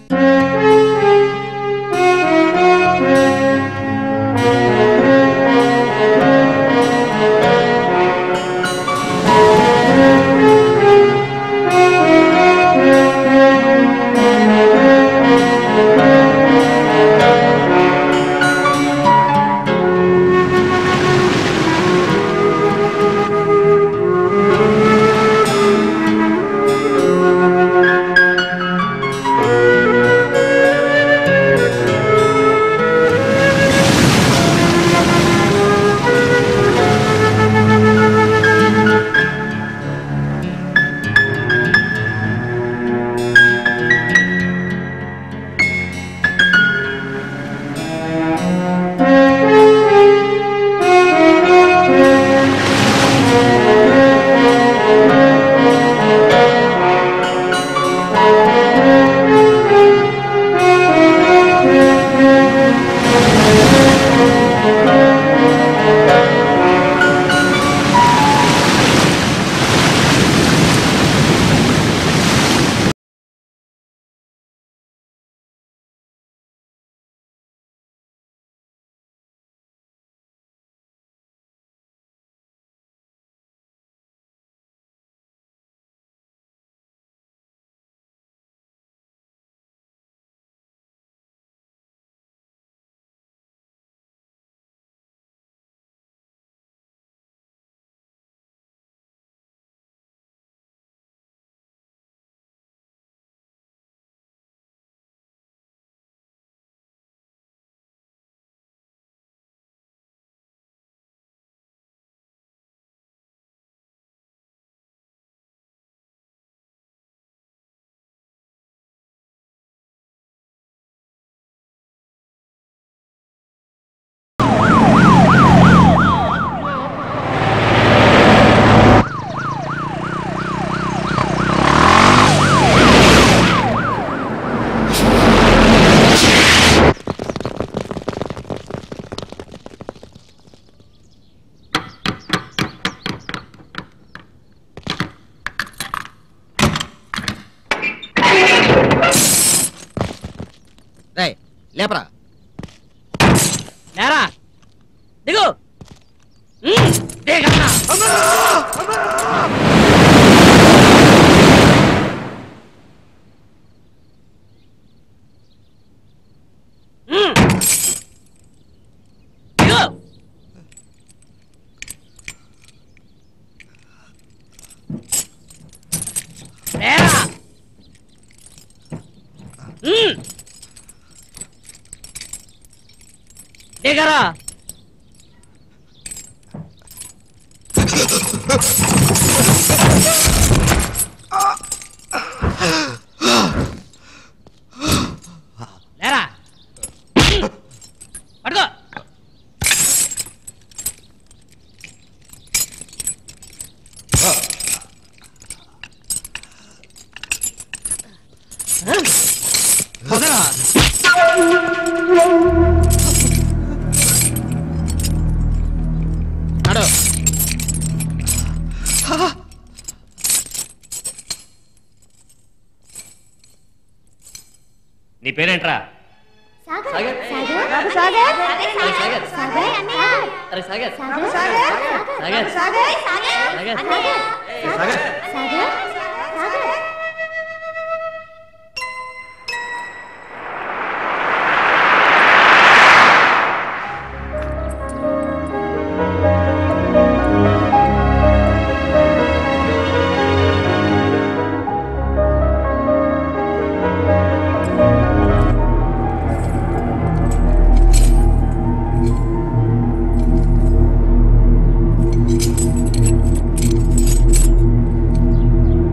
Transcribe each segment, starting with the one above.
రే లేపరా లేరా దిగు ఉమ్, దిగన్నా. ఉమ్. దిగు. లేరా ఉమ్. దిగరా లేరా పడుకో నడు నీ పేరేంట్రా సాగర్ సాగర్. సాగర్ సాగర్ సాగర్. సాగర్ అన్నయ్య అరే సాగర్ సాగర్ సాగర్ సాగర్ సాగర్ సాగర్. అన్నయ్య సాగర్ సాగర్ సాగర్ ఆ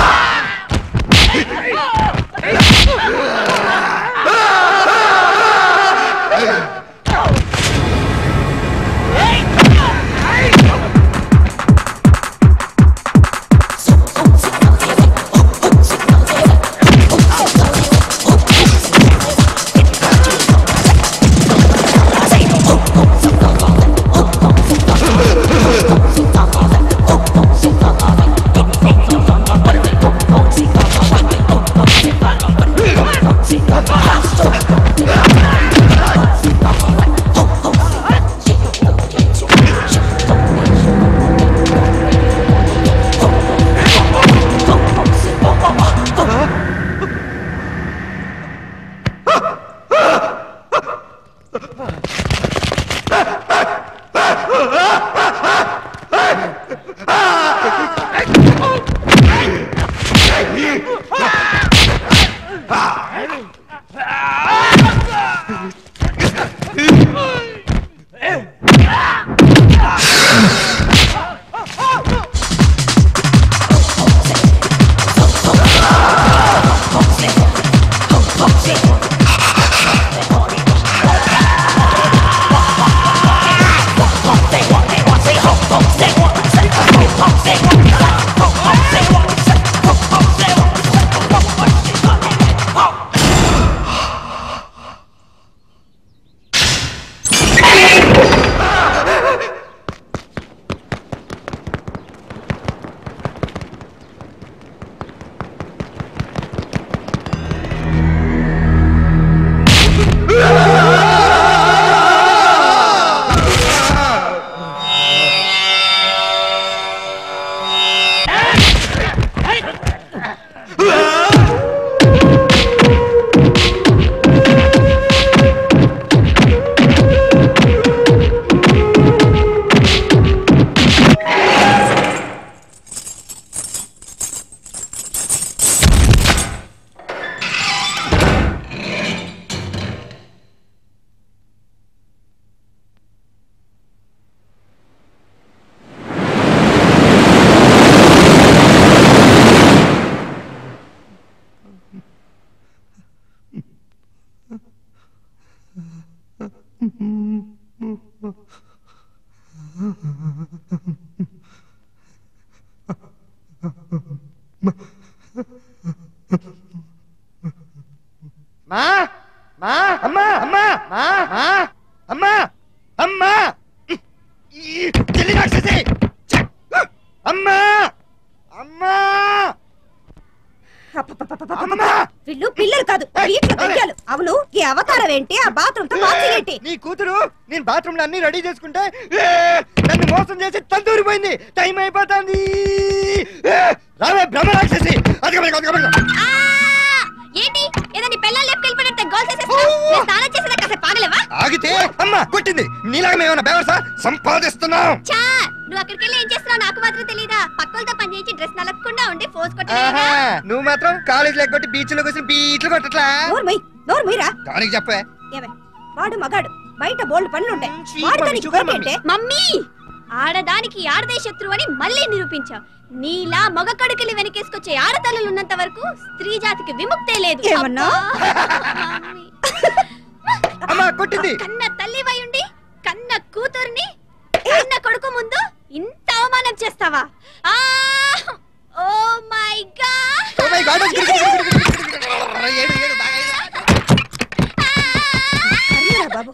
మా మా అమ్మా అమ్మా మా మా అమ్మా అమ్మా ఈ చెల్లి రాక్షసి ఛ! అమ్మా అమ్మా అమ్మా వీళ్ళు పిల్లలు కాదు వీటిలో పెంచాలు అవును ఈ అవతారం ఏంటి ఆ బాత్రూమ్ తో బాత్రూమ్ ఏంటి నీ కూతురు నేను బాత్రూమ్ లో అన్ని రెడీ చేసుకుంటే ఏ, నన్ను మోసం చేసి తందూరిపోయింది టైం అయిపోతుంది ఏ, రావే బ్రహ్మ రాక్షసి అదిగో అదిగో ఆ! ఏంటి ఏదో నీ పిల్లలు లెఫ్ట్ వెళ్ళిపోయినట్టు గోల్ చేసేస్తా నేను స్నానం చేసిన కాసేపు ఆగలేవా ఆగితే అమ్మా కొట్టింది నీలాగా మేమన్నా బేవర్సా సంపాదిస్తున్నాం చా నువ్వు అక్కడికి వెళ్ళి ఏం చేస్తున్నావు నాకు మాత్రం తెలీదా పక్కలతో పని చేసి డ్రెస్ నలగకుండా ఉండి ఫోర్స్ ఆహా, నువ్వు మాత్రం కాలేజ్ లేకొట్టి బీచ్ లో కూర్చొని బీచ్లు కొట్టట్లా నోరు మొయ్ నోరు మొయ్యరా దానికి చెప్పే ఏమే వాడు మగాడు బయట బోల్డ్ పనులుంటాయి మ్, sweet వాడితో mummy, నీకు sugar కోపేంటే? మమ్మీ ఆడదానికి ఆడదే శత్రువు అని మళ్ళీ నిరూపించావు నీలా మగ కడుకులు వెనకేసుకొచ్చే ఆడతల్లులు ఉన్నంత వరకు స్త్రీ జాతికి విముక్తే లేదు ఏమన్నా? అబ్బా, మమ్మీ. అమ్మా కొట్టింది కన్న తల్లివై ఉండి కన్న కూతుర్ని కన్న కొడుకు ముందు ఇంత అవమానం చేస్తావా ఆ oh my God Oh my God, Giri, Giri, Giri, Giri, Giri, Giri, Giri. ఏడు, ఏడు, బాగా ఏడు. బాబు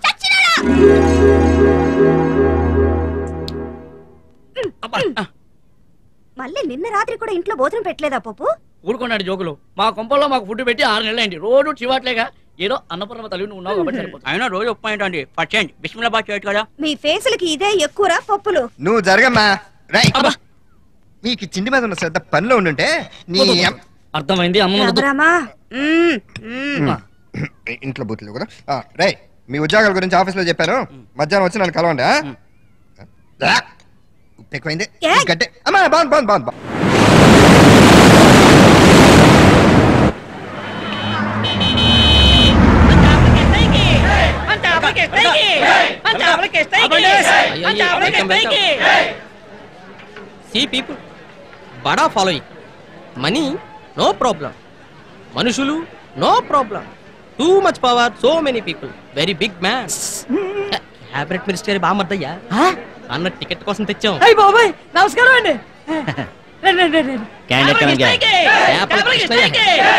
మళ్ళీ నిన్న రాత్రి కూడా ఇంట్లో భోజనం పెట్టలేదా పప్పు ఊరుకున్నాడు జోకులు మా కొంపల్లో మాకు ఫుడ్ పెట్టి ఆరు నెలలు అయింది రోజు చివాట్లేగా ఏదో అన్నపూర్ణ తల్లి నువ్వు ఉన్నావు కాబట్టి సరిపోతుంది అయినా రోజు ఉప్మా ఏంటండి పచ్చండి బిస్మిల్లాబాద్ చేయొచ్చు కదా మీ ఫేసులకి ఇదే ఎక్కువరా పప్పులు నువ్వు జరగమ్మా రై అబ్బా. నీకు ఈ చిండి మీద ఉన్న శ్రద్ధ పనిలో ఉండుంటే నీ అమ్- అర్థమైంది అమ్మ వద్దు. రామరామా మ్మ్, మ్మ్. ఇంట్లో బూతులు కూడా ఆ, రేయ్ మీ ఉద్యోగాల గురించి ఆఫీస్ లో చెప్పాను మధ్యాహ్నం వచ్చి నన్ను కలవండి ఆ? రా. ఉప్పు ఎక్కువైంది ఏ? గడ్డే అమ్మా బాగుంది బాగుంది బాగుంది బాగుంది. सी पीपल बड़ा फॉलोइंग మనీ నో ప్రాబ్లం మనుషులు no problem too much power so many people very big man cabinet minister బామర్దయ్యా అన్న టికెట్ కోసం తెచ్చాం అయ్యి బాబాయ్ నమస్కారం అండి రండి, రండి, రండి. క్యాండిడేట్ కనుక చేపల కృష్ణయ్య.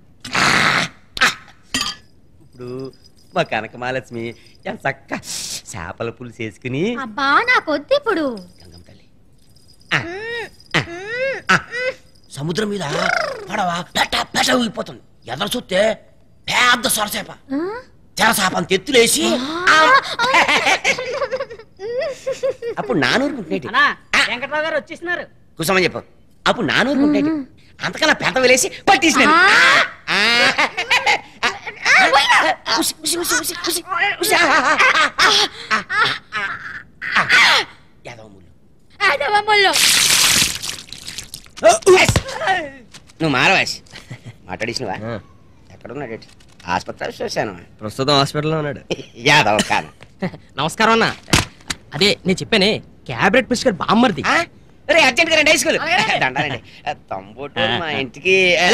ఇప్పుడు మా కనక మహాలక్ష్మి ఎంత చక్క చేపల పులుసు వేసుకుని అబ్బా నాకొద్దు ఇప్పుడు గంగమ్మ తల్లి ఆ, ఆ, ఆ. సముద్రం మీద పడవ పెట పెట ఊగిపోతుంది ఎదరు చూస్తే పెద్ద సొరసేప తెరసాప అంత ఎత్తులేసి అప్పుడు నానూరుకుంటున్నాయి అన్నా వెంకట్రావు గారు వచ్చేసినారు కూసమని చెప్పు అప్పుడు నానూరుకుంటాయి అంతకన్నా పెద్ద వేలేసి పట్టేసినాను ఆ. ఉసి, ఉసి, ఉసి, ఉసి, ఉసి, ఉసి. యాదవ ముళ్ళు. అదవమ్మల్లో ఎస్. నువ్వు మారవాసి మాట్లాడేసినవా ఎక్కడున్నాడు ఆసుపత్రి చూశాను ప్రస్తుతం హాస్పిటల్లో ఉన్నాడు యాదవ కాను నమస్కారం అన్న అదే నేను చెప్పానే క్యాబినెట్ మినిస్టర్ బామ్మర్ది ఆ? రే అర్జెంట్ గా రండి హై స్కూల్ దండాలండి తమ్ముడు మా ఇంటికి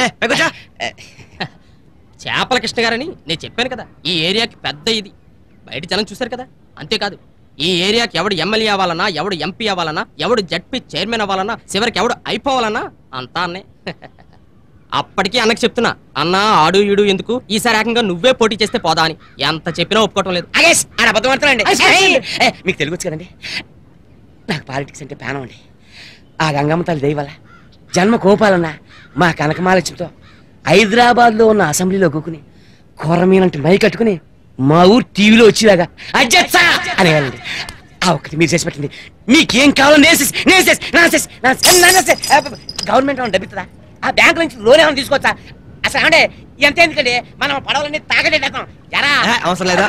చేపల కృష్ణ గారని నేను చెప్పాను కదా ఈ ఏరియాకి పెద్ద ఇది బయట జనం చూశారు కదా అంతేకాదు ఈ ఏరియాకి ఎవడు ఎమ్మెల్యే అవ్వాలన్నా ఎవడు ఎంపీ అవ్వాలన్నా ఎవడు జడ్పీ చైర్మన్ అవ్వాలన్నా చివరికి ఎవడు అయిపోవాలన్నా అంతా అన్నే అప్పటికీ అన్నకి చెప్తున్నా అన్నా ఆడు ఈడు ఎందుకు ఈసారి ఏకంగా నువ్వే పోటీ చేస్తే పోదా అని ఎంత చెప్పినా ఒప్పుకోవటం లేదు అగేస్ ఆడ అబద్ధం ఆడుతున్నాండి ఐస్ క్రీమ్. ఏ, మీకు తెలియచ్చు కదండి నాకు పాలిటిక్స్ అంటే ప్రాణం అండి ఆ గంగమ్మ తల్లి దయ వల్ల జన్మ కోపాలన్నా మా కనకమాలక్ష్మితో హైదరాబాద్లో ఉన్న అసెంబ్లీలో కూకుని కొరమీనంటే మై కట్టుకుని మా ఊరు టీవీలో వచ్చేలాగా అజ్జత్సా అనేయాలండి ఆ ఒక్కటి మీరు చేసి పెట్టండి మీకేం కావాలో నేను చేసి- నేను చేసి- నా చేసి- నా చేసి- నా చేసి- ఆ, గవర్నమెంట్ ఏమైనా డబ్బిస్తుందా ఆ బ్యాంక్ నుంచి లోన్ ఏమైనా తీసుకోవచ్చా అసలు అంటే ఎంత ఎందుకండి మనం పడవలన్నీ తాగడేద్దాం ఎరా అవసరం లేదా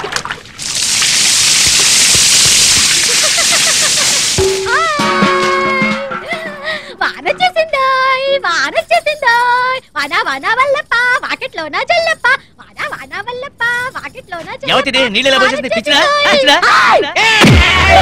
వాన చేసిందాయ్ వాన చేసిందాయ్ వాన వాన వల్లప్ప వాకిట్లోన జల్లప్ప వాన వాన వల్లప్ప వాకిట్లోన జల్లప్ప. ఎవతిది? నీళ్ళు ఎలా పోసేసింది? వాన పిచ్చిరా? చేసిందాయ్. పిచ్చిరా? ఆయ్!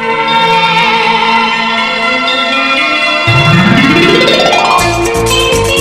ఆ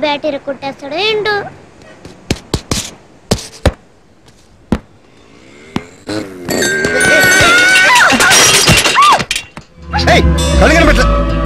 బ్యాటరీ కొట్టేస్తాడు ఏంటో ఏయ్ కళ్ళు కనిపెట్ల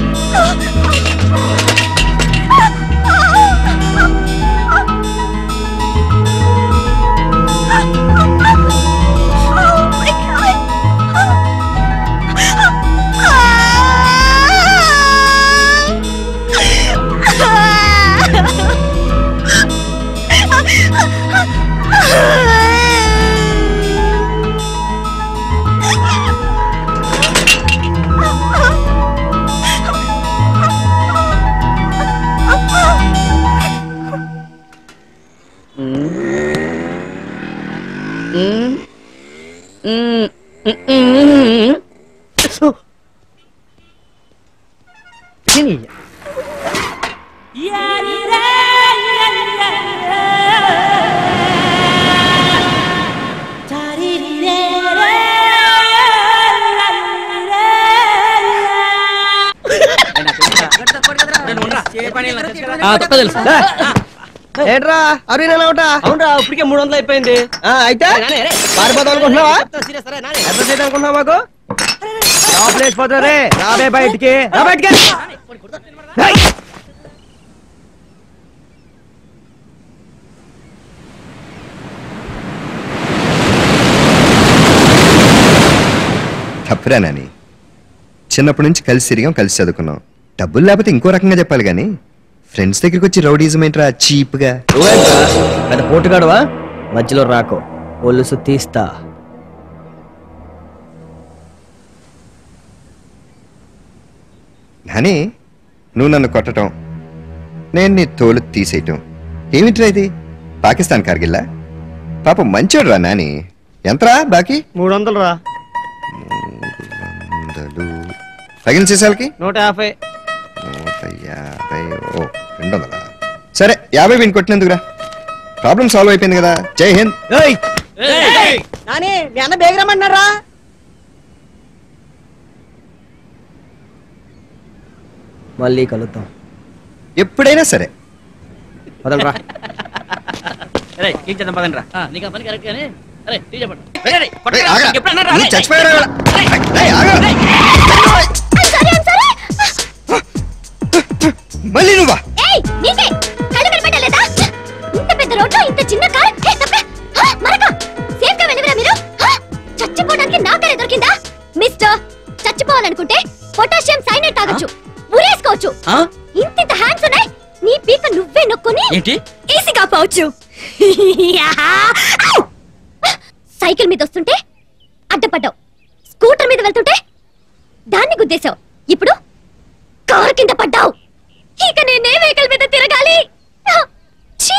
ఆ, తప్ప తెలుసు ఏంట్రా అరవై ఒకటా అవునరా ఇప్పటికే మూడు వందలు అయిపోయింది ఆ, అయితే పారిపోతాం అనుకుంటున్నావా ఎంత సేపు అనుకుంటున్నావు మాకు లోపల వేసిపోతావు రే రాబే బయటికి రా బయటికి ఏయ్! తప్పురా నాని చిన్నప్పటి నుంచి కలిసి తిరిగాం కలిసి చదువుకున్నాం డబ్బులు లేకపోతే ఇంకో రకంగా చెప్పాలి కానీ ఫ్రెండ్స్ దగ్గరికి వచ్చి రౌడీజం ఏంట్రా చీప్గా నువ్వేంట్రా పెద్ద పోటుగాడువా మధ్యలో రాకో ఒలుసు తీస్తా నాని నువ్వు నన్ను కొట్టడం నేను నీ తోలు తీసేయటం ఏమిట్రా ఇది పాకిస్తాన్ కార్గిల్లా పాప మంచోడు రా నాని ఎంతరా బాకీ మూడు వందలు రా వందలు తగిన సీసాలకి నూట యాభై నూట యాభై ఓ రెండు వందలా సరే యాభై వీని కొట్టినందుకురా ప్రాబ్లం సాల్వ్ అయిపోయింది కదా జై హింద్ ఏయ్ నాని మీ అన్న బేగరమన్నారా మళ్ళీ కలుద్దాం ఎప్పుడైనా సరే వదలరా రే ఏం చేద్దాం పదండి రా ఆ, నీకు ఆ పని కరెక్ట్ కానీ అరే టీ చెప్పండి రేయ్, రేయ్, కొట్టరా, రేయ్, ఆగరా. ఎప్పుడన్నా రా, నువ్వు రేయ్. చచ్చిపోయారా ఇవాళ? రేయ్, ఆగరా. మళ్ళీ నువ్వా ఏయ్ నీకే కళ్ళు కనిపెట్టలేదా ఇంత పెద్ద రోడ్లో ఇంత చిన్న కార్ ఏ, తప్పే. హ, మరక సేఫ్ గా వెళ్ళివరా మీరు హ, చచ్చిపోవడానికి నా కారే దొరికిందా మిస్టర్ చచ్చిపోవాలనుకుంటే పొటాషియం సైనైడ్ తాగొచ్చు ఉరేసుకోవచ్చు ఆ? ఇంత హ్యాండ్స్ ఉన్నాయి నీ పీక నువ్వే నొక్కుని ఏంటి ఈజీగా పోవచ్చు సైకిల్ మీద వస్తుంటే అడ్డపడ్డావు స్కూటర్ మీద వెళ్తుంటే దాన్ని గుద్దేశావు ఇప్పుడు కారు కింద పడ్డావు ఇక నేనే వెహికల్ మీద తిరగాలి ఛీ!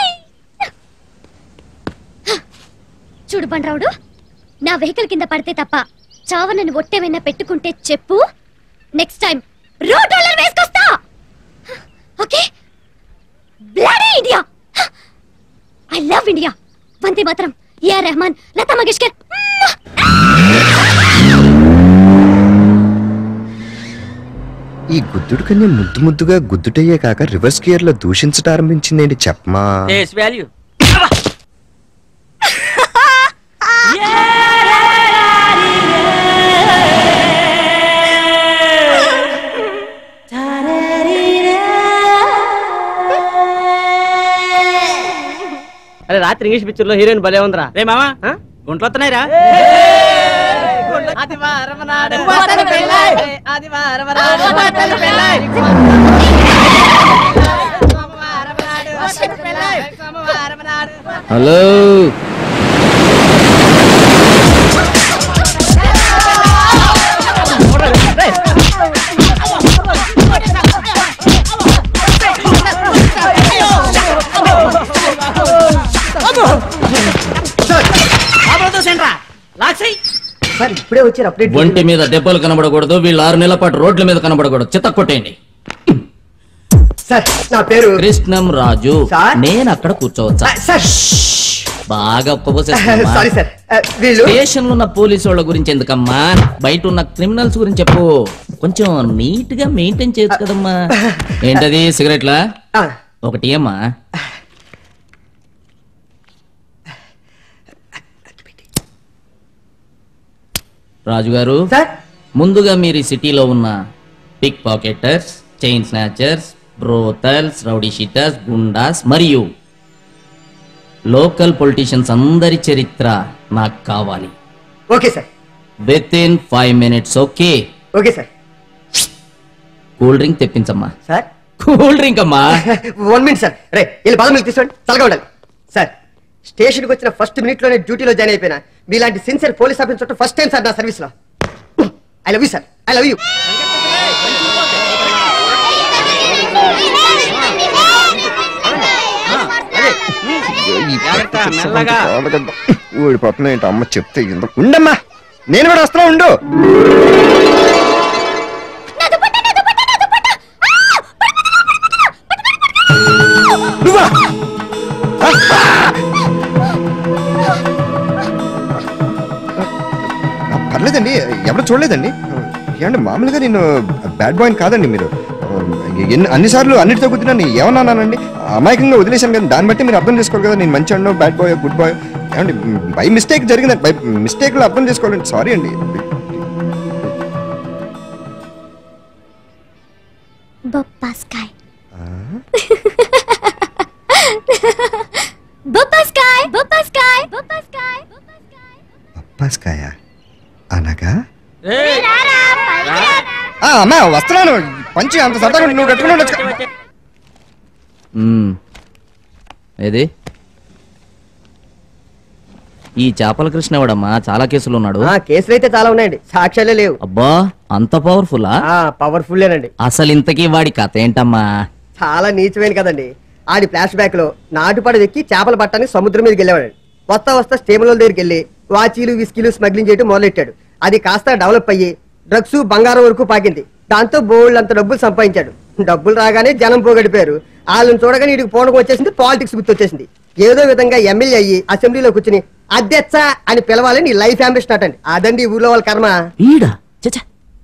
చూడు బండ్రావుడు నా వెహికల్ కింద పడితే తప్ప చావనని ఒట్టేమైనా పెట్టుకుంటే చెప్పు నెక్స్ట్ టైం రోడ్ రోలర్ వేసుకొస్తా okay bloody India I love India వందే మాత్రం ఏఆర్ రెహమాన్ లతా మంగేష్కర్ ఈ గుద్దుడు కన్నా ముద్దు ముద్దుగా గుద్దుటయ్యే కాక రివర్స్ గియర్ లో దూషించడం ఆరంభించిందేంటి చెప్పమా ఫేస్ వాల్యూ అరే రాత్రి ఇంగ్లీష్ పిక్చర్ లో హీరోయిన్ భలే ఉందిరా రే మామా ఆ? గుంట్లు వస్తున్నాయిరా హలో సార్ ఇప్పుడే వచ్చారు అప్డేట్ ఒంటి మీద దెబ్బలు కనబడకూడదు వీళ్ళు ఆరు నెలల పాటు రోడ్ల మీద కనబడకూడదు చిత్త కొట్టేయండి సార్ నా పేరు కృష్ణం రాజు సార్? నేను అక్కడ కూర్చోవచ్చా సార్ బాగా సారీ ఒప్పుకోసేస్తున్నా సార్ వీళ్ళు స్టేషన్ లో ఉన్న పోలీసు వాళ్ళ గురించి ఎందుకమ్మా బయట ఉన్న క్రిమినల్స్ గురించి చెప్పు కొంచెం నీట్ గా మెయింటైన్ చేయొచ్చు కదమ్మా ఏంటది సిగరెట్లా ఆ, ఒకటి అమ్మా రాజుగారు సార్ ముందుగా మీరు ఈ సిటీలో ఉన్న pick pocketers chain snatchers brothels rowdy sheeters goondas మరియు లోకల్ పొలిటీషియన్స్ అందరి చరిత్ర నాకు కావాలి okay sir with in five minutes okay okay sir cool drink తెప్పించమ్మా సార్ కూల్ డ్రింక్ అమ్మా వన్ మినిట్ సార్ రే వీళ్ళు పదం మీకు తీసుకోండి చల్లగా ఉండాలి సార్ స్టేషన్కి వచ్చిన ఫస్ట్ మినిట్ లోనే డ్యూటీలో జాయిన్ అయిపోయినా మీలాంటి సిన్సియర్ పోలీస్ ఆఫీసర్ చుట్టూ ఫస్ట్ టైం సార్ నా సర్వీస్ లో I love you sir I love you జాగ్రత్త, మెల్లగా. ఊడిపోతున్నా ఏంటి అమ్మ చెప్తే ఎందుకు ఉండమ్మా నేను కూడా వస్తున్నా ఉండు నువ్వా ఆ, పర్లేదండి ఎవరు చూడలేదండి ఏమండి మామూలుగా నేను బ్యాడ్ బాయ్ కాదండి మీరు ఎన్ని అన్నిసార్లు అన్నిటితో కూర్చున్నాను ఏమన్నానండి అమాయకంగా వదిలేశాను కదా దాన్ని బట్టి మీరు అర్థం చేసుకోవాలి కదా నేను మంచి అన్నో బ్యాడ్ బాయ్ గుడ్ బాయ్ ఏమండి బై మిస్టేక్ జరిగింది బై మిస్టేక్లో అర్థం చేసుకోవాలండి సారీ అండి బొప్పాస్కాయ్ బొప్పాస్కాయ్ బొప్పాస్కాయ్ బొప్పాస్కాయ్ పప్పాస్కాయ అనగా ఆ, అమ్మా వస్తున్నాను పంచి అంత సరదాగా ఉండి నువ్వు కట్టుకుని ఉండొచ్చు కదా. మ్మ్. ఏది ఈ చేపల కృష్ణ ఎవడమ్మా చాలా కేసులు ఉన్నాడు కేసులు అయితే చాలా ఉన్నాయండి సాక్ష్యాలే లేవు అబ్బా అంత పవర్ఫుల్లా పవర్ఫుల్లేనండి అసలు ఇంతకీ వాడి కథ ఏంటమ్మా చాలా నీచమైన కదండి ఆడి ఫ్లాష్ బ్యాక్ లో నాటుపడ ఎక్కి చేపలు పట్టడానికి సముద్రం మీదకి వెళ్ళేవాడు వస్తా వస్తా స్టేబుల్ దగ్గరికి వెళ్ళి వాచీలు విస్కీలు స్మగ్లింగ్ చేయడం మొదలెట్టాడు అది కాస్త డెవలప్ అయ్యి డ్రగ్స్ బంగారం వరకు పాకింది దాంతో బోల్డ్ అంత డబ్బులు సంపాదించాడు డబ్బులు రాగానే జనం పోగడిపోయారు వాళ్ళని చూడగానే వీడికి పోవడం వచ్చేసింది పాలిటిక్స్ గుర్తొచ్చేసింది ఏదో విధంగా ఎమ్మెల్యే అయ్యి అసెంబ్లీలో కూర్చుని అధ్యక్ష అని పిలవాలని లైఫ్ అంబిషన్ అటండి అదండి ఈ ఊర్లో వాళ్ళ కర్మ ఈడా చచ్చా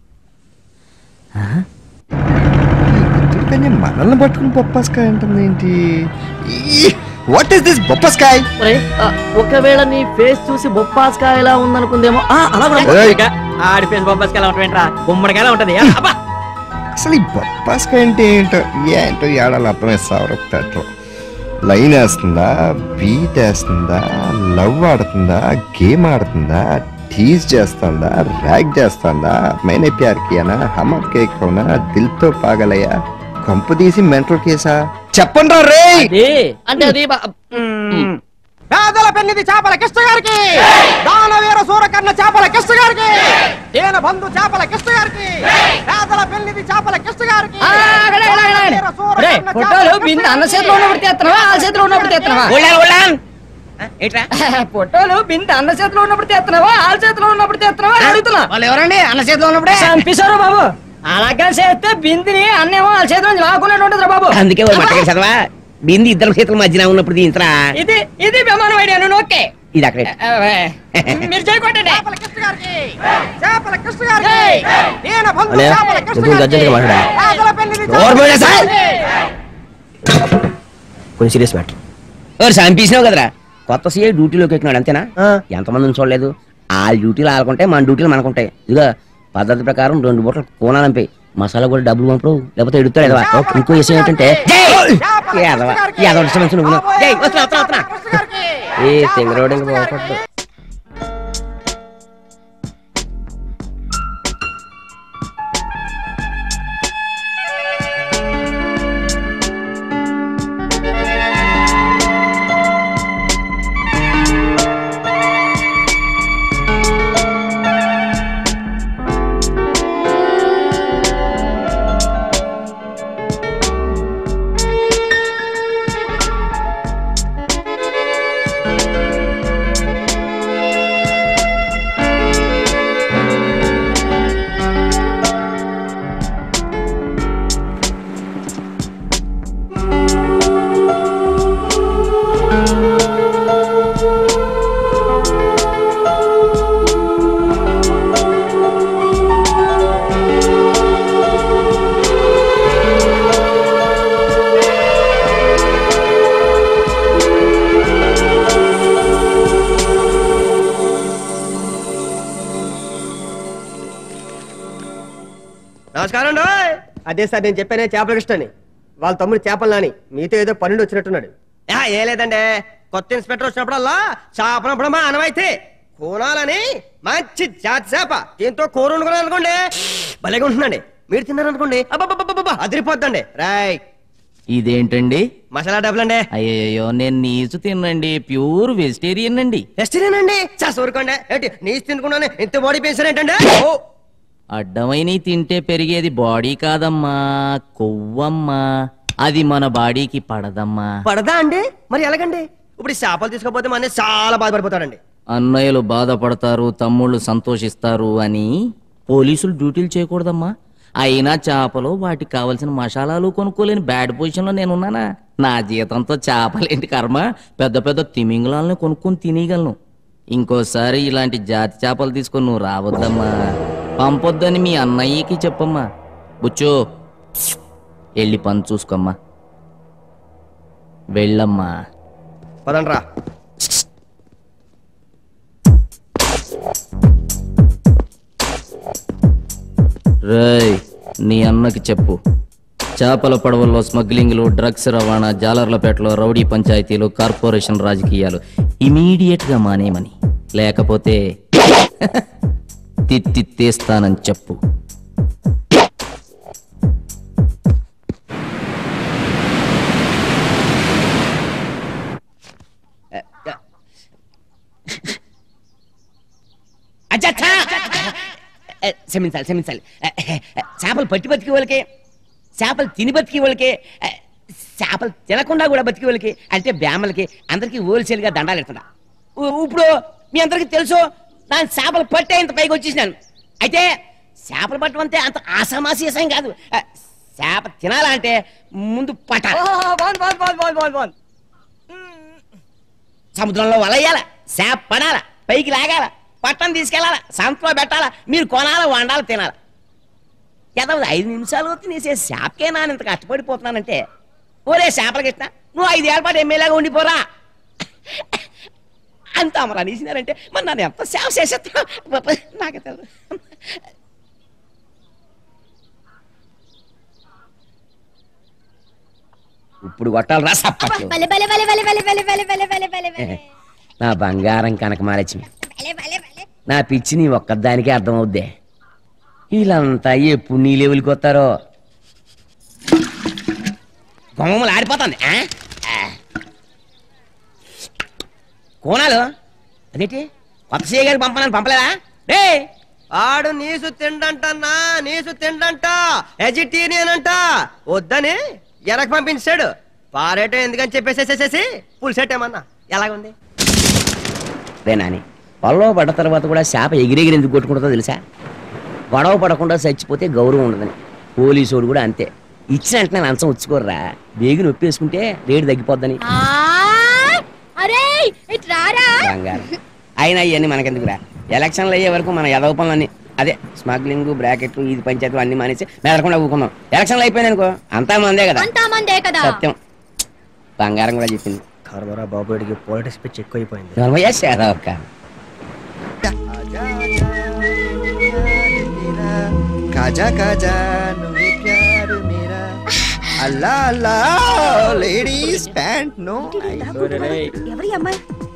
కానీ మనల్ని పట్టుకుని బొప్పాస్కాయ అంటుంది ఏంటి వాట్ ఈస్ దిస్ బొప్పాస్కాయ్ ఒరేయ్, ఆ, ఒకవేళ నీ ఫేస్ చూసి బొప్పాస్కాయ ఎలా ఉందనుకుందేమో ఆ, అలా కూడా ఏయ్, ఆడి ఫేస్ బొబ్బస్కాయలా ఉంటుంటేంట్రా గుమ్మడికాయలా ఉంటది అబ్బా అసలు ఈ బొప్పాస్కాయ అంటే ఏంటో ఏంటో ఏడాలి అర్థమేస్తావు పెట్రో లైన్ వేస్తుందా బీట్ వేస్తుందా లవ్ ఆడుతుందా గేమ్ ఆడుతుందా టీజ్ చేస్తుందా ర్యాక్ చేస్తుందా మైనే ప్యార్ కియానా హమ్ ఆప్కే కౌనా దిల్ తో పాగలయ్యా కంపు తీసి మెంటల్ కేసా చెప్పండి రే అది అంటే అది బా- పేదల పెన్నిది చేపల కిష్ట గారికి దానవీర సూరకర్ణ చేపల కిష్ట గారికి తేన బంధు చేపల కిష్ట గారికి పేదల పెన్నిది చేపల కిష్ట గారికి ఆ, ఆగండి, ఆగండి, ఆగండి. దానవీర సూరకర్ణ ఒరేయ్, చేపల ఫోటోలు కిష్ట బిందె అన్న గారికి. చేతిలో ఉన్నప్పుడు తీస్తున్నావా ఆ చేతిలో ఉన్నప్పుడు తీస్తున్నావా ఉళ్ళాన్, ఉళ్ళాన్. ఆ, ఏంట్రా ఫోటోలు బిందె అన్న చేతిలో ఉన్నప్పుడు తీస్తున్నావా ఆ చేతిలో ఉన్నప్పుడు తీస్తున్నావా అని అడుగుతున్నా వాళ్ళు ఎవరండి అన్న చేతిలో ఉన్నప్పుడే చంపేశారు బాబు అలాగే చేస్తే బిందిని అన్నేమో వాళ్ళ చేతిలో నుంచి లాక్కున్నట్టు ఉంటుందిరా బాబు అందుకే ఓ మట్టగా చదవా బింది ఇద్దరు చేతుల మధ్యన ఉన్నప్పుడు దీంతరా ఇది ఇది విమానం ఐడియా నువ్వు ఓకే ఇది అక్కడ మీరు చేయకొట్టండి చేపల కిష్ట గారికి చేపల కిష్ట గారికి తేన బంధు అన్నయ్య, చేపల కిష్ట కొంచెం గారికి urgent గా మాట్లాడాలి. పేదల పెన్నిది నోరు చేపల మూయరా కిష్ట సార్? గారికి. కొంచెం సీరియస్ మ్యాటర్ ఎవరు చంపేసినావు కదరా కొత్త సీఐ డ్యూటీలోకి ఎక్కినాడు అంతేనా ఆ. ఎంతమందిని చూడలేదు ఆ డ్యూటీలు ఆడుకుంటే మన డ్యూటీలు మనకుంటాయి ఇదిగో పద్ధతి ప్రకారం రెండు బూటలు కోనాలంపై మసాలా కూడా డబ్బులు పంపరు లేకపోతే ఎడుతాడు ఎదవా ఇంకో విషయం ఏంటంటే జై! ఎదవా, ఎదవ ఇష్టం వచ్చిన నువ్వు. జై, వస్తున్నా, వస్తున్నా, వస్తున్నా. ఏ సింగరోడు ఇంక పోకూడదు నమస్కారం అండి అదే సార్ నేను చెప్పానే చేపల కృష్ణని వాళ్ళ తమ్ముడు చేపలు నాని మీతో ఏదో పన్నెండు వచ్చినట్టున్నాడు ఏ లేదండి కొత్త ఇన్స్పెక్టర్ వచ్చినప్పుడల్లా చేపలప్పుడు మా అనవైతే కూనాలని మంచి జాతి చేప దీంతో కూర వండుకున్నాను అనుకోండి భలేగా ఉంటుందండి మీరు తిన్నారనుకోండి అబ్బబ్బబ్బబ్బబ్బ, అదిరిపోద్దండి రాయ్ ఇదేంటండి మసాలా డబ్బులు అండి అయ్యయ్యో నేను నీచు తినండి ప్యూర్ వెజిటేరియన్ అండి ఎస్టీనేనండి చాస్ ఊరుకోండి ఏంటి నీసు తినుకున్నాను ఇంత బాడీ పెన్షన్ ఏంటండి ఓ అడ్డమైనవి తింటే పెరిగేది బాడీ కాదమ్మా కొవ్వమ్మా అది మన బాడీకి పడదమ్మా పడదా అండి మరి ఎలాగండి ఇప్పుడు ఈ చేపలు తీసుకోపోతే మన చాలా బాధపడిపోతాడండి అన్నయ్యలు బాధపడతారు తమ్ముళ్ళు సంతోషిస్తారు అని పోలీసులు డ్యూటీలు చేయకూడదమ్మా అయినా చేపలు వాటికి కావలసిన మసాలాలు కొనుక్కోలేని బ్యాడ్ పొజిషన్లో నేనున్నానా నా జీతంతో చేపలేంటి కర్మ పెద్ద పెద్ద తిమింగళాలను కొనుక్కొని తినేయగలను ఇంకోసారి ఇలాంటి జాతి చేపలు తీసుకొని నువ్వు రావద్దమ్మా పంపొద్దని మీ అన్నయ్యకి చెప్పమ్మా బుచ్చో వెళ్ళి పని చూసుకోమ్మా వెళ్ళమ్మా పదండ్రా రేయ్ నీ అన్నకి చెప్పు చేపల పడవల్లో స్మగ్లింగ్లు డ్రగ్స్ రవాణా జాలర్లపేటలో రౌడీ పంచాయతీలు కార్పొరేషన్ రాజకీయాలు ఇమీడియట్ గా మానేయమని లేకపోతే తిత్తి తీస్తానని చెప్పు అచ్చచ్చా! ఏ, క్షమించాలి క్షమించాలి ఏ, ఏ, చేపలు పట్టి బతికి వాళ్ళకి చేపలు తిని బతికి వాళ్ళకి ఏ, చేపలు తినకుండా కూడా బతికి వాళ్ళకి అంటే బ్యామలకి అందరికీ హోల్సేల్గా దండాలు ఎడుతున్నా ఉ- ఇప్పుడు మీ అందరికీ తెలుసు నేను చేపలు పట్టే ఇంత పైకి వచ్చేసినాను అయితే చేపలు పట్టడం అంటే అంత ఆసామాసి విషయం కాదు ఏ, చేప తినాలంటే ముందు పట్టాలి సముద్రంలో వలయ్యాల చేప పడాల పైకి లాగాల పట్టం తీసుకెళ్ళాల సంతలో పెట్టాలా మీరు కొనాల వండాల తినాల ఏదో ఐదు నిమిషాలు తినేసే చేపకే నాన్న ఇంత కష్టపడిపోతున్నానంటే ఓరే చేపలకి ఇష్టం నువ్వు ఐదేళ్ల పాటు ఎమ్మెల్యేగా ఉండిపోరా అంత అమరు అనేసినారంటే మరి నన్ను ఎంత సేవ చేసేస్తా నాకే తెలియదు ఇప్పుడు కొట్టాలి రా సప్పట్లు భలే భలే భలే భలే భలే భలే భలే భలే భలే భలే భలే నా బంగారం కనక మాలక్ష్మి భలే భలే భలే నా పిచ్చి నీ ఒక్కదానికే అర్థమవుద్దే వీళ్ళంతా ఎప్పుడు నీ లెవెల్కి వస్తారో గొమ్మలు ఆడిపోతుంది ఆ? ఆ. కోణాలు అదేంటి కొత్త సీఏ గారికి పంపనని పంపలేదా రే ఆడు నీసు తిండంటన్నా నీసు తిండంట వెజిటేరియన్ అంట వద్దని ఎనకు పంపించాడు పారేటం ఎందుకని చెప్పేసేసేసి ఫుల్ సెట్ ఏమన్నా ఎలాగుంది రే నాని పొలంలో పడ్డ తర్వాత కూడా చేప ఎగిరెగిరి ఎందుకు కొట్టుకుంటుందో తెలుసా గొడవ పడకుండా చచ్చిపోతే గౌరవం ఉండదని పోలీసు వాడు కూడా అంతే ఇచ్చిన వెంటనే లంచం ఉచ్చుకోర్రా బేగి నొప్పి వేసుకుంటే రేటు తగ్గిపోద్దని ఆయ్! అరే ఇటు రారా బంగారం అయినా ఇవన్నీ మనకెందుకురా ఎలక్షన్లు అయ్యే వరకు మన ఎదవ పనులన్నీ అదే స్మగ్లింగ్ బ్రాకెట్లు ఇది పంచాయతీలు అన్ని మానేసి మెదలకుండా ఊరుకుందాం ఎలక్షన్లు అయిపోయింది అనుకో అంతా మందే కదా అంతా మందే కదా సత్యం బంగారం కూడా చెప్పింది కర్మరా బాబుడికి పాలిటిక్స్ పిచ్చి ఎక్కువైపోయింది నర్మయ్య శారక్క కాజా కాజా నువ్వే ప్యారు మేరా అల్లా అల్లా లేడీస్ ప్యాంట్ నో ఎవరి అమ్మాయి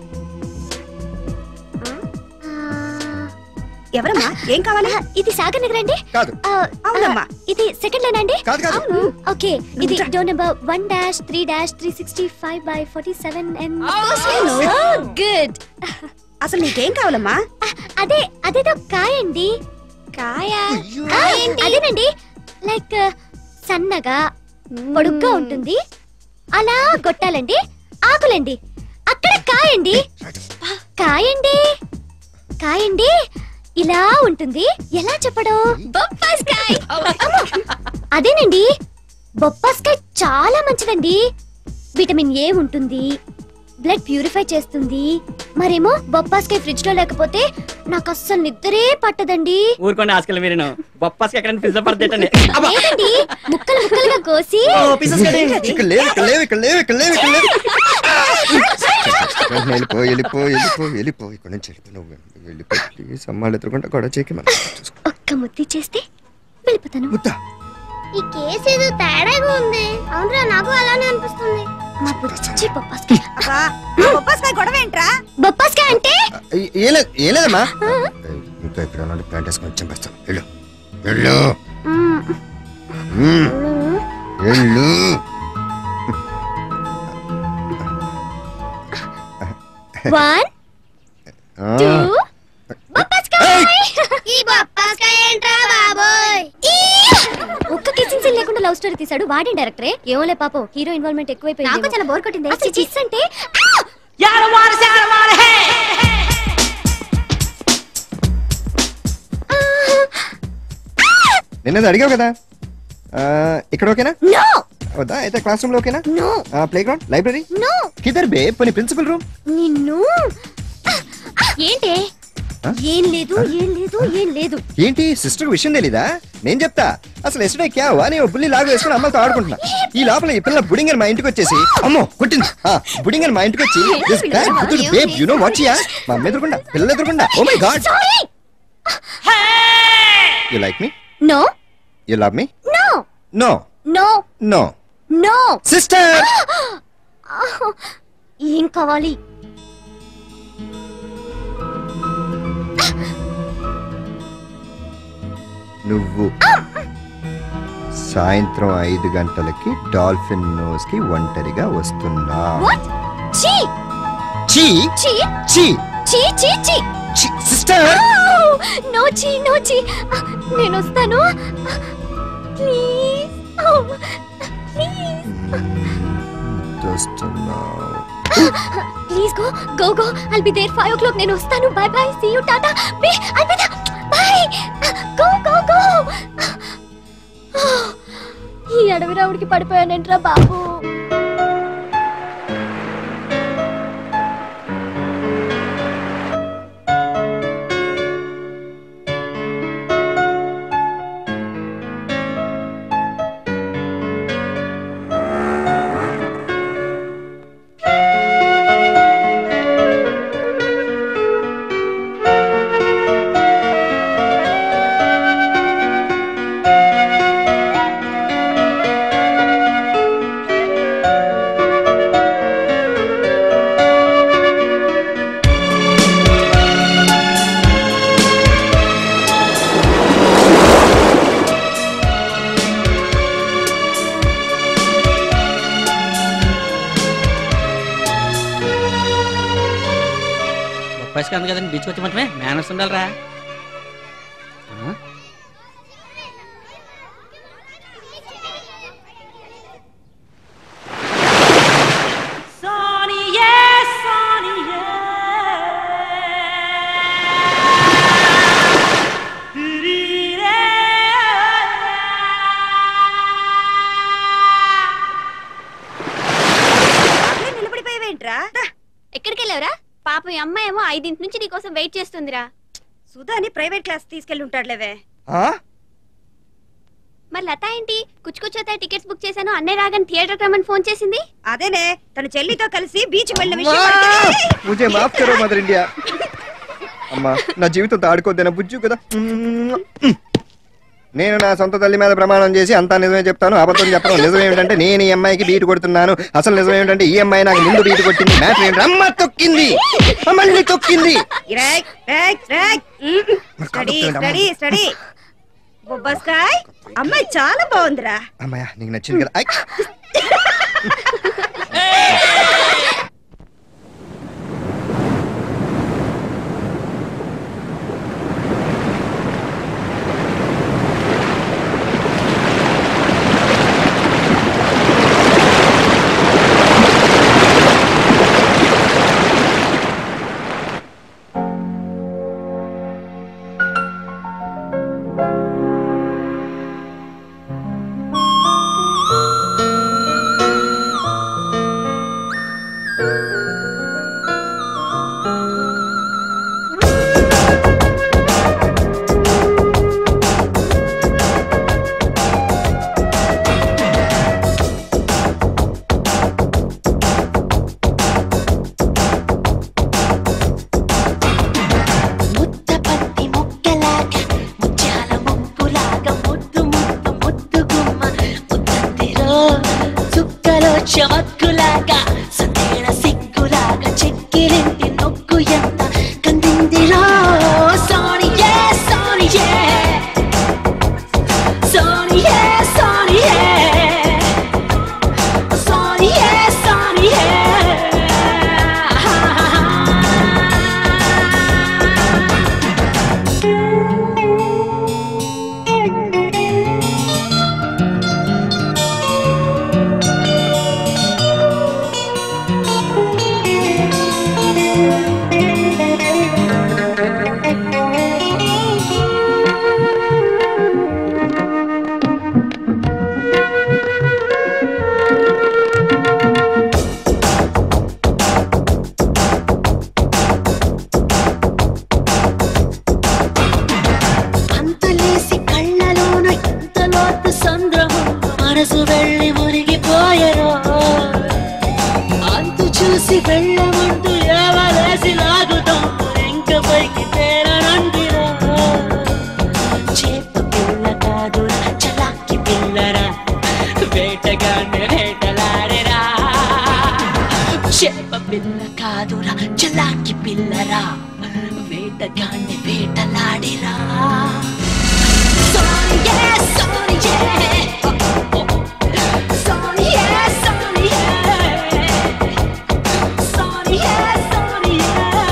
ఎవరమ్మా ఏం కావాలి ఆ, ఇది సాగర్ నగర్ అండి కాదు ఆ, అవునమ్మా. ఆ, ఇది సెకండ్ లైన్ అండి కాదు కాదు అవును ఓకే ఇది door number one dash three dash three sixty five by forty seven and good అసలు నీకేం కావాలమ్మా అదే అదేదో కాయ అండి కాయ ఆ, అదేనండి లైక్ సన్నగా పొడుగ్గా ఉంటుంది అలా కొట్టాలండి ఆకులండి అక్కడ కాయండి కాయండి కాయండి ఇలా ఉంటుంది ఎలా చెప్పడం బొప్పాస్కాయ్ అమ్మో! అదేనండి బొప్పాస్కాయ్ చాలా మంచిదండి విటమిన్ ఏ ఉంటుంది బ్లడ్ ప్యూరిఫై చేస్తుంది మరేమో బొప్పాస్కాయ్ ఫ్రిడ్జ్ లో లేకపోతే నాకు అస్సలు నిద్రే పట్టదండి ఊరుకోండి ఆస్కల్ మీరు బొప్పాస్కి ఎక్కడ పిజ్జా పడతేటండి లేదండి ముక్కలు ముక్కలుగా కోసి ఇక్కడ లేవు ఇక్కడ లేవు ఇక్కడ లేవు ఇక్కడ లేవు ఇక్కడ లేవు వెళ్ళిపో వెళ్ళిపో వెళ్ళిపో వెళ్ళిపో ఇక్కడ నుంచి వెళ్ళిపో నువ్వు వెళ్ళిపో ప్లీజ్ అమ్మాళ్ళు ఎదురుకుంటా గొడవ చేయకి మనం చూసుకో ఒక్క ముద్ది చేస్తే వెళ్ళిపోతాను ముద్ద ఈ కేసు ఏదో తేడాగా ఉంది అవునరా నాకు అలానే అనిపిస్తుంది మా బుజ్జి బొప్పాస్కాయ అబ్బా బొప్పాస్కాయ గొడవ ఏంట్రా బొప్పాస్కాయ అంటే ఏ- ఏం లేదు ఏం లేదమ్మా ఇంకా ఇక్కడ ఉన్నాడు ప్యాంట్ వేసుకొని చంపేస్తాను వెళ్ళు వెళ్ళు మ్మ్. మ్మ్. వెళ్ళు వన్ ఆ. టూ బొప్పాస్కాయ ఈ బొప్పాస్కాయ ఏంట్రా బాబోయ్ ఒక్క కిసింగ్ సీన్ లేకుండా లవ్ స్టోరీ తీసాడు వాడే డైరెక్టరే ఏమోలే పాపం హీరో ఇన్వాల్వ్మెంట్ ఎక్కువైపోయింది నాకు చాలా బోర్ కొట్టింది అసలు కిస్ అంటే నిన్నది అడిగావు కదా ఆ, ఇక్కడ ఓకేనా నో వద్దా అయితే క్లాస్ రూమ్ లో ఓకేనా no play ground library no కిదర్ బే పోనీ ప్రిన్సిపల్ రూమ్ నిన్ను ఏంటి ఆ? ఏం లేదు ఏం లేదు ఏం లేదు ఏంటి సిస్టర్ విషయం తెలీదా నేను చెప్తా అసలు ఎస్డే క్యా అని ఓ బుల్లి లాగు వేసుకుని అమ్మతో ఆడుకుంటున్నా ఈ లోపల ఈ పిల్ల బుడింగర్ మా ఇంటికి వచ్చేసి అమ్మో కొట్టింది ఆ, బుడింగర్ మా ఇంటికి వచ్చి దిస్ బ్యాడ్ బుద్ధుడు babe you know what yeah మా అమ్మ ఎదురుకుండా పిల్లలు ఎదురుకుండా oh my God sorry you like me no you love me no no no no no sister ఏం కావాలి నువ్వు సాయంత్రం ఐదు గంటలకి డాల్ఫిన్ నోస్ కి ఒంటరిగా వస్తున్నా వాట్ చీ చీ చీ చీ చీ చీ చీ చీ సిస్టర్ నో చీ నో చీ నేను వస్తాను ప్లీజ్ ప్లీజ్ వస్తున్నావు please go go go I'll be there five o'clock నేను వస్తాను bye bye see you tata bye I'll be bye go go go ఈ అడవి రావుడికి పడిపోయానంట్రా బాబు బొప్పాయికి అంది కదండి బీచ్కి వచ్చి మేనర్స్ ఉండాలిరా ఆ? అక్కడే నిలబడిపోయావేంట్రా రా, ఎక్కడికి వెళ్ళావురా పాపం ఈ అమ్మాయి ఏమో ఐదింటి నుంచి నీ కోసం వెయిట్ చేస్తుందిరా సుధాని ప్రైవేట్ క్లాస్ తీసుకెళ్ళి ఉంటాడులేవే మరి లత ఏంటి కుచ్చుకుచ్చోతే టికెట్స్ బుక్ చేశాను అన్నయ్య రాగానే థియేటర్ రమ్మని ఫోన్ చేసింది అదేనే తన చెల్లితో కలిసి బీచ్ వెళ్ళిన విషయం వాడికి- ముజే మాఫ్ కరో మదర్ ఇండియా అమ్మా నా జీవితంతో ఆడుకోద్దేనా బుజ్జు కదా నేను నా సొంత తల్లి మీద ప్రమాణం చేసి అంతా నిజమే చెప్తాను అబద్ధం చెప్పను నిజం ఏమిటంటే నేను ఈ అమ్మాయికి బీటు కొడుతున్నాను అసలు నిజం ఏమిటంటే ఈ అమ్మాయి నాకు ముందు బీటు కొట్టింది మ్యాటర్ ఏంటి అమ్మ తొక్కింది మళ్ళీ తొక్కింది రేయ్, రేయ్, రేయ్. మ్మ్. స్టడీ స్టడీ స్టడీ బొబ్బస్కాయ్ అమ్మాయి చాలా బాగుందిరా అమ్మాయ నీకు నచ్చింది కదా ఐ! చలాకి పిల్లరా వేటగాన్ని వేటలాడిరా సోనియే సోనియే సోనియే సోనియే సోనియే సోనియే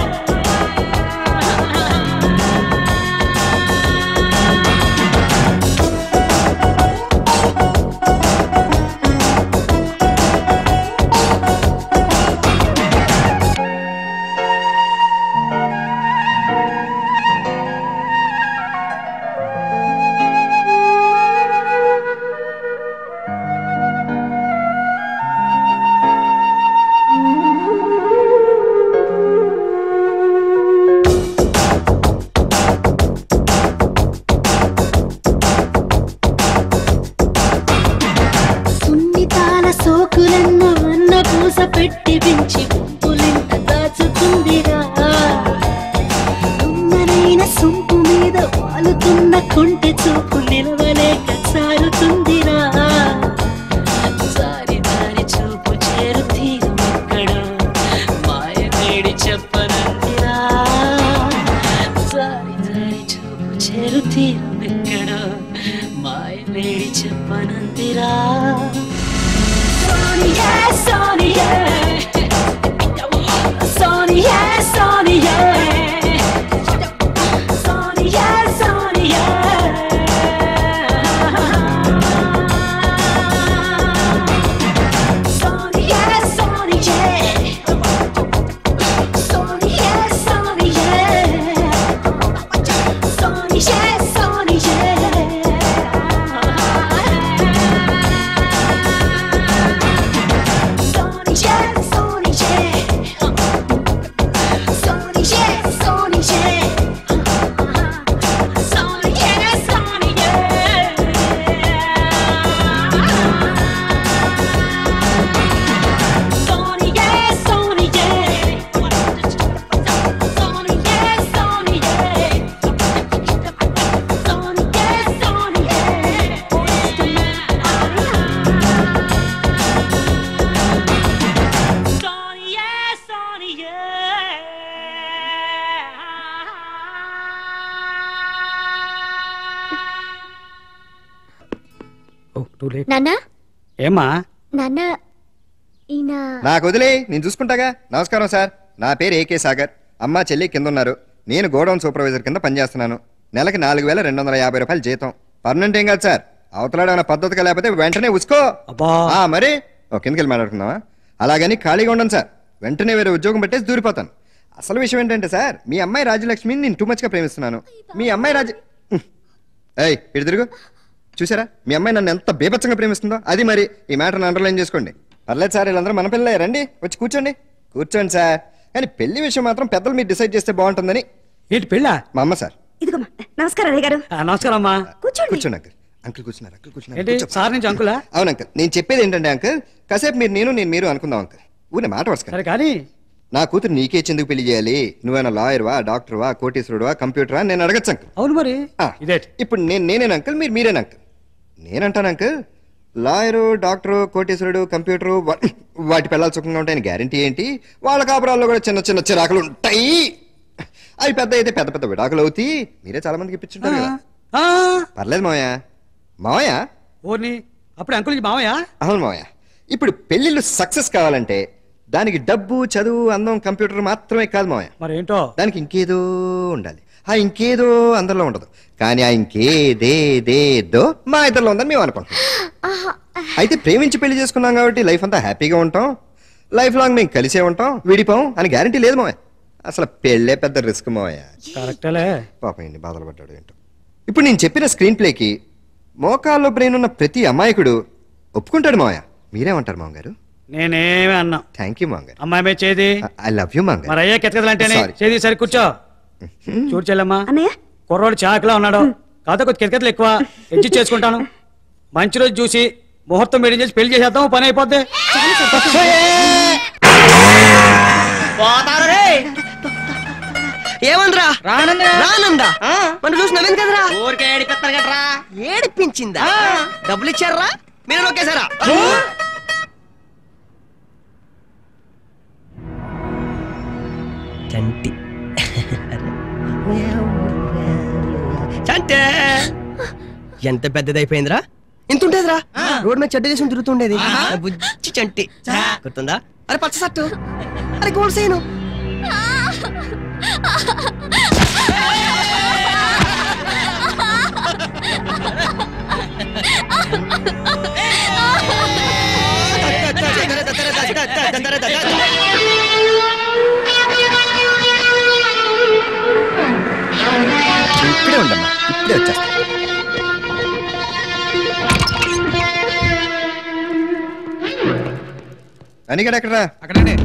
సున్నితాల సోకులెన్నో అన్న పూస పెట్టి పెంచి గుంపులింత దాచుతుందిరా దుమ్మనైన సొంపు మీద వాలుతున్న కొంటె చూపు నిలవలేక సారుతుందిరా సారి దారి చూపు చేరు తీరం ఎక్కడో మాయ వేడి చెప్పనందిరా సారి దారి చూపు చేరు తీరం ఎక్కడో మాయ వేడి చెప్పనందిరా Sonia, Sonia, Sonia, Sonia, Sonia, Sonia. Sonia, Sonia, Sonia, Sonia, Sonia, నాన్న ఏమ్మా నాన్న ఈయన నాకు వదిలే నేను చూసుకుంటాగా నమస్కారం సార్ నా పేరు ఏకే సాగర్ అమ్మ చెల్లి కింద ఉన్నారు నేను గోడౌన్ సూపర్వైజర్ కింద పనిచేస్తున్నాను నెలకి నాలుగు వేల రెండు వందల యాభై రూపాయలు జీతం పర్మనెంట్ ఏం కాదు సార్ అవతలాడేమైనా పద్ధతిగా లేకపోతే వెంటనే ఉసుకో ఆ, మరి ఓ కిందకి వెళ్ళి మాట్లాడుకుందామా అలాగని ఖాళీగా ఉండను సార్ వెంటనే వేరే ఉద్యోగం పెట్టేసి దూరిపోతాను అసలు విషయం ఏంటంటే సార్ మీ అమ్మాయి రాజలక్ష్మిని నేను టూ మచ్గా ప్రేమిస్తున్నాను మీ అమ్మాయి రాజ ఏయ్ ఇటు తిరుగు చూసారా మీ అమ్మాయి నన్ను ఎంత బీభత్సంగా ప్రేమిస్తుందో అది మరి ఈ మ్యాటర్ని అండర్లైన్ చేసుకోండి పర్లేదు సార్ వీళ్ళందరూ మన పిల్లలే రండి వచ్చి కూర్చోండి కూర్చోండి సార్ కానీ పెళ్లి విషయం మాత్రం పెద్దలు మీరు డిసైడ్ చేస్తే బాగుంటుందని ఏంటి పెళ్ళా మా అమ్మ సార్ ఇదిగోమ్మా నమస్కారం అయ్య గారు నమస్కారం అమ్మా కూర్చోండి కూర్చోండి అంకుల్ అంకుల్ కూర్చున్నారు అంకుల్ కూర్చున్నారు ఏంటి కూర్చో. సార్ నుంచి అంకులా అవును అంకుల్ నేను చెప్పేది ఏంటంటే అంకుల్ కాసేపు మీరు నేను నేను మీరు అనుకుందాం అంకుల్ ఊరిని మాట వరుస సరే కానీ నా కూతురు నీకే ఎందుకు పెళ్లి చేయాలి నువ్వేనా లాయర్వా డాక్టర్వా కోటీశ్వరుడువా కంప్యూటరా నేను అడగచ్చు అంకుల్ అవును మరి ఇదే ఇప్పుడు నేను నేనేను అంకుల్ మీరు మీరేనా అంకుల్ నేనంటాను అంకుల్ లాయరు డాక్టరు కోటీశ్వరుడు కంప్యూటరు వా- వాటి పిల్లలు సుఖంగా ఉంటాయని గ్యారంటీ ఏంటి వాళ్ళ కాపురాల్లో కూడా చిన్న చిన్న చిరాకులు ఉంటాయి అవి పెద్ద అయితే పెద్ద పెద్ద విడాకులు అవుతాయి మీరే చాలా మందికి ఇప్పించుంటారు కదా పర్లేదు మావయ్య మావయ్య ఓర్ని అప్పుడు అంకుల్ నుంచి మామయ్య అవును మావయ్య ఇప్పుడు పెళ్లిళ్ళు సక్సెస్ కావాలంటే దానికి డబ్బు చదువు అందం కంప్యూటర్ మాత్రమే కాదు మావయ్య మరి ఏంటో దానికి ఇంకేదో ఉండాలి ఆ ఇంకేదో అందరిలో ఉండదు కానీ ఆ ఇంకేదేదేదో మా ఇద్దరిలో ఉందని మేము అనుకుంటాం అయితే ప్రేమించి పెళ్లి చేసుకున్నాం కాబట్టి లైఫ్ అంతా హ్యాపీగా ఉంటాం లైఫ్ లాంగ్ మేము కలిసే ఉంటాం విడిపోం అని గ్యారంటీ లేదు మావయ్య అసలు పెళ్ళే పెద్ద రిస్క్ మావయ్య కరెక్టేలే పాపం ఎన్ని బాధలు పడ్డాడు ఏంటో ఇప్పుడు నేను చెప్పిన స్క్రీన్ ప్లేకి మోకాల్లో బ్రెయిన్ ఉన్న ప్రతి అమాయకుడు ఒప్పుకుంటాడు మావయ్య మీరేమంటారు మామ గారు నేనేమే అన్నా థ్యాంక్ యూ మామ గారు అమ్మాయి మీద చేది ఐ లవ్ యూ మామ మరి అయ్యే కెతకదలంటేనే Sorry. చేది సరి కూర్చో చూడు చెల్లమ్మా కుర్రోడు చాకులా ఉన్నాడు కాదు కొద్ది కితకతలు ఎక్కువ అడ్జస్ట్ చేసుకుంటాను మంచి రోజు చూసి ముహూర్తం మీటింగ్ చేసి పెళ్లి చేసేద్దాం పని అయిపోద్ది పోతారు రే ఏమందిరా రానందా రానందా మనం చూసి నవ్వింది కదరా ఊరికే ఏడిపిస్తారు కదరా ఏడిపించిందా డబ్బులు ఇచ్చారా మీరు నొక్కేశారా చంటి చంటే ఎంత పెద్దదైపోయిందిరా ఇంత ఉండేదిరా రోడ్ మీద చెడ్డ చేసి తిరుగుతుండేది ఆ బుజ్జి చంటి గుర్తుందా అరే పచ్చ సట్టు అరే గోల్డ్ సైను ఇప్పుడే ఉండమ్మా ఇప్పుడే వచ్చేస్తా అనిగడ ఎక్కడరా అక్కడండి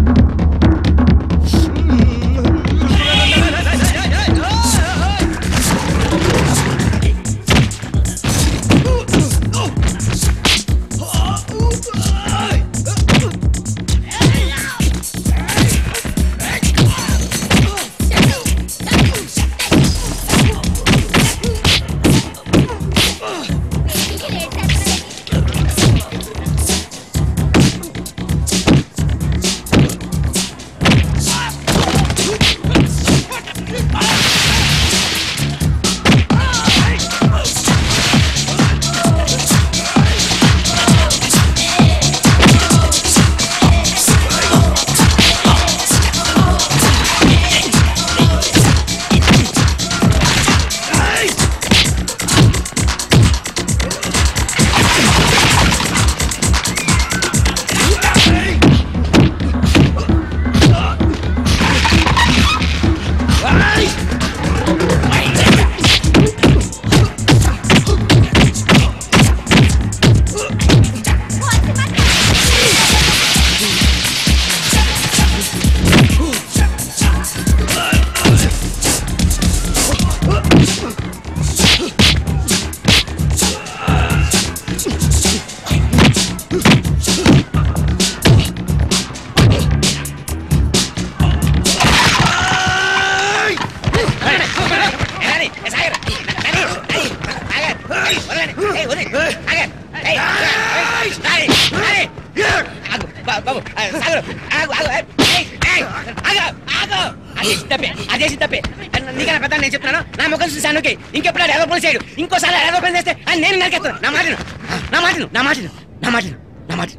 అదేసి తప్పే నీకన్నా పెద్ద నేను చెప్తున్నాను నా ముఖం చూసాను ఓకే ఇంకెప్పుడు ఏదో పని చేయడు ఇంకోసారి ఏదో పని చేస్తే అది నేను నరికేస్తాను నా మాటను నా మాటను నా మాటను నా మాటను నా మాట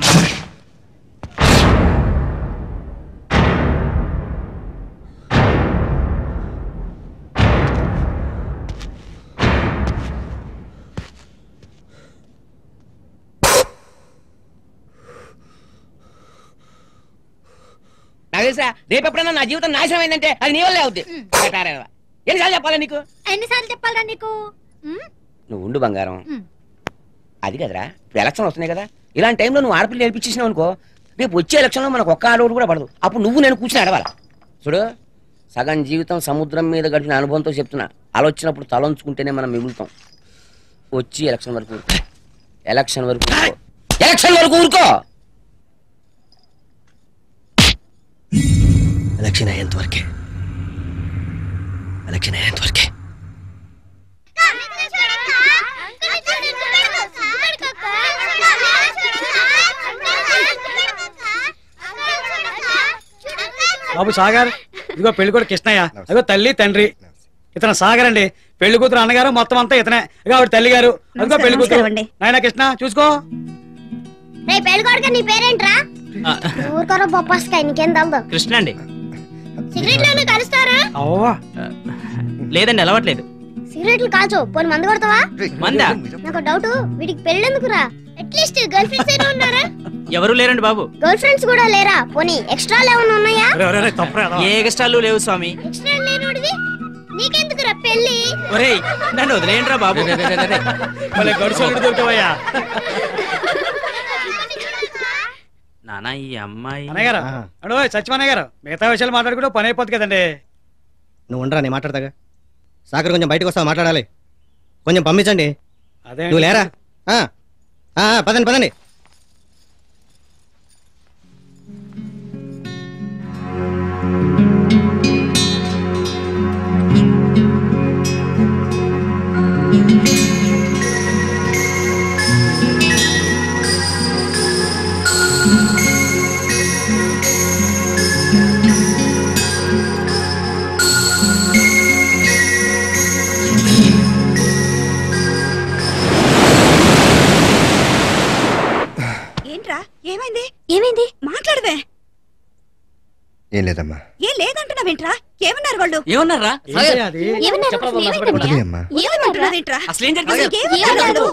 నాకు తెలుసా రేపు ఎప్పుడన్నా నా జీవితం నాశనం అయిందంటే అది నీ వల్లే అవుద్ది కటారేవా. ఎన్నిసార్లు చెప్పాలా నీకు ఎన్నిసార్లు చెప్పాలరా నీకు ఉమ్? నువ్వు ఉండు బంగారం అది కదరా ఇప్పుడు ఎలక్షన్ వస్తున్నాయి కదా ఇలాంటి టైంలో నువ్వు ఆడపిల్ల నేర్పించేసినావు అనుకో రేపు వచ్చే ఎలక్షన్లో మనకు ఒక్క ఆడోడు కూడా పడదు అప్పుడు నువ్వు నేను కూర్చుని అడవాల చూడు సగం జీవితం సముద్రం మీద గడిపిన అనుభవంతో చెప్తున్నా ఆలోచనప్పుడు తలంచుకుంటేనే మనం మిగులుతాం వచ్చి ఎలక్షన్ వరకు ఊరుకో. ఎలక్షన్ వరకు ఊరుకో. ఎలక్షన్ వరకు ఊరుకో ఎలక్షన్ అయ్యేంత వరకే ఎలక్షన్ అయ్యేంత వరకే బాబు సాగర్ ఇదిగో పెళ్లి కూడా కృష్ణయ్య అదిగో తల్లి తండ్రి ఇతను సాగర్ అండి పెళ్లి కూతురు అన్నగారు మొత్తం అంతా ఇతనే ఇక ఆవిడ తల్లి గారు అదిగో పెళ్లి కూతురు నమస్కారం అండి. నాయన కృష్ణ చూసుకో రే పెళ్ళికొడుక నీ పేరేంట్రా ఊరుకోరా బొప్పాస్కాయ నీకేం తగ్గదు కృష్ణ అండి సిగరెట్లు కలుస్తారా అవ్వా లేదండి అలవాట్లేదు సిగరెట్లు కాల్చు పోనీ మందు కొడతావా మందా నాకు డౌట్ వీడికి పెళ్ళెందుకురా అట్లీస్ట్ గర్ల్ ఫ్రెండ్స్ అయినా ఉన్నారా ఎవరు లేరండి బాబు గర్ల్ ఫ్రెండ్స్ కూడా లేరా పోనీ ఎక్స్ట్రా ఏమైనా ఉన్నాయా ఏ ఎగస్ట్రాలు లేవు స్వామి ఎక్స్ట్రా లేనోడివి నీకెందుకురా పెళ్ళి ఒరేయ్ నన్ను వదిలేయండిరా బాబు మళ్ళీ గడుచులు దొరికవయ్యా నానా ఈ అమ్మాయి అన్నయ్య గారు అడు సత్యమన్నయ్య గారు మిగతా విషయాలు మాట్లాడుకుంటే పని అయిపోతుంది కదండి నువ్వు ఉండరా నేను మాట్లాడతాగా సాగర్ కొంచెం బయటకు వస్తావు మాట్లాడాలి కొంచెం పంపించండి అదే నువ్వు లేరా ఆ, ఆ, పదండి పదండి ఏం లేదమ్మా ఏం లేదంటున్నావేంట్రా ఏమన్నారు వాళ్ళు ఏమన్నారా ఏంటి అది? ఏమన్నారు చెప్పరా బాబు, ఏమైంది వదిలే అమ్మా ఏమంటున్నావేంట్రా అసలు ఏం జరిగింది అసలు ఏమన్నారు వాళ్ళు?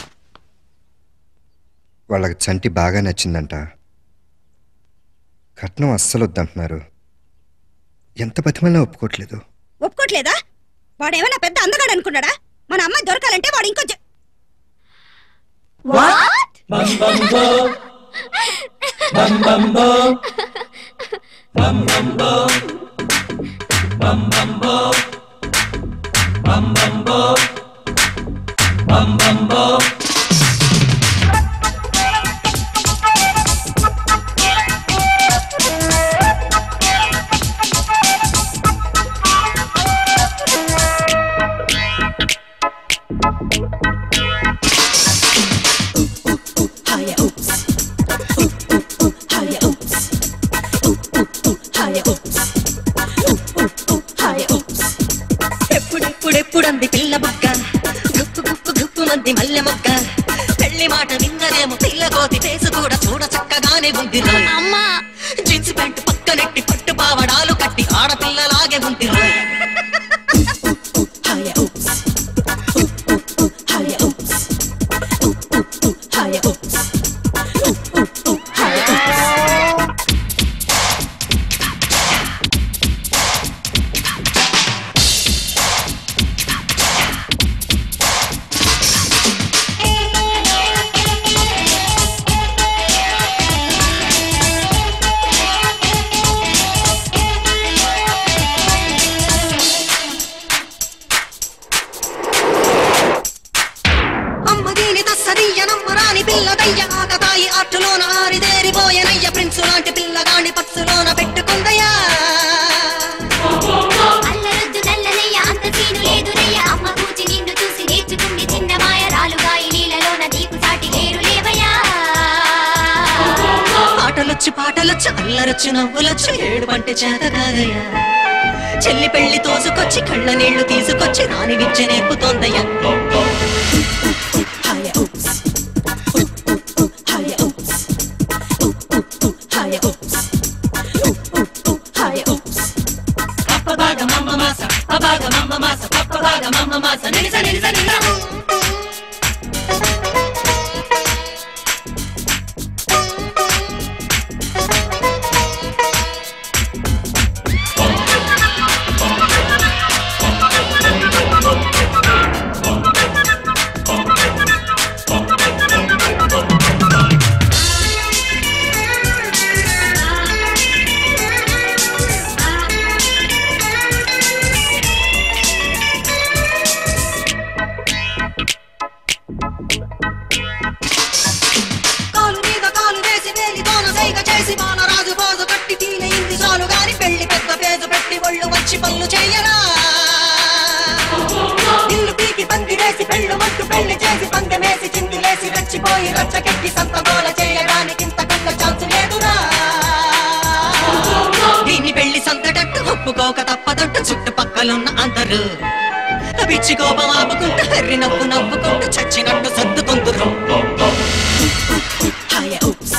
వాళ్ళకి చంటి బాగా నచ్చిందంట కట్నం అస్సలు వద్దంటున్నారు ఎంత బతిమల్లా ఒప్పుకోవట్లేదు ఒప్పుకోట్లేదా వాడేమైనా పెద్ద అందగాడు అనుకున్నాడా మన అమ్మాయి దొరకాలంటే వాడు ఇంకొంచెం ఎప్పుడెప్పుడెప్పుడంది పిల్ల బుక్క గుప్పు గుప్పు గుప్పు మంది మల్లె మొక్క పెళ్లి మాట విన్నదేమో పిల్ల కోతి ఫేసు కూడా చూడ చక్కగానే ఉంది రోయ్. అమ్మా జీన్స్ ప్యాంటు పక్కనెట్టి పట్టు పావడాలు కట్టి ఆడపిల్లలాగే ఉంది రోయ్. హాయ ఉప్స్. హాయ ఉప్స్. హాయ ఉప్స్. హాయ ఉప్స్. అమ్మ దీని తస్సదియ్య నమ్మరాని పిల్లదయ్య ఆకతాయి ఆటలోన ఆరిదేరిపోయనయ్య ప్రిన్సు లాంటి పిల్లగాని పచ్చులోన పెట్టుకుందయ్యా అల్లరొద్దు నల్లనయ్య అంత సీను లేదునయ్య అమ్మ కూచి నిన్ను చూసి నేర్చుకుంది చిన్న మాయ రాలుగా ఈ నీళ్ళలోన నీకు సాటి లేరు లేవయ్యా ఆటలొచ్చు పాటలొచ్చు అల్లరొచ్చు నవ్వులొచ్చు ఏడు పంటే చేత కాదయ్యా చెల్లి పెళ్లి తోసుకొచ్చి కళ్ళ నీళ్లు తీసుకొచ్చి రాని విద్య నేర్పుతోందయ్యా హాయ ఉప్స్. హాయ ఉప్స్. హాయ ఉప్స్. హాయ ఉప్స్. పప్పబాగ మమ్మ మాస పబాగ మమ్మ మాస పప్పబాగ మమ్మ మాస నిలిస నిలిస నిలిస కాలు మీద కాలు వేసి వేలితోన సైగ చేసి బాలరాజు పోజు కట్టి తీనయింది చాలు గాని పెళ్లి పెద్ద పేజు పెట్టి ఒళ్ళు వచ్చి పనులు చెయ్యరా ఇల్లు పీకి పంది వేసి పెళ్ళు మట్టు పెళ్లి చేసి పందెమేసి చిందులేసి రెచ్చిపోయి రచ్చకెక్కి సంతగోల చేయడానికి ఇంతకన్నా ఛాన్స్ లేదురా దీన్ని పెళ్లి సంతటట్టు ఒప్పుకోక తప్పదట్టు చుట్టుపక్కలున్న అందరూ పిచ్చి కోపం ఆపుకుంటూ హర్రి నవ్వు నవ్వుకుంటూ చచ్చినట్టు సర్దుకుంటురు హాయ ఉప్స్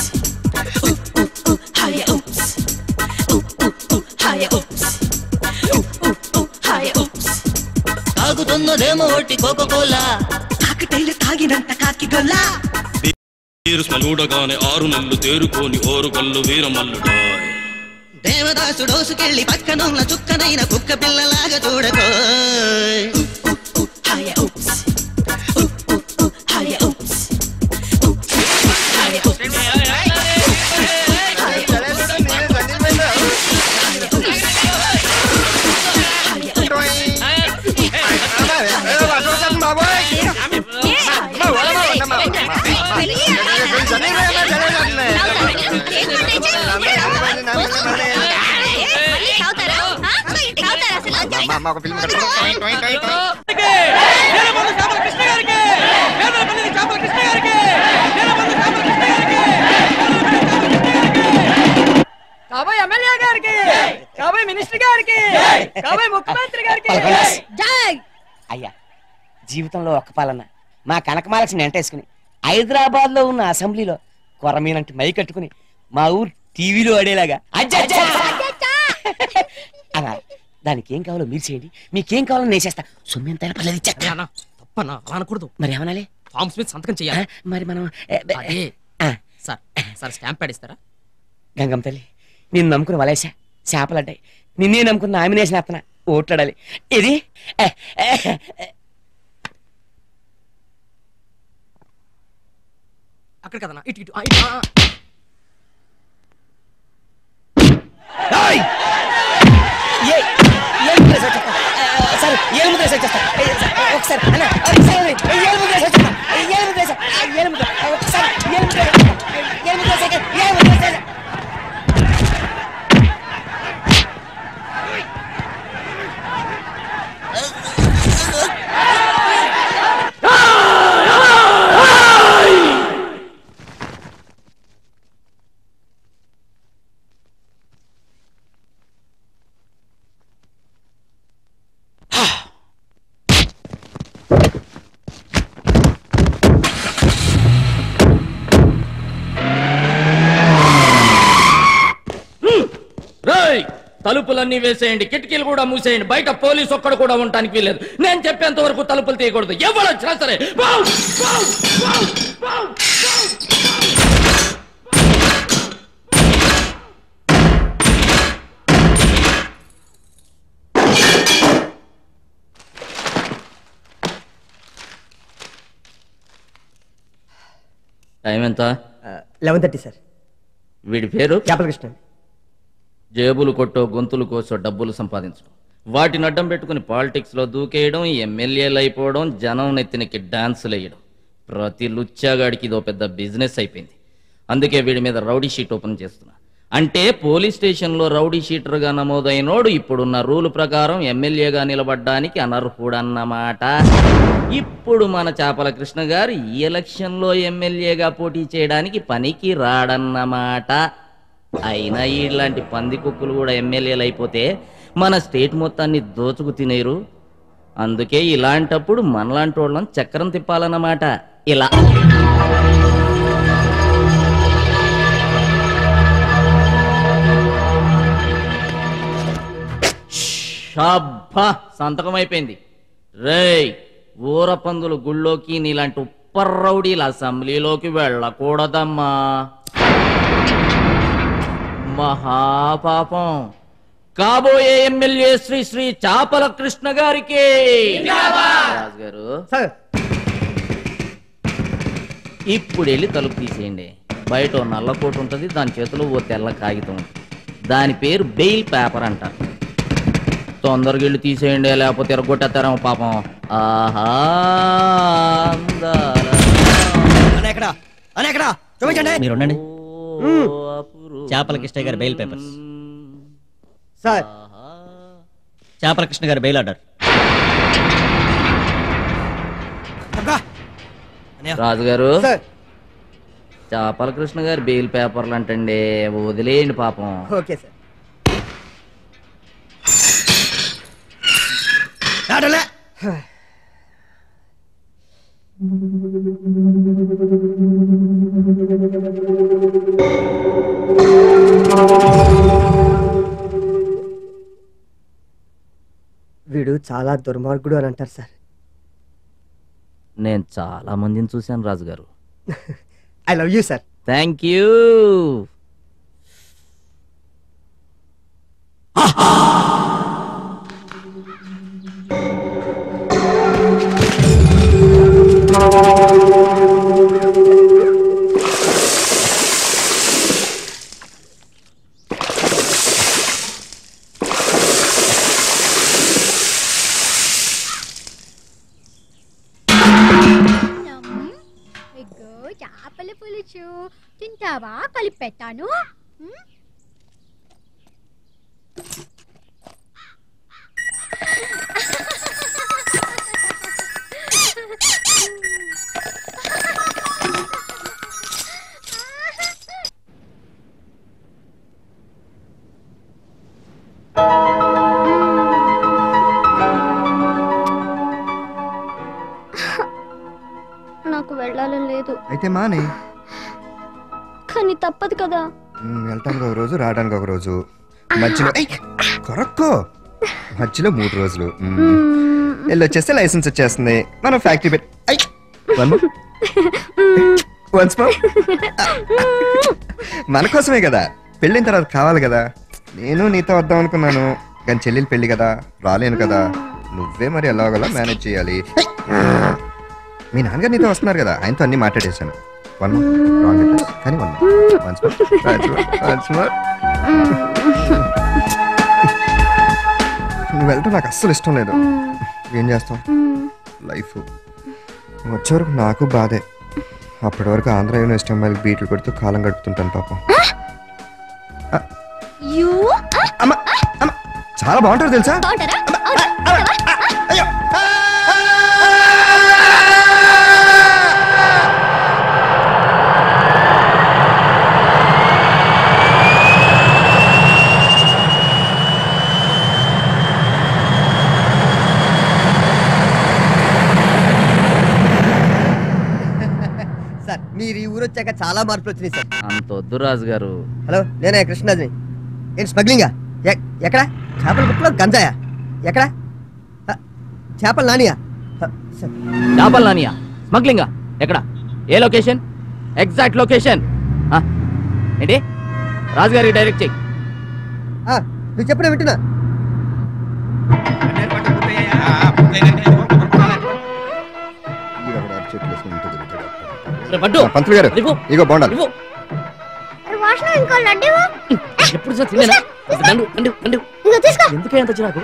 హాయ ఉప్స్ హాయ ఉప్స్ హాయ ఉప్స్ తాగుతున్నదేమో ఒట్టి కోకో కోలా కాకిటైలు తాగినంత కాకి గొల్లా వీరు చూడగానే ఆరు నెలలు తేరుకొని ఓరుగల్లు వీరమల్లుడా దేవదాసు డోసుకెళ్ళి పక్కనున్న చుక్కనైన కుక్క పిల్లలాగా చూడకో హాయ ఉప్స్ హాయ ఉప్స్ హాయ ఉప్స్ కాబోయే ఎమ్మెల్యే గారికి కాబోయే మినిస్టర్ గారికి కాబోయే ముఖ్యమంత్రి గారికి జై అయ్యా జీవితంలో ఒక్క పాలన మా కనకమాలక్ష్మి వెంటేసుకుని హైదరాబాద్ లో ఉన్న అసెంబ్లీలో కొరమీనంటే మై కట్టుకుని మా ఊరు టీవీలో ఆడేలాగా అజ్జా, అజ్జా, అలా దానికి ఏం కావాలో మీరు చేయండి మీకేం కావాలో నేను చేస్తా సొమ్ము ఎంత పర్లేదు ఇచ్చేస్తా. తప్పన్నా అలా అనకూడదు మరి ఏమనాలి ఫార్మ్స్ మీద సంతకం చేయాలి మరి మనం అదే సార్ సార్ స్టాంప్ ప్యాడ్ ఇస్తారా గంగమ్మ తల్లి నిన్ను నమ్ముకుని వలేసా చేపలంటాయి నిన్నే నమ్ముకున్న నామినేషన్ వేస్తున్నా ఓట్లాడాలి ఇది ఏ, ఏ, ఏ. అక్కడ కదన్నా ఇటు ఇటు ఆ, ఇటు, ఆ. ఏ- ఏం ముద్ర వేసి వచ్చేస్తా? ఏ, సార్ ఏం ముద్ర వేసి వచ్చేస్తా? ఏ, సార్, ఒకసారి అన్న ఒకసారి ఏం ముద్ర వేసి వచ్చేస్తా? ఏం ముద్ర వేసి- ఏం ముద్ర ఒకసారి ఏం ముద్ర వేసి వచ్చేస్తా? ఏం ముద్ర వేసి వచ్చేస్తా? ఏం ముద్ర వేసి వచ్చేస్తా? రేయ్ తలుపులన్నీ వేసేయండి కిటికీలు కూడా మూసేయండి బయట పోలీసు ఒక్కడు కూడా ఉండటానికి వీల్లేదు నేను చెప్పేంత వరకు తలుపులు తీయకూడదు ఎవరు వచ్చినా సరే wow! Wow! Wow! Wow! Time ఎంత లెవెన్ థర్టీ సార్ వీడి పేరు చేపలకృష్ణ జేబులు కొట్టో గొంతులు కోసో డబ్బులు సంపాదించడం వాటిని అడ్డం పెట్టుకుని పాలిటిక్స్ లో దూకేయడం ఎమ్మెల్యేలు అయిపోవడం జనం నెత్తినకి డాన్సులు వేయడం ప్రతి లుచ్చాగాడికి ఇదో పెద్ద బిజినెస్ అయిపోయింది అందుకే వీడి మీద రౌడీ షీట్ ఓపెన్ చేస్తున్నా అంటే పోలీస్ స్టేషన్లో రౌడీ షీటర్గా నమోదైనోడు ఇప్పుడున్న రూల్ ప్రకారం ఎమ్మెల్యేగా నిలబడ్డానికి అనర్హుడన్నమాట ఇప్పుడు మన చాపల కృష్ణ గారు ఈ ఎలక్షన్లో ఎమ్మెల్యేగా పోటీ చేయడానికి పనికి రాడన్నమాట అయినా ఇలాంటి పంది కుక్కులు కూడా ఎమ్మెల్యేలు అయిపోతే మన స్టేట్ మొత్తాన్ని దోచుకు తినేరు అందుకే ఇలాంటప్పుడు మనలాంటి వాళ్ళని చక్రం తిప్పాలన్నమాట ఇలా షబ్బా సంతకం అయిపోయింది రేయ్ ఊర పందులు గుళ్ళోకి నీలాంటి ఉప్పర్ రౌడీల అసెంబ్లీలోకి వెళ్ళకూడదమ్మా మహాపాపం కాబోయే ఎమ్మెల్యే శ్రీ శ్రీ చాపల కృష్ణ గారికి రాజు గారు ఇప్పుడు వెళ్ళి తలుపు తీసేయండి బయట ఓ నల్ల కోటు ఉంటుంది దాని చేతిలో ఓ తెల్ల కాగితం ఉంటుంది దాని పేరు బెయిల్ పేపర్ అంటారు తొందరగా వెళ్ళి తీసేయండి లేకపోతే ఎరగొట్టేస్తారేమో పాపం ఆహా అందాల ఎక్కడ అనే ఎక్కడ చూపించండి మీరు ఉండండి చేపల కృష్ణ గారి బెయిల్ పేపర్స్ సార్ చేపల కృష్ణ గారి బెయిల్ ఆర్డర్ రాజుగారు చాపల కృష్ణ గారి బెయిల్ పేపర్లు అంటండి వదిలేయండి పాపం ఓకే సార్ ఆటలే వీడు చాలా దుర్మార్గుడు అని అంటారు సార్ నేను చాలా మందిని చూశాను రాజుగారు I love you sir thank you ఎగ్గో చేపల పులుసు తింటావా కలిపి పెట్టాను ఉమ్? నాకు వెళ్ళాలని లేదు అయితే మానే కానీ తప్పదు కదా ఉమ్, వెళ్ళటానికి ఒక రోజు రావడానికి ఒక రోజు మధ్యలో ఏయ్! కొరక్కో మధ్యలో మూడు రోజులు మ్మ్. వెళ్ళి వచ్చేస్తే లైసెన్స్ వచ్చేస్తుంది మనం ఫ్యాక్టరీ పెట్టి ఐ! One more. Once more. మన కోసమే కదా పెళ్ళిన తర్వాత కావాలి కదా నేను నీతో వద్దాం అనుకున్నాను కానీ చెల్లెలు పెళ్లి కదా రాలేను కదా నువ్వే మరి ఎలాగోలా మేనేజ్ చేయాలి మీ నాన్నగారు నీతో వస్తున్నారు కదా ఆయనతో అన్ని మాట్లాడేశాను వన్ రాంగ్ అడ్రస్ కానీ వన్ వన్స్ వన్స్ మోర్ నువ్వు వెళ్ళటం నాకు అస్సలు ఇష్టం లేదు ఏం చేస్తాం లైఫ్ వచ్చే వరకు నాకు బాధే అప్పటి వరకు ఆంధ్ర యూనివర్సిటీ అమ్మాయిలకి బీట్లు కొడుతూ కాలం గడుపుతుంటాను పాపం యూ చాలా బాగుంటారు తెలుసా బాగుంటారా సార్ మీరు ఈ ఊరు వచ్చాక చాలా మార్పులు వచ్చినాయి సార్ అంత వద్దు రాజు గారు హలో నేనే కృష్ణరాజుని ఏంటి స్మగ్లింగా ఎ- ఎక్కడ చేపల బుక్లో గంజాయా ఎక్కడ హ, చేపలు నానియా హ, సార్ చేపలు నానియా స్మగ్లింగా ఎక్కడ ఏ లొకేషన్ ఎగ్జాక్ట్ లొకేషన్ ఏంటి రాజుగారికి డైరెక్ట్ చెయ్యి ఆ, నువ్వు చెప్పిన వింటున్నా పట్టు. పంతులు గారు ఇవ్వు. ఇగో బాగుండాలి ఇవ్వు. వాసన ఇంకో లడ్డు ఎప్పుడు చూసినా తినేనా? దండు, దండు, దండు. ఇంకో తీసుకో ఎందుకే అంత చిరాకు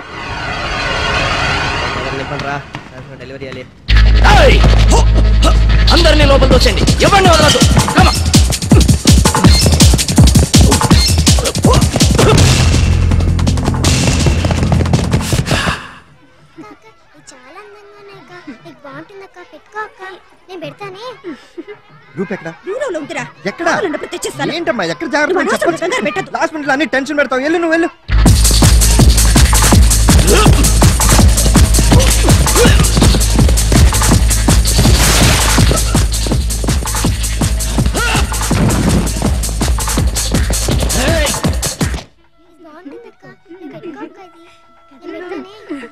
డెలివరీ అయ్యాలి ఏయ్! అందరినీ లోపల తోచండి ఎవరిని వదలదు Come on. చాలా అందంగా ఉన్నాయి అక్క నీకు బాగుంటుంది అక్క పెట్టుకో అక్క నేను పెడతానే రూప్ ఎక్కడ దూరంలో ఉందిరా ఎక్కడ కావాలన్నప్పుడు తెచ్చిస్తాను ఏంటమ్మా ఎక్కడ జాగ్రత్త నువ్వు అనవసరంగా కంగారు చెప్పొచ్చు. పెట్టొద్దు. లాస్ట్ మినిట్ అన్ని టెన్షన్ పెడతావు వెళ్ళు నువ్వు వెళ్ళు బాగుంటుంది అక్క నేను పెట్టుకో అక్క ఇది నేను పెడతానే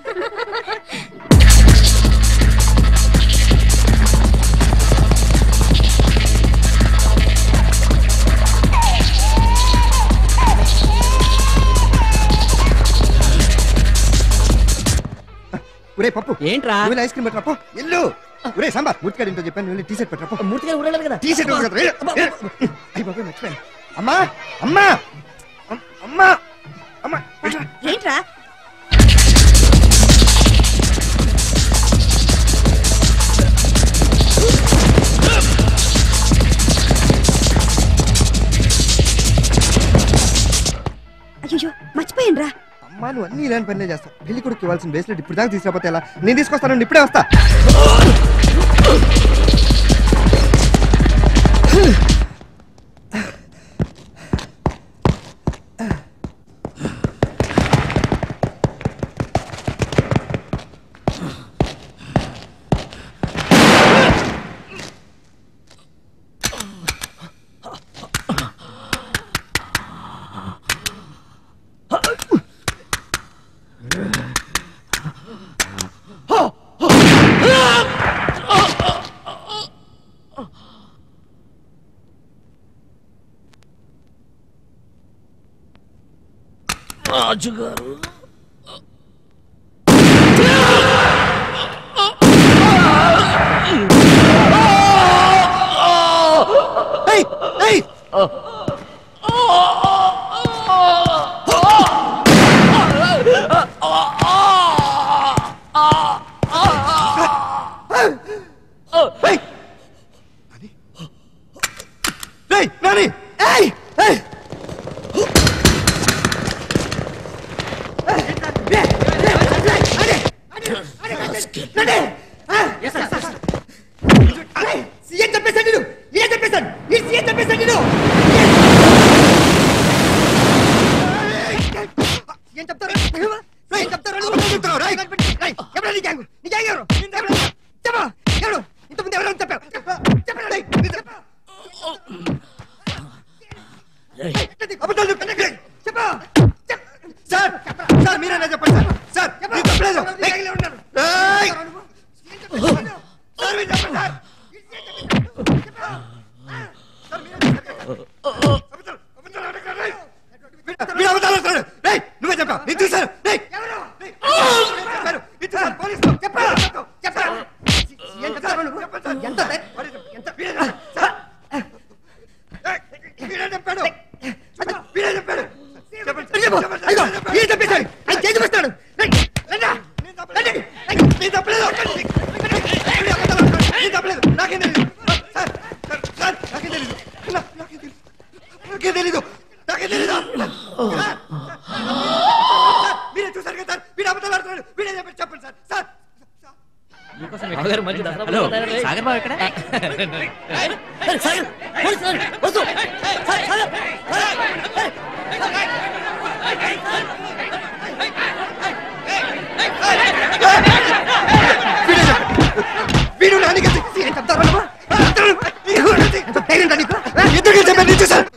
ఒరే పప్పు ఏంట్రా నువ్వు ఐస్ క్రీమ్ పెట్టరా పో ఇల్లు ఒరే సాంబార్ మూర్తిగాడు ఇంతో చెప్పాను వెళ్ళి టీ షర్ట్ పెట్టరా పో మూర్తిగా ఊరేగాలి కదా టీ షర్ట్ ఉంది కదా, వెళ్ళు, వెళ్ళు. అయ్య బాబోయ్, మర్చిపోయాను అమ్మా అమ్మా అమ్- అమ్మా అమ్మా ఇట్రా. ఏంట్రా అయ్యో మర్చిపోయాను రా అమ్మా నువ్వు అన్ని ఇలాంటి పనులే చేస్తావు పెళ్లి కొడుకు ఇవ్వాల్సిన బ్రేస్లెట్ ఇప్పుడు దాకా తీసుకురాపోతే ఎలా నేను తీసుకొస్తాను ఇప్పుడే వస్తా రాజుగారు ఏయ్ ఏయ్ ఏయ్ ఏయ్ నాని ఏయ్ ఏయ్ సీఎం చెప్పేశాడు నేను ఏం చెప్పేశాడు ఈ సీఎం చెప్పేశాడు నేను ఏం చెప్తారు ఏం చెప్తారు నువ్వు చెప్తావు రేయ్ రేయ్ ఎవరు నీ గ్యాంగ్ నీ గ్యాంగ్ ఎవరు ఎవరు చెప్పు ఎవరు ఇంతకుముందు ఎవరు చెప్పావు చెప్పు రేయ్ చెప్పు అబద్ధాలు చెప్పు చెప్పు సార్ సార్ నాకేం తెలీదు సార్ సార్, సార్ నాకేం తెలీదు నా- నాకేం తెలీదు నాకేం తెలీదు నాకేం తెలీదు సార్, మీరే చూసారు కదా సార్ వీడు అబద్ధాలు ఆడుతున్నాడు వీడే చెప్పండి చెప్పండి సార్ సార్ హలో సాగర్ బాబు ఎక్కడ వీడు నాన్నకి తెలిసి ఏం చెప్తారు ధైర్యం రా నీకు ఇద్దరికి చెప్పాను నేను చూసాను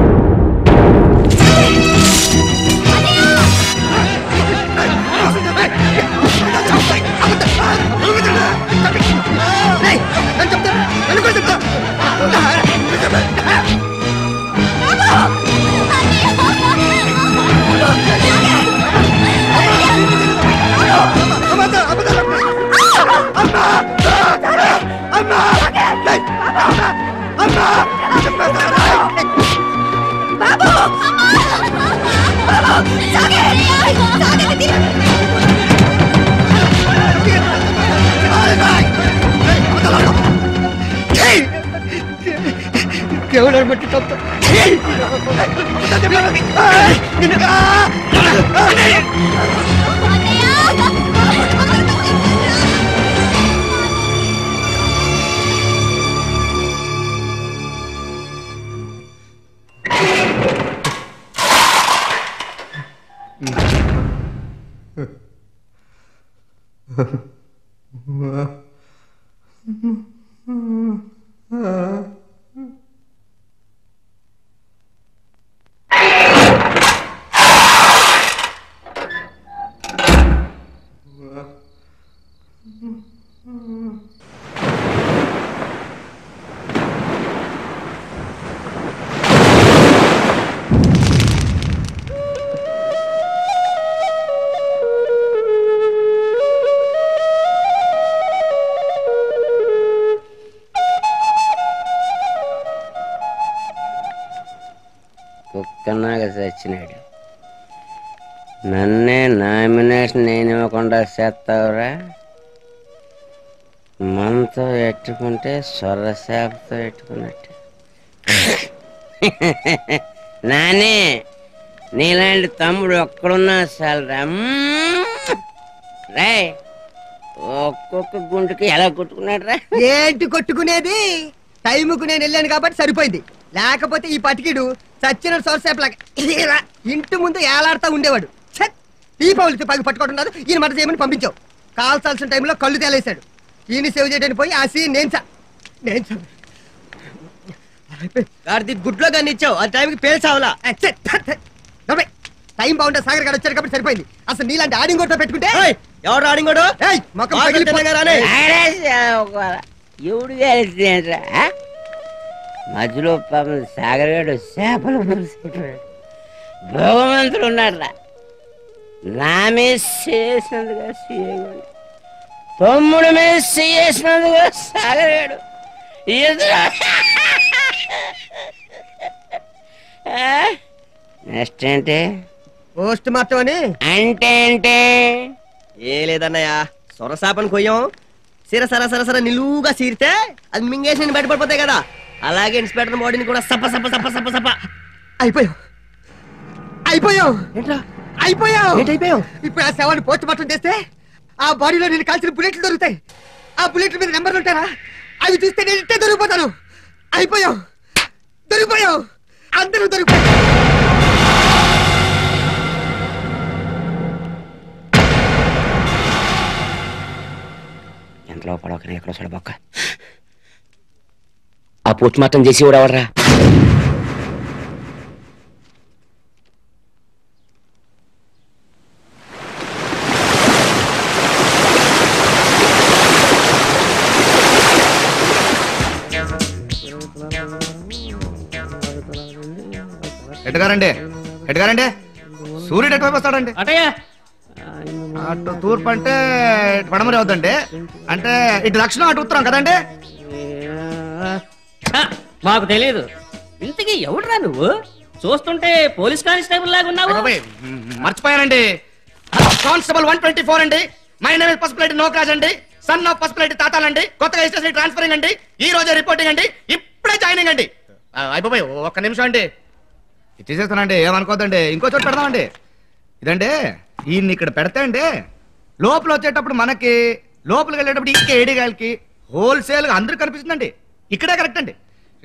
దేవుడు బట్టి తప్ప కుక్కనాగా చచ్చినాడు నన్నే నామినేషన్ నేను ఇవ్వకుండా చేస్తావురా మనతో ఎట్టుకుంటే సొర్రశాపతో ఎట్టుకున్నట్టు నానే నీలాంటి తమ్ముడు ఒక్కడున్నా చాలరా రే ఒక్కొక్క గుంటుకి ఎలా కొట్టుకున్నాడు రా ఏంటి కొట్టుకునేది టైంకు నేను వెళ్ళాను కాబట్టి సరిపోయింది లేకపోతే ఈ పటికిడు సచ్చిన సోర్సేపు లాగా ఇలా ఇంటి ముందు ఏలాడుతూ ఉండేవాడు ఛత్! దీపావళికి పగి పట్టుకుంటున్నారు ఈయన మాట చేయమని పంపించావు కాల్చాల్సిన టైంలో కళ్ళు తేలేశాడు ఈయన సేవ్ చేయడానికి పోయి ఆ సీన్ నేను చా- నేను చా- గాడిది గుడ్లో కానీ ఇచ్చావు ఆ టైంకి పేల్చావులా ఏ, ఛే, ఛ, ఛ. నవ్వే. టైం బాగుంటే సాగర్ గారు వచ్చారు కాబట్టి సరిపోయింది అసలు నీలాంటి ఆడింగ్ కొట్ట పెట్టుకుంటే ఎవరు ఆడింగోడు ఏయ్, మొఖం బాగా పగిలిపో- తిన్నగా రానే. ఎవడు కలిసిండ్రా మధ్యలో పాపం సాగరగాడు చేపలు పులుసుకుంటున్నాడు భగవంతుడు ఉన్నాడ్రా నా మీద చేసినందుగా సీయగాడు తమ్ముడు మీద చేసినందుగా సాగరగాడు ఇద్దరు నెక్స్ట్ ఏంటి పోస్ట్ మార్టం అని అంటే ఏంటి ఏ లేదన్నయ్య సొరసాపని కొయ్యం సిర సర సర సర నిలువుగా సీరితే అది మింగేసి నేను బయటపడిపోతాయి కదా అలాగే ఇన్స్పెక్టర్ బాడీని కూడా సప సప సప సప సప అయిపోయావు అయిపోయావు ఏంట్రా అయిపోయావు ఏంటైపోయావు ఇప్పుడు ఆ శవాన్ని పోస్ట్ మార్టం చేస్తే ఆ బాడీలో నేను కాల్చిన బుల్లెట్లు దొరుకుతాయి ఆ బుల్లెట్ల మీద నెంబర్లు ఉంటారా అవి చూస్తే నేను ఇంటే దొరికిపోతాను అయిపోయావు దొరికిపోయావు అందరూ దొరికిపోయావు ఎంతలో పడవకనే ఎక్కడ వస్తాడు బొక్క ఆ పోస్ట్ మార్టం చేసి కూడా ఎవర్రా ఎటుగారండి ఎటుగారండి సూర్యుడు ఎటువైపు వస్తాడండి అటయ్యా అటు తూర్పు అంటే ఇటు పడమరి అవుతుందండి అంటే ఇటు దక్షిణం అటు ఉత్తరం కదండి మాకు తెలియదు ఇంతకీ ఎవడురా నువ్వు చూస్తుంటే పోలీస్ కానిస్టేబుల్ లాగా ఉన్నావు బాబాయ్, మర్చిపోయానండి కానిస్టేబుల్ వన్ ట్వంటీ ఫోర్ అండి మై నేమ్ పసుపులేటి నోకాజ్ అండి సన్ ఆఫ్ పసుపులెట్టి తాతాలండి కొత్తగా ఎస్ఎస్సీ ట్రాన్స్ఫరింగ్ అండి ఈ రోజే రిపోర్టింగ్ అండి ఇప్పుడే జాయినింగ్ అండి ఆ, అయిపోయి ఒక్క నిమిషం అండి ఇది తీసేస్తానండి ఏమనుకోద్దండి ఇంకో చోట పెడదామండి ఇదండి ఈయన్ని ఇక్కడ పెడితే అండి లోపల వచ్చేటప్పుడు మనకి లోపలికి వెళ్ళేటప్పుడు ఇంకా ఏడిగాయలకి హోల్సేల్ గా అందరికి కనిపిస్తుందండి ఇక్కడే కరెక్ట్ అండి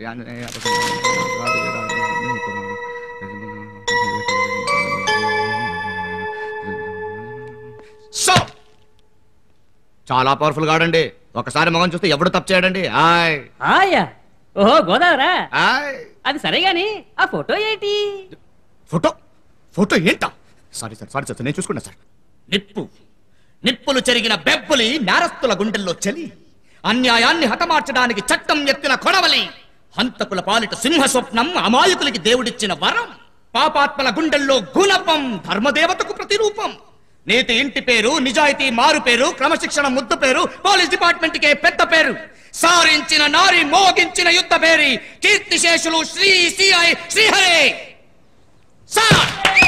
సో చాలా పవర్ఫుల్ గాడండి ఒకసారి మొగం చూస్తే ఎవడు తప్పు చేయడండి ఆయ్ ఆయా ఓహో గోదావరా ఆయ్ అది సరే గాని ఆ ఫోటో ఏంటి ఫోటో ఫోటో ఏంటా సారీ సార్ సారీ సార్ నేను చూసుకున్నా సార్ నిప్పు నిప్పులు చెరిగిన బెబ్బులి నేరస్తుల గుండెల్లో చలి అన్యాయాన్ని హతమార్చడానికి చట్టం ఎత్తిన కొడవలి హంతకుల పాలిట సింహ స్వప్నం అమాయకులకి దేవుడిచ్చిన వరం పాపాత్మల గుండెల్లో గుణపం ధర్మదేవతకు ప్రతిరూపం నీతి ఇంటి పేరు నిజాయితీ మారు పేరు క్రమశిక్షణ ముద్దు పేరు పోలీస్ డిపార్ట్మెంట్ కే పెద్ద పేరు సారించిన నారి మోగించిన యుద్ధ పేరి కీర్తిశేషులు శ్రీ సిఐ శ్రీహరే సార్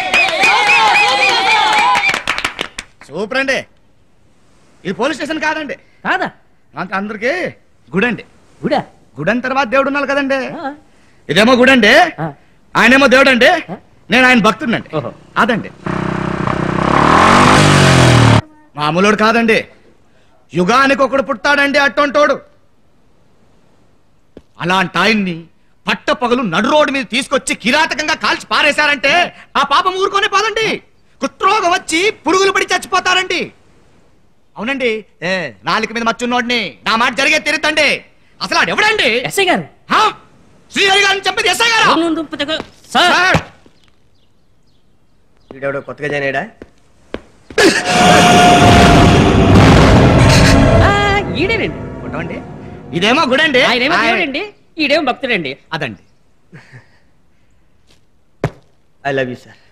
సూపర్ అండి ఇది పోలీస్ స్టేషన్ కాదండి కాదా అంటే అందరికి గుడండి గుడా గుడని తర్వాత దేవుడు ఉన్నారు కదండి ఇదేమో గుడండి ఆయనేమో దేవుడు అండి నేను ఆయన భక్తుడండి అదండి మామూలుడు కాదండి యుగానికి ఒకడు పుట్టాడండి అట్టంటోడు అలాంటి ఆయన్ని పట్ట పగలు నడు రోడ్డు మీద తీసుకొచ్చి కిరాతకంగా కాల్చి పారేశారంటే ఆ పాపం ఊరుకొనే పోదండి కుట్రోగం వచ్చి పురుగులు పడి చచ్చిపోతారండి అవునండి ఏ నాలుక మీద మచ్చున్నోడిని నా మాట జరిగే తిరుగుతండి అసలు ఆడు ఎవడండి ఎస్ఐ గారు హా? శ్రీహరి గారిని చంపేది ఎస్ఐ గారు సార్ వీడెవడో కొత్తగా జాయిన్ అయ్యాడా ఈడేనండి ఫోటో అండి ఇదేమో గుడండి ఆయనేమో ఆయ్. దేవుడండి ఈడేమో భక్తుడండి అదండి I love you sir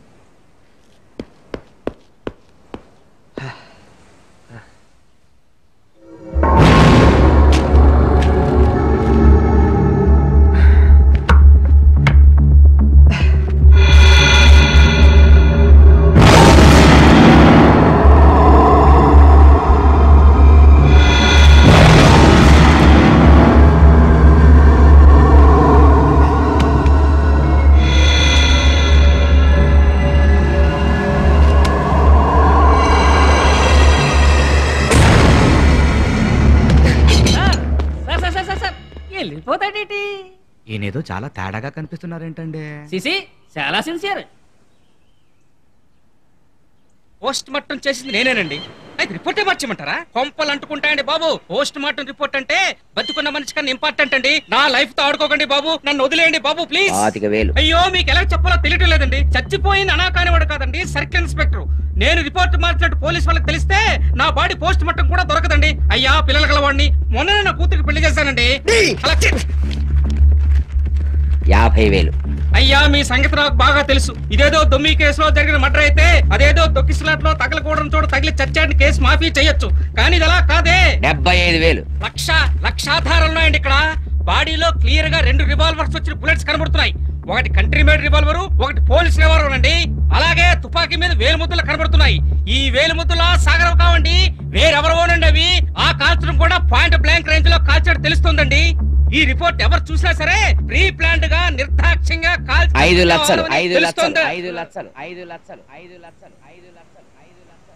sir sir sir sir sir వెళ్ళిపోతాడేటి ఈయనేదో చాలా తేడాగా కనిపిస్తున్నారేంటండి సిసి చాలా సిన్సియర్ పోస్ట్ మార్టం చేసింది నేనేనండి అయితే రిపోర్టే మార్చమంటారా కొంపలు అంటుకుంటాయండి బాబు పోస్ట్ మార్టం రిపోర్ట్ అంటే బతుకున్న మనిషి కన్నా ఇంపార్టెంట్ అండి నా లైఫ్ తో ఆడుకోకండి బాబు నన్ను వదిలేయండి బాబు ప్లీజ్ పాతిక వేలు అయ్యో మీకు ఎలా చెప్పాలో తెలియటం లేదండి చచ్చిపోయింది అనా కానివాడు కాదండి సర్కిల్ ఇన్స్పెక్టర్ నేను రిపోర్ట్ మార్చినట్టు పోలీస్ వాళ్ళకి తెలిస్తే నా బాడీ పోస్ట్ మార్టం కూడా దొరకదండి అయ్యా పిల్లల కలవాడిని మొన్న నా కూతురికి పెళ్లి చేశానండి అలా చే- యాభై వేలు అయ్యా మీ సంగతి నాకు బాగా తెలుసు ఇదేదో దొమ్మి కేసులో జరిగిన మర్డర్ అయితే అదేదో దొక్కిసలాట్లో తగలకూడడం చోట తగిలి చచ్చాడిని కేసు మాఫీ చేయొచ్చు కానీ ఇది అలా కాదే డెబ్బై ఐదు వేలు లక్ష లక్షాధారాలు ఉన్నాయండి ఇక్కడ బాడీలో క్లియర్ గా రెండు రివాల్వర్స్ వచ్చిన బుల్లెట్స్ కనబడుతున్నాయి ఒకటి కంట్రీ మేడ్ రివాల్వర్ ఒకటి పోలీస్ రివాల్వర్ అండి అలాగే తుపాకీ మీద వేలు ముద్దులు కనబడుతున్నాయి ఈ వేలు ముద్దులా సాగరం కావండి వేరెవరవోనండి అవి ఆ కాల్చడం కూడా పాయింట్ బ్లాంక్ రేంజ్ లో కాల్చడం తెలుస్తుందండి ఈ రిపోర్ట్ ఎవరు చూసినా సరే ప్రీ ప్లాన్డ్ గా నిర్దాక్ష్యంగా కాల్చి ఐదు లక్షలు చంపేవాళ్ళని ఐదు లక్షలు తెలుస్తోంది. ఐదు లక్షలు ఐదు లక్షలు ఐదు లక్షలు ఐదు లక్షలు ఐదు లక్షలు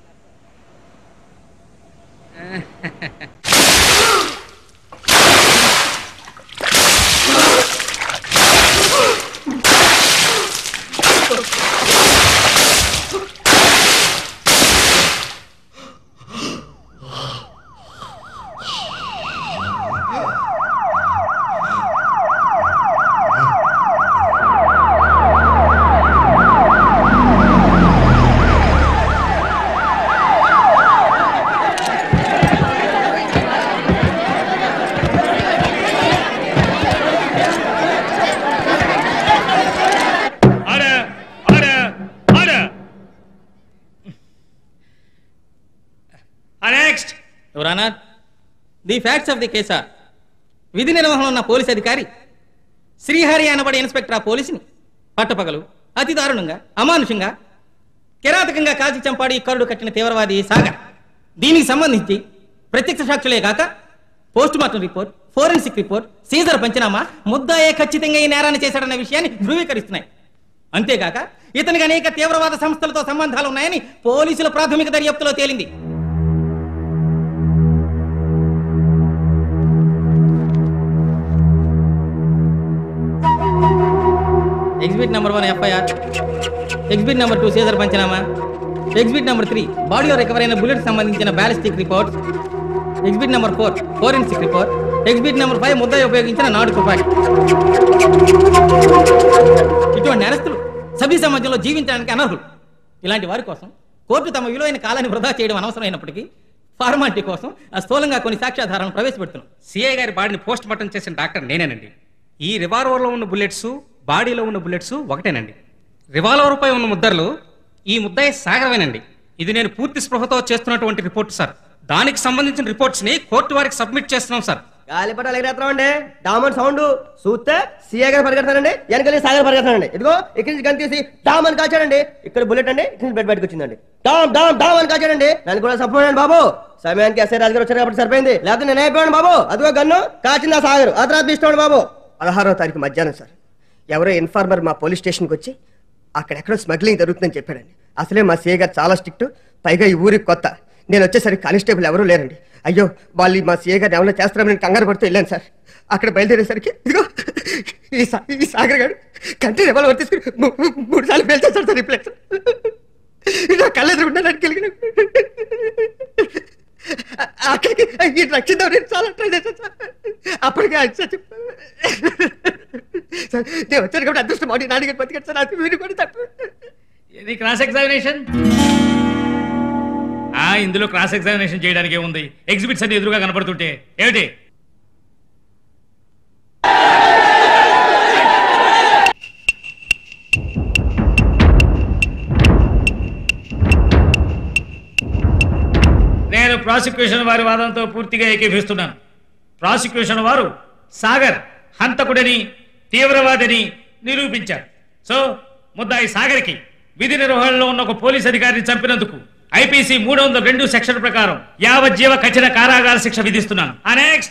నెక్స్ట్ ఎవరానా ది ఫ్యాక్ట్స్ ఆఫ్ ది కేసా విధి నిర్వహణ ఉన్న పోలీస్ అధికారి శ్రీహరి అనబడే ఇన్స్పెక్టర్ ఆ పోలీసుని పట్టపగలు అతి దారుణంగా అమానుషంగా కిరాతకంగా కాల్చి చంపాడు ఈ కరుడు కట్టిన తీవ్రవాది సాగర్ దీనికి సంబంధించి ప్రత్యక్ష సాక్షులే కాక post mortem report forensic report seizure panchanama ముద్దాయే ఖచ్చితంగా ఈ నేరాన్ని చేశాడన్న విషయాన్ని ధృవీకరిస్తున్నాయి అంతేకాక ఇతనికి అనేక తీవ్రవాద సంస్థలతో సంబంధాలు ఉన్నాయని పోలీసుల ప్రాథమిక దర్యాప్తులో తేలింది exhibit number one FIR exhibit number two seizure panchanama exhibit number three బాడీలో రికవర్ అయిన బుల్లెట్ సంబంధించిన ballistic report exhibit number four forensic report exhibit number five ముద్దాయి ఉపయోగించిన నాటు తుపాకీ ఇటువంటి నేరస్తులు సభ్య సమాజంలో జీవించడానికి అనర్హులు ఇలాంటి వారి కోసం కోర్టు తమ విలువైన కాలాన్ని వృధా చేయడం అనవసరమైనప్పటికీ ఫార్మాలిటీ కోసం ఆ స్థూలంగా కొన్ని సాక్ష్యాధారాలను ప్రవేశపెడుతున్నాం సిఐ గారి బాడీని పోస్ట్ మార్టం చేసిన డాక్టర్ నేనేనండి ఈ రివాల్వర్లో ఉన్న బుల్లెట్స్ బాడీలో ఉన్న బుల్లెట్స్ ఒకటేనండి రివాల్వర్ పై ఉన్న ముద్దర్లు ఈ ముద్దాయి సాగరవేనండి ఇది నేను పూర్తి స్పృహతో చేస్తున్నటువంటి రిపోర్ట్ సార్ దానికి సంబంధించిన రిపోర్ట్స్ ని కోర్టు వారికి సబ్మిట్ చేస్తున్నాం సార్ గాలిపటాలు ఎగరేస్తామండి డామన్ సౌండ్ చూస్తే సీఏ గారు పరిగెడతానండి వెనకాల సాగర్ పరిగెడతానండి ఇదిగో ఇక్కడి నుంచి గన్ తీసి డామ్ అని కాచాడండి ఇక్కడ బుల్లెట్ అండి ఇక్కడి నుంచి బెడ్ బయటకు వచ్చిందండి డామ్ డామ్ డామ్ అని కాచాడండి నన్ను కూడా సపోర్ట్ బాబు సమయానికి ఎస్ఐ రాజు గారు వచ్చారు కాబట్టి సరిపోయింది లేకపోతే నేను అయిపోయాను బాబు అదిగో గన్ను కాచిందా సాగర్ ఆ తర్వాత ఇష్టం బాబు పదహారో తారీఖు మధ్యాహ్నం సార్ ఎవరో ఇన్ఫార్మర్ మా పోలీస్ స్టేషన్కి వచ్చి అక్కడెక్కడో స్మగ్లింగ్ జరుగుతుందని చెప్పాడండి అసలే మా సీఏ గారు చాలా స్ట్రిక్ట్ పైగా ఈ ఊరికి కొత్త నేను వచ్చేసరికి కానిస్టేబుల్ ఎవరూ లేరండి అయ్యో వాళ్ళు ఈ మా సీఏ గారు ఎవరైనా చేస్తారని నేను కంగారు పడుతూ వెళ్ళాను సార్ అక్కడ బయలుదేరేసరికి ఇదిగో ఈ సా- ఈ సాగర్ గారు కంటి రెవల్ తీసుకుని మూ- మూ- మూడు సార్లు పేల్చేస్తాడు సార్ ఈ ప్లేస్ ఇలా కళ్ళెదురుకుంటే నన్ను కలిగిన అక్కడికి ఈ రక్షిద్దాం నేను చాలా ట్రై చేశాను సార్ అప్పటికే ఆయన చచ్చి సార్ నేను వచ్చాను కాబట్టి అదృష్టం అవును నాన్నగారు బతికాడు సార్ అది మీరు కూడా తప్పు ఇది క్రాస్ ఎగ్జామినేషన్ ఆ ఇందులో క్రాస్ ఎగ్జామినేషన్ చేయడానికి ఏముంది ఎగ్జిబిట్స్ అన్ని ఎదురుగా కనపడుతుంటే ఏమిటి నేను ప్రాసిక్యూషన్ వారి వాదంతో పూర్తిగా ఏకీభిస్తున్నాను ప్రాసిక్యూషన్ వారు సాగర్ హంతకుడని తీవ్రవాదిని నిరూపించారు సో ముద్దాయి సాగర్కి విధి నిర్వహణలో ఉన్న ఒక పోలీస్ అధికారిని చంపినందుకు ఐపీసీ మూడు వందల రెండు సెక్షన్ ప్రకారం యావజ్జీవ కఠిన కారాగార శిక్ష విధిస్తున్నాను ఆ నెక్స్ట్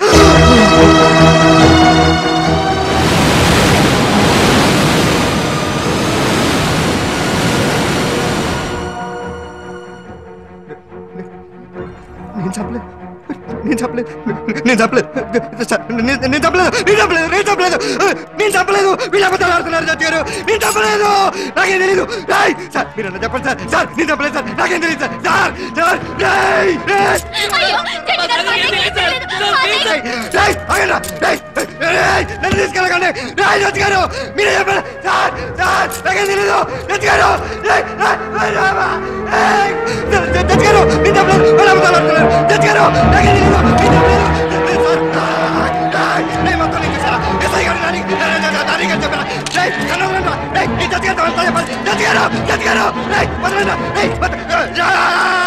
నేను చెప్పలేదు నేను చెప్పలేదు నేను చెప్పలేదు సార్, నేను నేను చెప్పలేదు నేను చెప్పలేదు నేను చెప్పలేదు నేను చెప్పలేదు వీళ్ళు అబద్ధాలు ఆడుతున్నారు జడ్జి గారు నేను చెప్పలేదు నాకేం తెలీదు రాయ్ సార్ మీరు అన్న చెప్పండి సార్ సార్ నేను చెప్పలేదు సార్ నాకేం తెలియదు సార్ సార్ సార్ రాయ్ రాయ్ రాయ్ ఆగండి రాయ్ రాయ్ నన్ను తీసుకెళ్ళకండి రాయ్ జడ్జి గారు మీరే చెప్పండి సార్ సార్ నాకేం తెలీదు జడ్జి గారు రాయ్ రాయ్ రాయ్ రాయ్ జడ్జి గారు నేను చెప్పలేదు వాళ్ళు అబద్ధాలు ఆడుతున్నారు జడ్జి గారు నాకేం తెలీదు నేను చెప్పలేదు సార్ రాయ్ రాయ్ నేను మొత్తం నీకు సార్ ఎస్ఐ గారు నాని నాని గారు చెప్పారా రాయ్ కన్ను వదలండి రాయ్ ఈ జడ్జి గారు అంతా చెప్పాలి జడ్జి గారు జడ్జి గారు రాయ్ వదలండి రాయ్ వద- రాయ్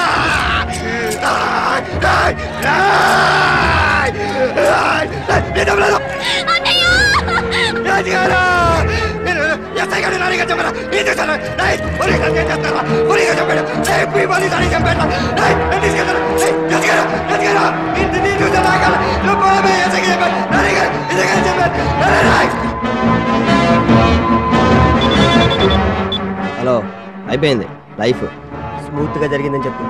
రాయ్ రాయ్ రాయ్ రాయ్ నేను చెప్పలేదు జడ్జి గారు నేను ఎస్ఐ గారు నాని గారు చెప్పారా ఏం చేశారు రాయ్ పోలీస్ గారు ఏం చేస్తారా పోలీస్ గారు చెప్పాడు రాయ్ పోయి పోలీస్ అని చెప్పాడు రాయ్ నన్ను తీసుకెళ్తారు రాయ్ జడ్జి గారు జడ్జి గారు నేను నేను చూసాను నాకాల నువ్వు పోలే ఎస్ఐ గారు చెప్పాడు నాని గారు ఎస్ఐ గారు చెప్పాడు రాయ్ రాయ్ హలో అయిపోయింది లైఫ్ స్మూత్ గా జరిగిందని చెప్పు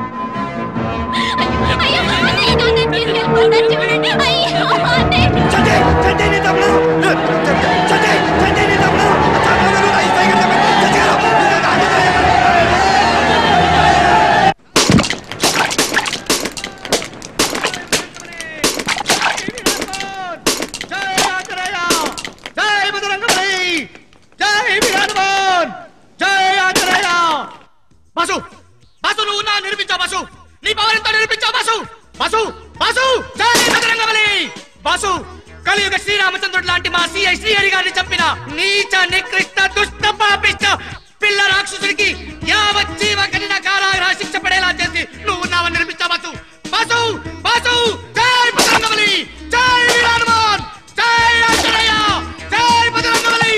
జై బజరంగబలి జై వీరానుమాన్ జై ఆంజనేయ బాసు బాసు నువ్వు నా నిరూపించావు బాసు నీ పవర్ ఎంతో నిరూపించావు బాసు బాసు బాసు జై బజరంగబలి బాసు కలియుగ శ్రీరామచంద్రుడు లాంటి మా సిఐ శ్రీహరి గారిని చంపిన నీచ నికృష్ట దుష్ట పాపిష్ట పిల్ల రాక్షసుడికి యావజ్జీవ కఠిన కారాగృహ శిక్ష పడేలా చేసి నువ్వు ఉన్నావని నిరూపించావు బాసు బాసు బాసు జై బజరంగబలి జై వీరానుమాన్ జై ఆంజనేయ జై బజరంగబలి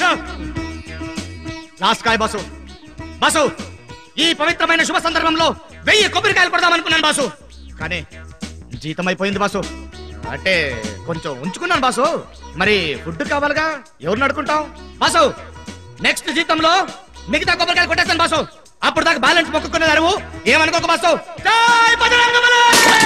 లాస్ట్ కాయ బాసు బాసు ఈ పవిత్రమైన శుభ సందర్భంలో వెయ్యి కొబ్బరికాయలు కొడదాం అనుకున్నాను బాసు కానీ జీతం అయిపోయింది బాసు అంటే కొంచెం ఉంచుకున్నాను బాసు మరి ఫుడ్ కావాలిగా ఎవరిని అడుకుంటాం బాసు నెక్స్ట్ జీతంలో మిగతా కొబ్బరికాయలు కొట్టేస్తాను బాసు అప్పుడు దాకా బ్యాలెన్స్ మొక్కుకునే అరువు ఏమనుకోక బాసు జై బజరంగ బలి!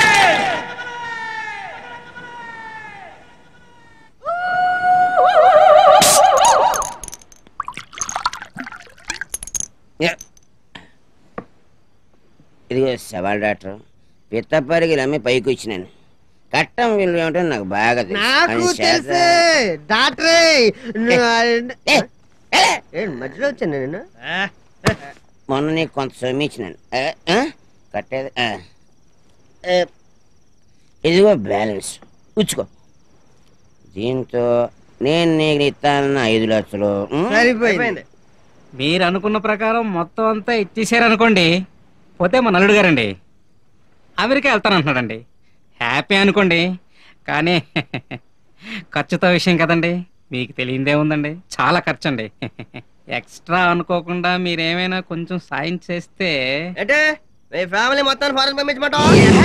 ఇదిగో సవాల్ డాక్టర్ పిత్తపరిగిలు అమ్మి పైకి వచ్చినాను కట్టం విలువ ఏమిటో నాకు బాగా తెలుసు. నాకు అందుచేత- తెలుసు డాక్టరే ఏంటి మధ్యలో వచ్చాను నేను మొన్న నీకు కొంత సొమ్ము ఇచ్చినాను ఆ, ఆ? కట్టేది ఆ. ఆ. ఇదిగో బ్యాలెన్స్ ఉంచుకో దీంతో నేను నీకు ఇస్తానన్న ఐదు లక్షలు ఉం? సరిపోయింది మీరు అనుకున్న ప్రకారం మొత్తం అంతా ఇచ్చేసారనుకోండి పోతే మా నలుడు గారండి అమెరికా వెళ్తానంటున్నాడండి హ్యాపీ అనుకోండి కానీ ఖర్చుతో విషయం కదండి మీకు తెలియందే ఉందండి చాలా ఖర్చు అండి ఎక్స్ట్రా అనుకోకుండా మీరేమైనా కొంచెం సాయం చేస్తే అంటే మీ ఫ్యామిలీ మొత్తాన్ని ఫారెన్ పంపించమంటావా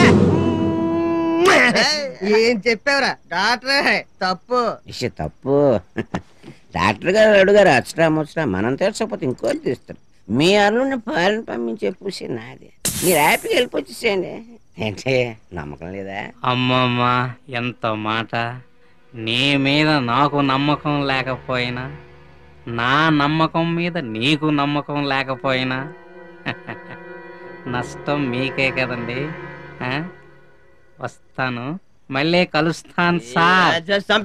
ఏం చెప్పావురా డాక్టరే తప్పు ఇష్ట తప్పు డాక్టర్ గారు అడుగారు అచ్చరా ముచ్చరా మనం తెచ్చకపోతే ఇంకోటి తీస్తారు మీ అల్లుడిని పాలన పంపించే పూసి నాది మీరు హ్యాపీగా వెళ్ళిపోచ్చేసేయండి ఏంటి నమ్మకం లేదా అమ్మమ్మ ఎంత మాట నీ మీద నాకు నమ్మకం లేకపోయినా నా నమ్మకం మీద నీకు నమ్మకం లేకపోయినా నష్టం మీకే కదండి ఆ? వస్తాను మళ్ళీ కలుస్తాను సార్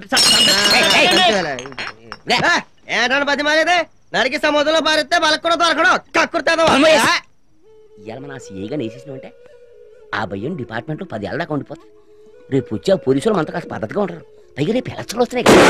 ఏంటంటే పది మాలేదే నరికి సముద్రంలో పారిస్తే వాళ్ళకి కూడా దొరకడం కక్కుర్తాదో ఇవాళ మన సీఏగా నేసేసిన అంటే ఆ భయం డిపార్ట్మెంట్లో పది ఏళ్ళ దాకా ఉండిపోతుంది రేపు వచ్చి ఆ పోలీసులు మనతో కాస్త పద్ధతిగా ఉంటారు పైగా రేపు ఎలక్షన్లు వస్తున్నాయి కదా.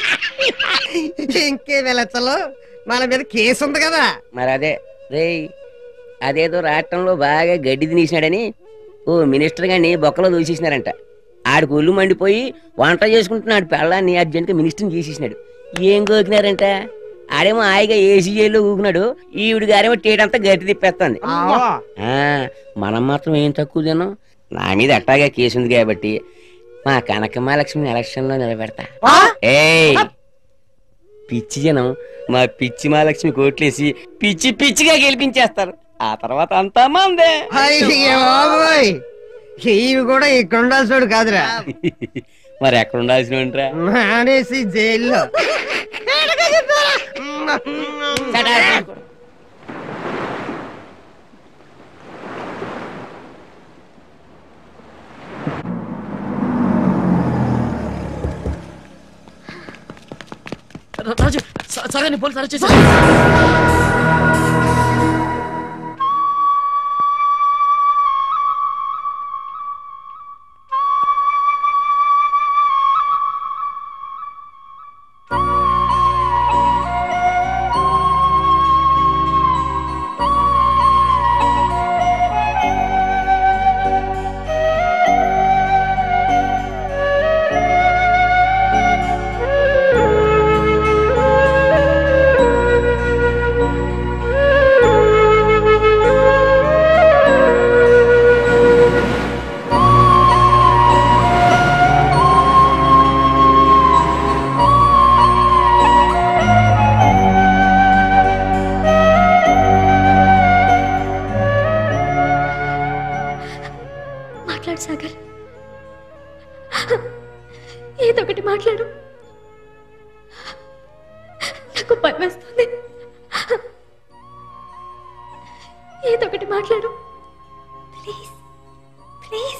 ఇంకే వెళ్ళచ్చలు మన మీద కేసు ఉంది కదా మరి అదే రేయ్ అదేదో రాష్ట్రంలో బాగా గడ్డి తినేసినాడని ఓ మినిస్టర్ గాని బొక్కలో దూసేసినారంట ఆడికి ఒళ్ళు మండిపోయి వంట చేసుకుంటున్నాడు పెళ్ళాన్ని అర్జెంట్గా మినిస్టర్ని చేసేసినాడు ఏం గోకినారంట ఆడేమో హాయిగా ఏసీ జైల్లో ఊకున్నాడు ఈవిడ గారేమో టేటంతా గట్టి తిప్పేస్తుంది ఆ, మనం మాత్రం ఏం తక్కువ తిన్నాం నా మీద అట్టాగా కేసు ఉంది కాబట్టి మా కనకమాలక్ష్మిని ఎలక్షన్ లో నిలబెడతా ఏయ్ పిచ్చి జనం మా పిచ్చి మహాలక్ష్మి కోట్లేసి పిచ్చి పిచ్చిగా గెలిపించేస్తారు ఆ తర్వాత అంతా మందే అయ్యో బాబోయ్ ఇవి కూడా ఇక్కడ ఉండాల్సిన కాదురా మరి ఎక్కడ ఉండాల్సిన ఉంటారా మానేసి జైల్లో రాజు సరే పోలీసు అరెస్ట్ చేశారు మాట్లాడు సాగర్ ఏదో ఒకటి మాట్లాడు నాకు భయం వేస్తుంది ఏదో ఒకటి మాట్లాడు ప్లీజ్ ప్లీజ్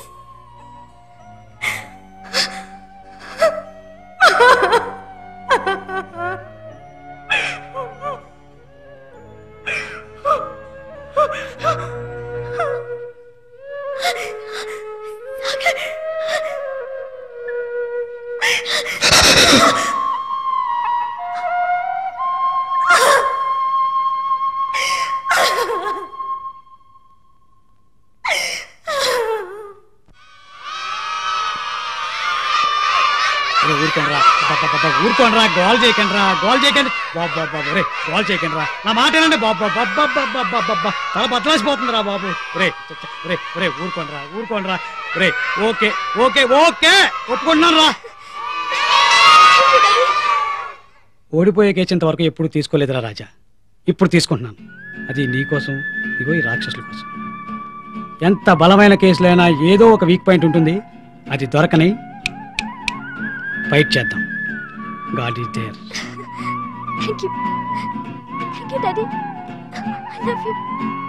ఊరుకోండి రా ఊరుకోండి రా గోల్ చేయకండి రా గోల్ చేయకండి బాబు బాబు బాబు రే గోల్ చేయకండి రా నా మాట ఏనండి బాబు బాబు బాబు బాబు బాబు బాబు తల బద్దలాసిపోతుంది రా బాబు రే రే రే ఊరుకోండి రా ఊరుకోండి రా రే ఓకే ఓకే ఓకే ఒప్పుకుంటున్నాను రా ఓడిపోయే కేసు వరకు ఎప్పుడు తీసుకోలేదురా రాజా ఇప్పుడు తీసుకుంటున్నాను అది నీ కోసం ఇగో ఈ రాక్షసుల కోసం ఎంత బలమైన కేసులైనా ఏదో ఒక వీక్ పాయింట్ ఉంటుంది అది దొరకని ఫైట్ చేద్దాం God is there thank you thank you daddy I love you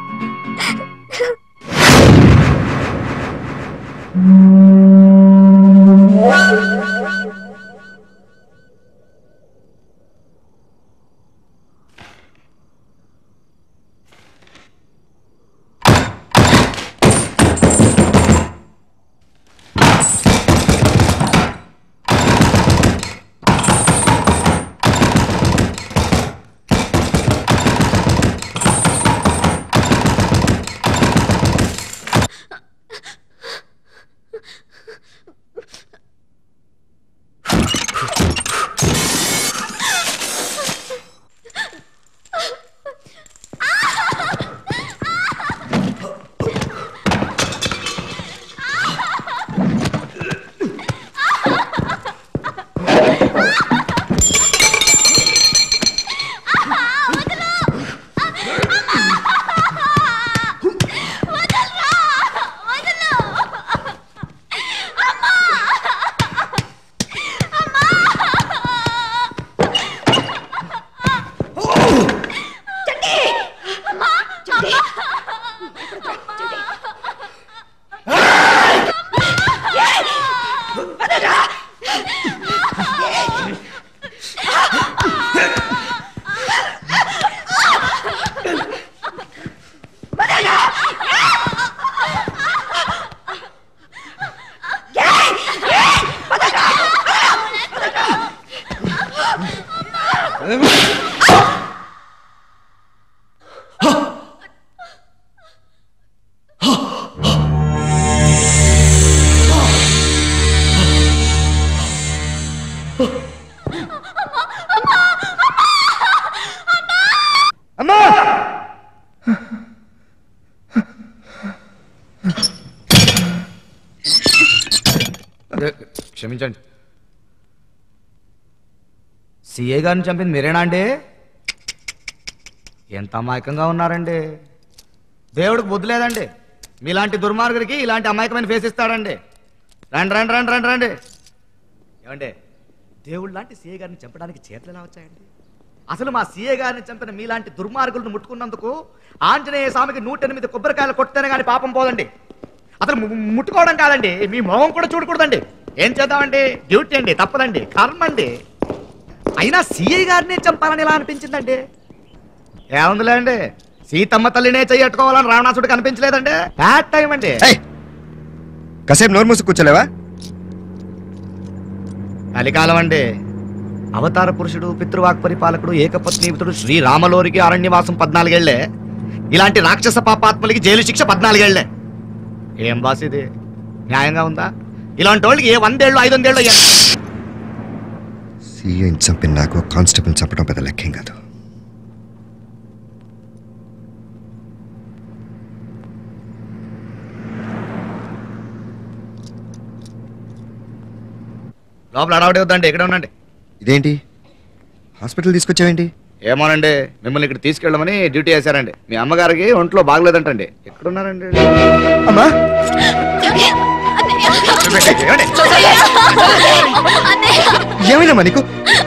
అమ్మా క్షమించండి సిఏ గారిని చంపింది మీరేనా అండి ఎంత అమాయకంగా ఉన్నారండి దేవుడికి బుద్ధి లేదండి మీలాంటి దుర్మార్గుడికి ఇలాంటి అమాయకమైన ఫేస్ ఇస్తాడండి రండి రండి రండి రండి రండి ఏమండి దేవుడు లాంటి సీఏ గారిని చంపడానికి చేతులు ఎలా వచ్చాయండి అసలు మా సీఏ గారిని చంపిన మీలాంటి దుర్మార్గులను ముట్టుకున్నందుకు ఆంజనేయ స్వామికి నూట ఎనిమిది కొబ్బరికాయలు కొడితేనే కానీ పాపం పోదండి అసలు ము- ముట్టుకోవడం కాదండి మీ మొహం కూడా చూడకూడదండి ఏం చేద్దామండి డ్యూటీ అండి తప్పదండి కర్మ అండి అయినా సీఐ గారినే చంపాలని ఎలా అనిపించిందండి ఏముందిలే అండి సీతమ్మ తల్లినే చెయ్యట్టుకోవాలని రావణాసుడు కనిపించలేదండి బ్యాడ్ టైం అండి కాసేపు నోరు మూసి కూర్చోలేవా కలికాలం అండి అవతార పురుషుడు పితృవాక్ పరిపాలకుడు ఏకపత్నీపుతుడు శ్రీరామలోరికి అరణ్యవాసం పద్నాలుగేళ్లే ఇలాంటి రాక్షస పాపాత్మలకి జైలు శిక్ష పద్నాలుగేళ్లే ఏం బాస్ ఇది న్యాయంగా ఉందా ఇలాంటి వాళ్ళకి ఏ వందేళ్ళు ఐదు వందేళ్ళు అయ్యారు సీఎం చంపిన నాకు కానిస్టేబుల్ చంపడం పెద్ద లెక్కేం కాదు లోపల అడవడే వద్దండి ఇక్కడ ఉండండి ఇదేంటి హాస్పిటల్ తీసుకొచ్చావేంటి ఏమోనండి మిమ్మల్ని ఇక్కడ తీసుకెళ్ళమని డ్యూటీ చేశారండి మీ అమ్మగారికి ఒంట్లో బాగలేదంటండి ఎక్కడున్నారండి అమ్మా ఏమైందమ్మా నీకు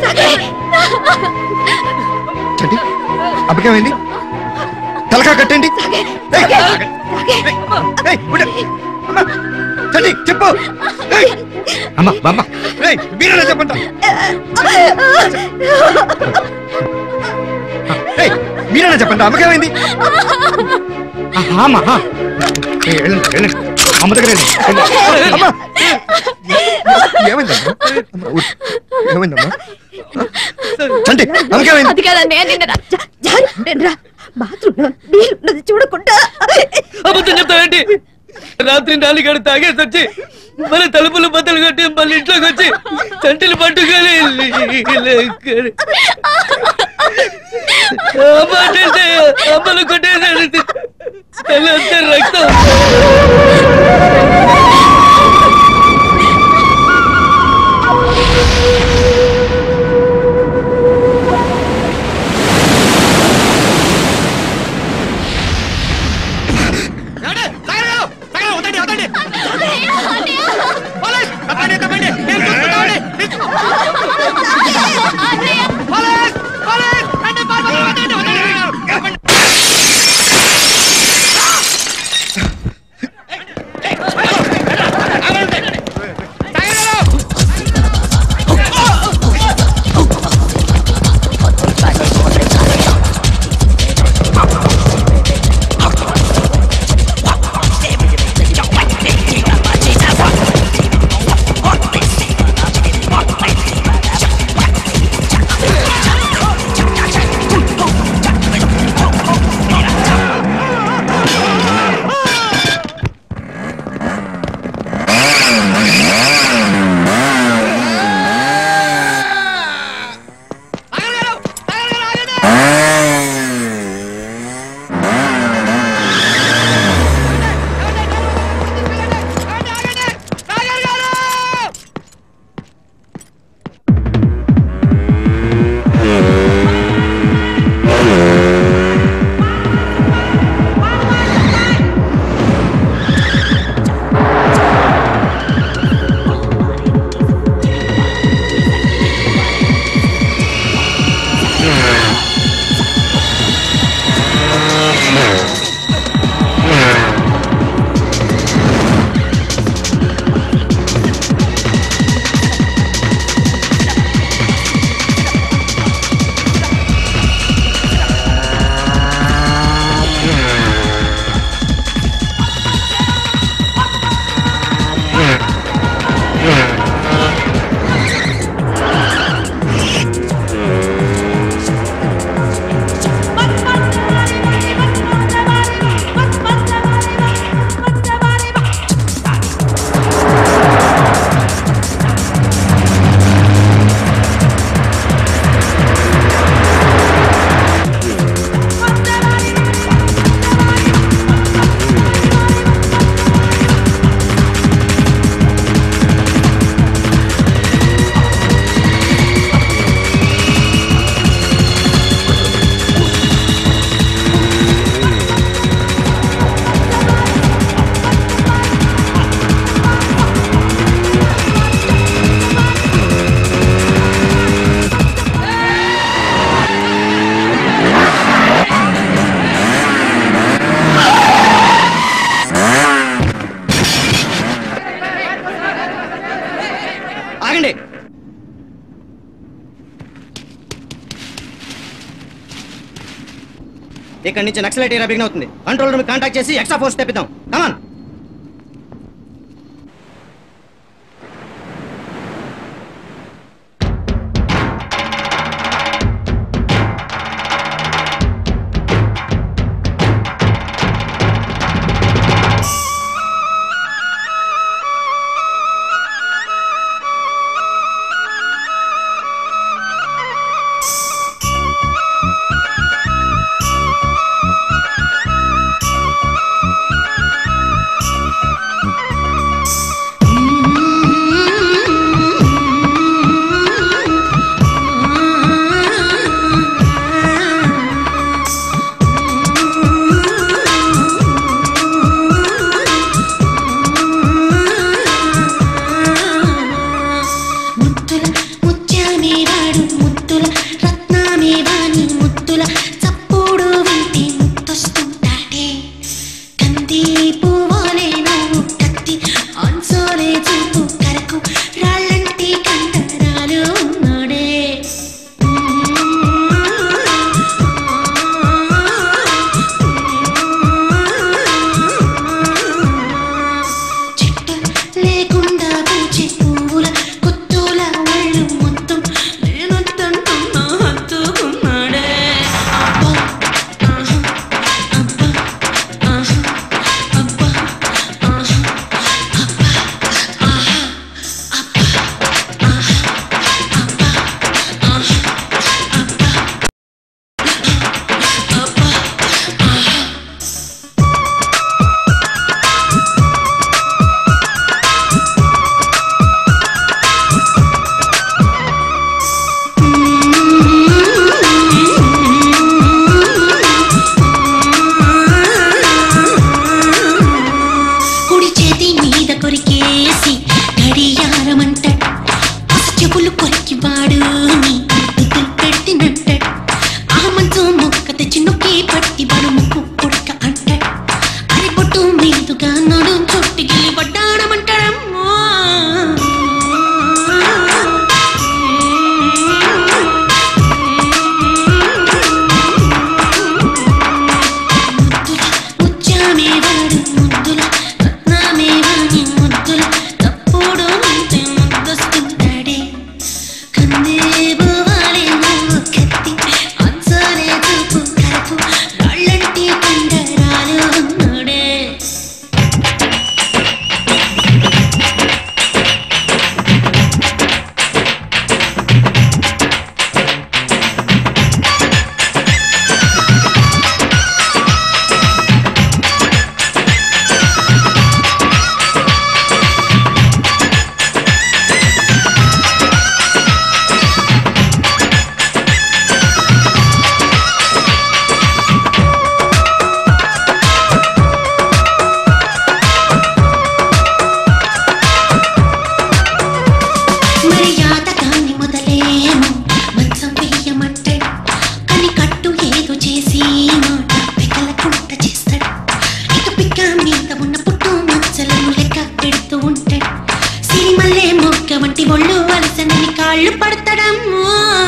చంటి అప్పకేమైంది తలకా కట్టండి ఏయ్! ఏయ్, ఉండు. అమ్మా, చంటి చెప్పు ఏయ్! అమ్మ అమ్మ ఏయ్, మీరేనా చెప్పండి ఏయ్, మీరేనా చెప్పండి అమ్మకేమైంది అమ్మ ఏయ్, వెళ్ళండి వెళ్ళండి అమ్మ దగ్గర వెళ్ళండి వెళ్ళండి. అమ్మా ఏమైందమ్మా అమ్మా, ఉ- ఏమైందమ్మా చంటి అమ్మకేమైంది అది కాదండి నిన్న జారి బాత్రూమ్ నీళ్ళున్నది చూడకుండా అబద్ధం చెప్తావేంటి రాత్రి నాలుగేడు తాగేసి వచ్చి మన తలుపులు బద్దలు కొట్టి మళ్ళీ ఇంట్లోకి వచ్చి చంటిలు పట్టుకొని లేకని. అమ్మ అంటే అమ్మలు కొట్టేసాడు తెల్లంతా రక్తం ఆగండి ఇక్కడి నుంచి నక్సలైట్ ఏరియా బిగిన్ అవుతుంది కంట్రోల్ రూమ్ కాంటాక్ట్ చేసి ఎక్స్ట్రా ఫోర్స్ తెప్పిద్దాం కమాన్ ముత్తుల ముత్యామే వాడు ముత్తుల రత్నామే వాణి ముత్తుల చప్పుడు వింటే ముత్తొస్తుంటాడే కంది పువ్వాలే నువ్వు కత్తి ఆన్సోలే చూపు కరకు రాళ్ళంటి కండరాలు ఉన్నాడే చెట్టు లేకుండా పూచే పువ్వుల కొత్తుల ఒళ్ళు మొత్తం నేనొద్దంటున్నా హత్తుకున్నాడే అబ్బా ఆహా అబ్బా ఆహా అబ్బా ఆహా అబ్బా ఆహా అబ్బా ఆహా అబ్బా ఆహా అబ్బా అబ్బా ఆహా కుడి చేతి మీద కొరికేసి గడియారమంటాడు చెవులు కొరికి వాడు నీ ముద్దులు పెడుతున్నట్టాడు ఆ మంచు మొక్క తెచ్చి నొక్కి పట్టి వాడు ముక్కు కొడక అంటాడు అది పొట్టు మీదుగా నడు చుట్టి గిల్లి పడ్డాడమంటాడమ్మో ముత్యామే వాడు ముద్దుల రత్నమే వాణి ముద్దుల తప్పుడు అంటే ముద్దొస్తుంటాడే కందే బువ్వాలే నువ్వు కత్తి అన్సాలే చూపు కరకు రాళ్ళంటి కండరాలు ఉన్నాడే మర్యాద కాని మొదలేమో మంచం వెయ్యమంటాడు అని కట్టు ఏదో చేసి మాట పెకలకుంట చేస్తాడు ఇక పిక్క మీద ఉన్న పుట్టు మచ్చలను లెక్క పెడుతూ ఉంటాడు సిరిమల్లే మొక్క వంటి ఒళ్ళు వలసనని కాళ్ళు పడతాడమ్మో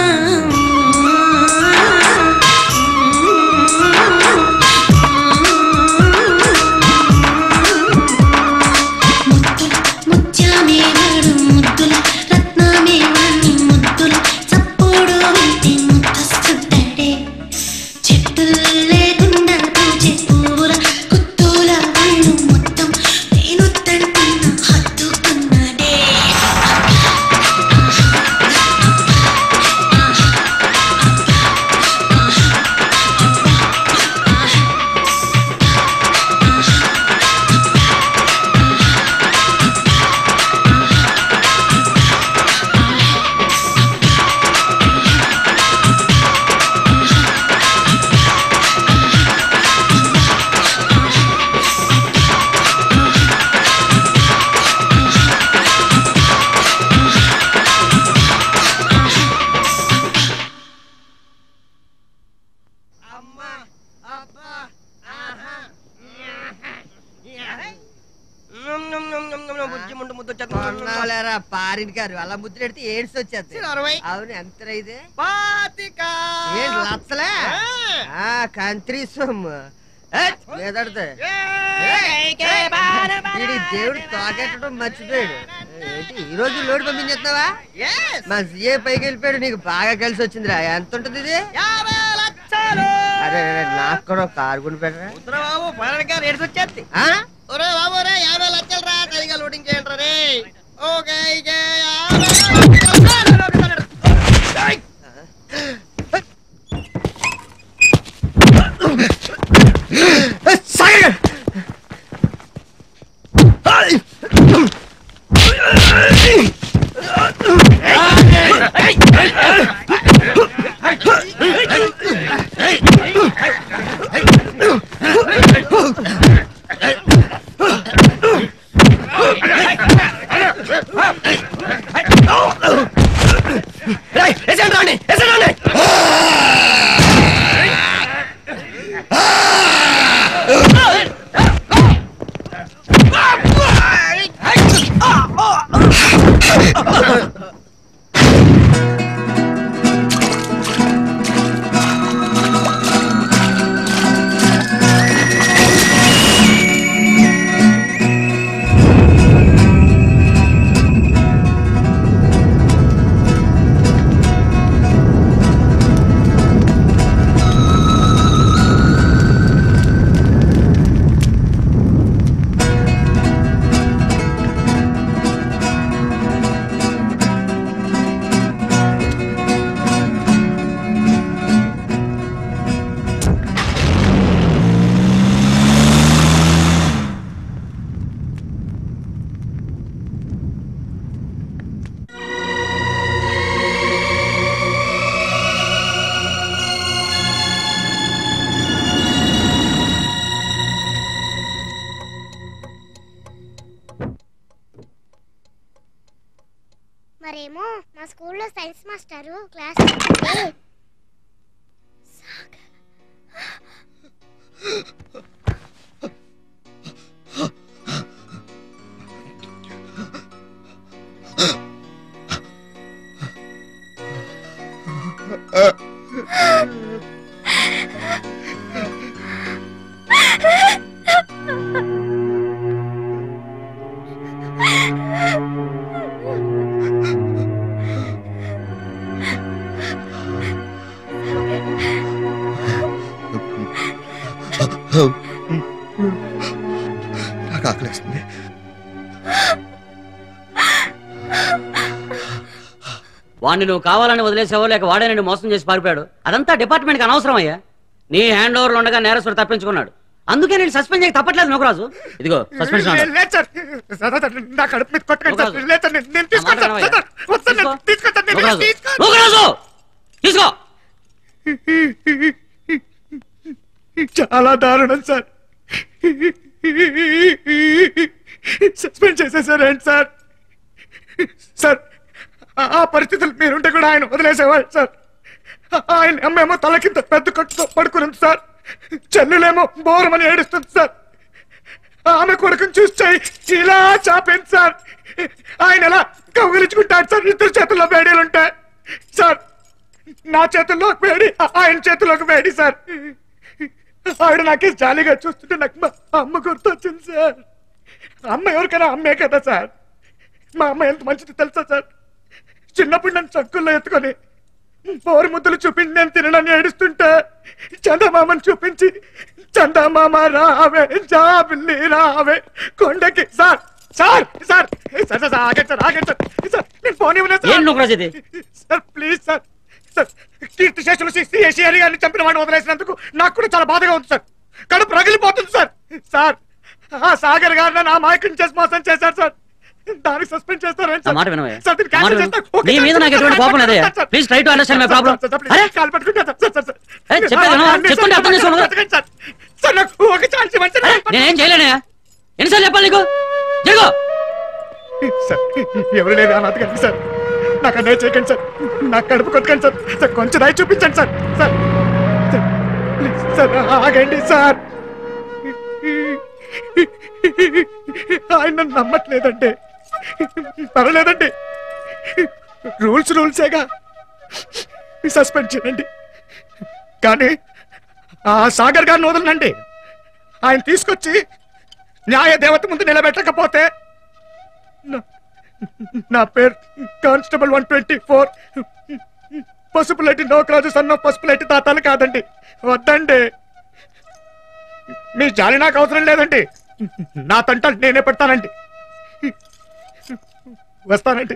ముద్దుల ముత్యామే వాడు ముద్దుల రత్నమే వాణి ముద్దుల చప్పుడు వింటే ముద్దొస్తుంటాడే చెట్టు లేకుండా పూజే పువ్వుల కుత్తూల వాళ్ళు మొత్తం నేను తంటున్న హత్తుకున్నాడే ఫారిన్ కారు అలా ముద్రెడితే ఏడ్స్ వచ్చేది అరవై. అవును ఎంత ఇది పాతిక ఏంటి లచ్చలే ఆ కంత్రి సొమ్ము ఏయ్, లేదడితే వీడి దేవుడు తోకెట్టడం మర్చిపోయాడు ఏంటి ఈ రోజు లోడ్ పంపించేస్తున్నావా మా సీఏ పైకి వెళ్ళిపోయాడు నీకు బాగా కలిసి వచ్చిందిరా ఎంత ఉంటుంది ఇది అరే అరే, నాకు కూడా ఒక కారు కొని పెట్టరా బాబు ఫారెన్ కార్ ఏడ్స్ వచ్చేది ఆ? ఒరే బాబు రే యాభై లక్షలు రా సరిగా లోడింగ్ చేయండి రే ఓకే ఇక సాగర్ ఎసండి రాండి ఎసండి రాండి మరేమో మా స్కూల్లో సైన్స్ మాస్టారు క్లాస్ చెప్తే నాకు ఆకలిస్తుంది వాడిని నువ్వు కావాలని వదిలేసావో లేక వాడే నిన్ను మోసం చేసి పారిపోయాడు అదంతా డిపార్ట్మెంట్కి అనవసరం అయ్యా నీ హ్యాండ్ ఓవర్లో ఉండగా నేరస్తుడు తప్పించుకున్నాడు అందుకే నేను సస్పెండ్ చేయక తప్పట్లేదు నోకరాజు ఇదిగో సస్పెన్షన్ ఆర్డర్. లేదు సార్ సార్, సార్, నా కడుపు మీద కొట్టకండి సార్ లేదు సార్ నేను- నేను తీసుకోను సార్ సార్, సార్, వస్తాను నేను తీసుకొస్తాను నేను నోకరాజు తీసుకోను. నోకరాజు తీసుకో చాలా దారుణం సార్ సస్పెండ్ చేసేసారేంటి సార్ సార్ ఆ- ఆ పరిస్థితులు మీరుంటే కూడా ఆయన వదిలేసేవాళ్ళు సార్ ఆయన అమ్మేమో తల కింద పెద్ద కట్టుతో పడుకుని సార్ చెల్లులేమో బోరమని ఏడుస్తుంది సార్ ఆమె కొడుకుని చూస్తే ఇలా చాపింది సార్ ఆయన ఎలా కౌగిలించుకుంటాడు సార్ ఇద్దరు చేతుల్లో వేడీలుంటాయి సార్ నా చేతుల్లో ఒక వేడి ఆయన చేతుల్లో ఒక వేడి సార్ ఆవిడ నాకే జాలీగా చూస్తుంటే నాకు మా అమ్మ గుర్తొచ్చింది సార్ అమ్మ ఎవరికైనా అమ్మే కదా సార్ మా అమ్మ ఎంత మంచిది తెలుసా సార్ చిన్నప్పుడు నన్ను చక్కుల్లో ఎత్తుకొని పోరు ముద్దలు చూపించి నేను తినడానికి ఏడుస్తుంటే చందమామని చూపించి చందమామ రావే జాబిల్లి రావే కొండకి sir sir sir sir sir sir, ఆగండి సార్ ఆగండి సార్ సార్ నేను ఫోన్ ఇవ్వలేదు ఏం సార్ నోకరాజు ఇది సార్ ప్లీజ్ సార్ సార్ కీర్తి శేషులు సిఎస్ఈ గారిని చంపిన వాడిని వదిలేసినందుకు నాకు కూడా చాలా బాధగా ఉంది సార్ కడుపు రగిలిపోతుంది సార్ సార్ ఆ సాగర్ గారు నన్ను ఆ మాయకుని చేసి మోసం చేశారు సార్ దానికి సస్పెండ్ చేస్తారని నా మాట వినవయ్యా. సార్ దీన్ని నా మాట cancel విను. చేస్తారు. ఓకే నీ సార్, మీద నాకు సార్, ఎటువంటి సార్, కోపం సార్, లేదయ్యా. Sir, sir, Please try to understand my sir, problem. Sir, sir, please, అరే? కాలు పట్టుకుంటా సార్, సార్, సార్, సార్. ఏ, చెప్పేది విను. అన్నీ చెప్తుంటే సార్, అర్థం చేసుకోను కదా. బతకండి సార్. సార్ నాకు ఒక ఛాన్స్ ఇవ్వండి సార్. నేనేం చేయలేనయ్యా ఎన్నిసార్లు చెప్పాలి నీకు జరుగు సార్ ఎవరు లేరు అనాథ గారికి సార్ నాకు అన్నయ్య చేయకండి సార్ నాకు కడుపు కొట్టకండి సార్ సార్ కొంచెం దయ చూపించండి sir sir sir, please sir ఆగండి సార్ ఆయన నన్ను నమ్మట్లేదండి పర్వాలేదండి రూల్స్ రూల్సేగా సస్పెండ్ చేయండి కానీ ఆ సాగర్ గారిని వదలనండి ఆయన తీసుకొచ్చి న్యాయ దేవత ముందు నిలబెట్టకపోతే నా- నా పేరు constable one twenty four Pasupuleti Nokaraju సన్న పసుపులెట్టి తాతాలు కాదండి వద్దండి మీ జాలి నాకు అవసరం లేదండి నా తంట నేనే పెడతానండి వస్తానండి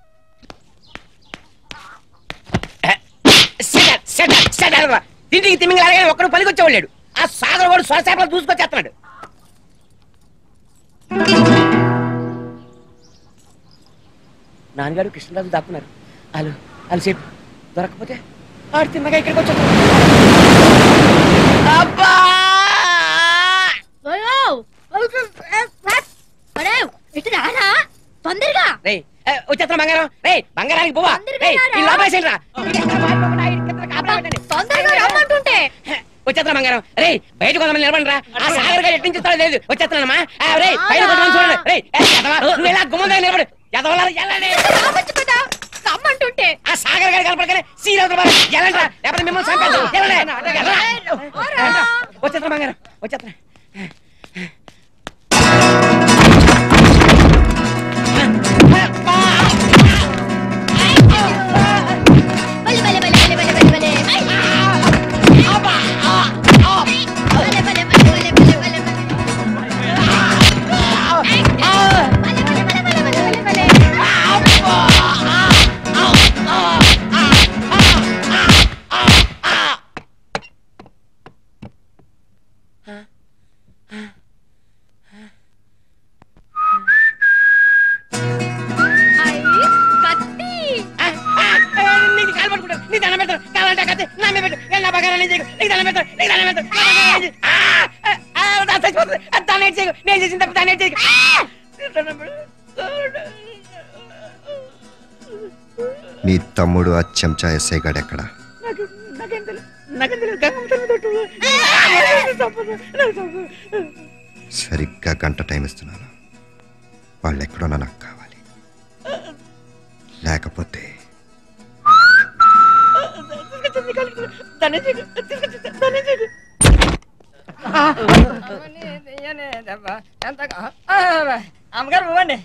సెటర్ సెటర్ సెటర్ రా తిండికి తిమ్మింగ్ అలాగే ఒక్కడు పనికి వచ్చేవాళ్ళు ఆ సాగర్ వాడు స్వశాపలు దూసుకొచ్చేస్తున్నాడు నాన్నగారు కృష్ణరాజు దాక్కున్నారు వాళ్ళు వాళ్ళు సేపు దొరకపోతే ఆడు తిన్నగా ఇక్కడికి వచ్చాడు అబ్బా ఇటు రారా తొందరగా రేయ్ ఏ, వచ్చేస్తున్నా బంగారం రేయ్ బంగారానికి పోవా రేయ్ ఈ లోపలేసేయండి రా తొందరగా రమ్మంటుంటే వచ్చేస్తున్నా బంగారం రేయ్ బయట కొంతమంది నిలబండి రా ఆ సాగర్ గారు ఎట్టించి ఇస్తాడో తెలియదు వచ్చేస్తున్నానమ్మా ఆ, రేయ్ బయట కొంతమంది చూడండి రేయ్ ఏ, ఎదవా, నువ్వు ఇలా గుమ్మం దగ్గర నిలబడు ఎదవలారా, వెళ్ళండి రమ్మంటుంటే ఆ సాగర్ గారు కనపడగానే సీరియల్ వెళ్ళండి రా లేకపోతే మిమ్మల్ని చంపేస్తాను వెళ్ళండి వెళ్ళరా. వచ్చేస్తున్నా బంగారం వచ్చేస్తున్నా కత్తి నీకు కాలు పట్టుకుంటాను నీ దండం పెడతాను కావాలంటే కత్తి నా మీద పెట్టు నేను నా బంగారం నేను చేయకు నీకు దండం పెడతాను నీకు దండం పెడతాను నా బంగారం నేను చేయకు. ఆ! ఆ! ఆ! నా చచ్చిపోతుంది అది దాన్ని ఏం చేయకు నేను చేసిన తప్పు దాన్ని ఏం చేయకు ఆ! నీ దండం పెడతాను. నీ తమ్ముడు ఆ చెంచా ఎస్ఐ గాడు ఎక్కడ నాకు నాకేం తెలియదు నాకేం తెలియదు గంగమ్మ తల్లి తోటి తప్పదు నాకు తప్పు సరిగ్గా గంట టైం ఇస్తున్నాను వాళ్ళు ఎక్కడున్నా నాకు కావాలి లేకపోతే దాన్ని చేయకు తీసుకొచ్చి దాన్ని చేయకు అమ్మగారు ఇవ్వండి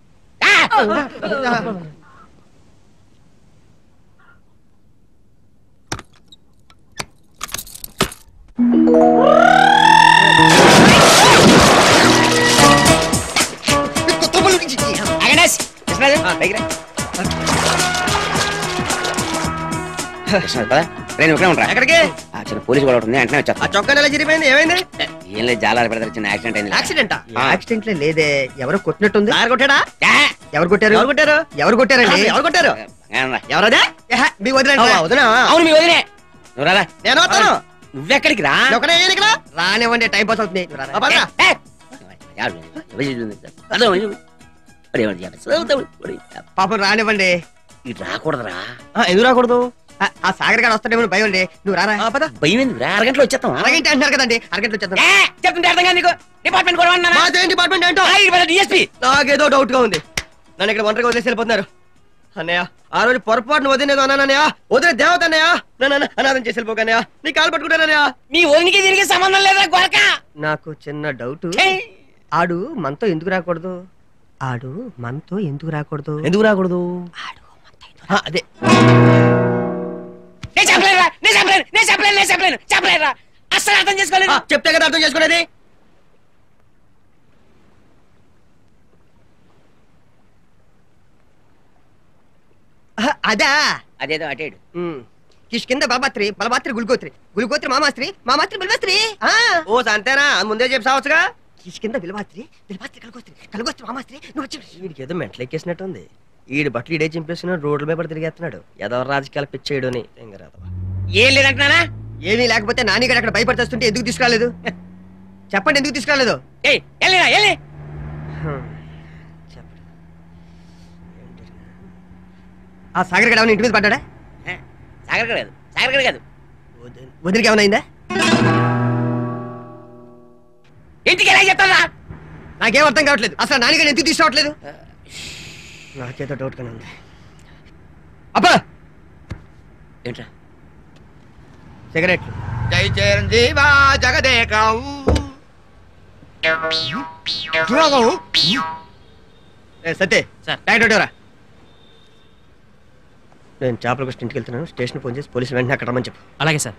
అగనేష్ కృష్ణరాజు పైకి రా. కృష్ణరాజు పద రేణు ఇక్కడే ఉంటా ఎక్కడికి ఆ చిన్న పోలీసు కూడా ఉంటుంది వెంటనే వచ్చా ఆ చొక్కా నెల చిరిపోయింది ఏమైంది ఏం లేదు జాలాలు పెడతారు చిన్న యాక్సిడెంట్ అయింది యాక్సిడెంటా యాక్సిడెంట్ లేదే ఎవరో కొట్టినట్టుంది కారు కొట్టాడా ఎవరు కొట్టారు ఎవరు కొట్టారు ఎవరు కొట్టారండి ఎవరు కొట్టారు ఎవరదే ఏహే, మీ వదిలేండి అవునా, వదినా? అవును మీ వదినే నువ్వు రారా నేను వస్తాను నువ్వెక్కడికి రా ఒకనే ఏను ఇక్కడ రానివ్వండి టైం పాస్ అవుతుంది నువ్వు రారా. ఆ, పదరా. ఏ, ఎవరు? ఎవరు చేసింది? అదో, ఎవరు? మరి ఎవరు చేయాలి? పాపం రానివ్వండి ఇటు రాకూడదురా ఎందుకు రాకూడదు ఆ- ఆ సాగర్ గారు వస్తాడేమో భయం అండి నువ్వు రారా భయం ఎందుకు అరగంటలో వచ్చేస్తాం అరగంట అంటున్నారు కదండి అరగంట వచ్చేస్తాం చెప్తుంటే అర్థం కాదు నీకు డిపార్ట్మెంట్ కూడా అన్నా మాదేం డిపార్ట్మెంట్ ఏంటో డిఎస్పీ నాకేదో డౌట్ గా ఉంది నన్ను ఇక్కడ ఒంటరిగా వదిలేసి వెళ్ళిపోతున్నారు అన్నయ్య ఆ రోజు పొరపాటును వదిలేదు అన్నానన్నయ్య వదిలే దేవత అన్నయ్య నన్ను అనాథం చేసి వెళ్ళిపోకన్నయ్య నీ కాలు పట్టుకుంటానన్నయ్య మీ ఓనికి దీనికి సంబంధం లేదా గొరక నాకు చిన్న డౌట్ ఆడు మనతో ఎందుకు రాకూడదు ఆడు మనతో ఎందుకు రాకూడదు ఎందుకు రాకూడదు ఆ, అదే నేను చెప్పలేనురా నేను చెప్పలేను నేను చెప్పలేను నేను చెప్పలేను చెప్పలేనురా అస్సలు అర్థం చేసుకోలేదు చెప్తే కదా అర్థం చేసుకునేది ఆ, అదా అదేదో అటేడు కిష్కింద బలబాత్రి బలబాత్రి గుల్గోత్రి గుల్గోత్రి మామాస్త్రి మామాస్త్రి బిల్వాస్త్రి ఓ అంతేనా అది ముందే చెప్పి సావచ్చుగా కిష్కింద బిల్వాత్రి బిల్వాత్రి కలుగోత్రి కలుగోత్రి మామాస్త్రి నువ్వు వచ్చి వీడికి ఏదో మెంటలు ఎక్కేసినట్టుంది ఈడు బట్టలు ఈడే చింపేసుకున్నాడు రోడ్ల మీద పడి తిరిగేస్తున్నాడు ఏదో రాజకీయాలు పిచ్చేయడు అని ఎంగరాదవా ఏం లేదంటున్నానా ఏమీ లేకపోతే నాన్నగారు అక్కడ భయపడుతుంటే ఎందుకు తీసుకురాలేదు చెప్పండి ఎందుకు తీసుకురాలేదు ఏయ్ వెళ్ళిరా వెళ్ళి ఆ సాగర్ గడ ఇంటి మీద పడ్డా సాగర్ కాదు సాగర్ కాదు వదిలికి ఏమైనా అయిందా ఇంటికి ఎలా చెప్తారా నాకేం అర్థం కావట్లేదు అసలు నాన్నగారు ఎందుకు తీసుకురావట్లేదు నాకేదో డౌట్ గానే ఉంది అబ్బా ఏంట్రా సిగరెట్ జై చిరంజీవా జగదేకం సత్తే రా నేను చేపల కోసం ఇంటికి వెళ్తున్నాను స్టేషన్ ఫోన్ చేసి పోలీసులు వెంటనే అక్కడ రమ్మని చెప్పు అలాగే సార్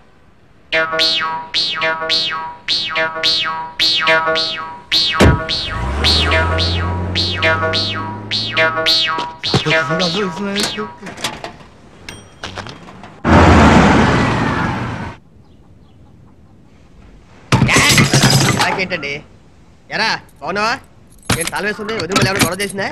నాకేంటండి ఎరా బాగున్నావా నేను తాళం వేస్తుంది వదిలి మళ్ళీ ఎవరైనా గొడవ చేసిందా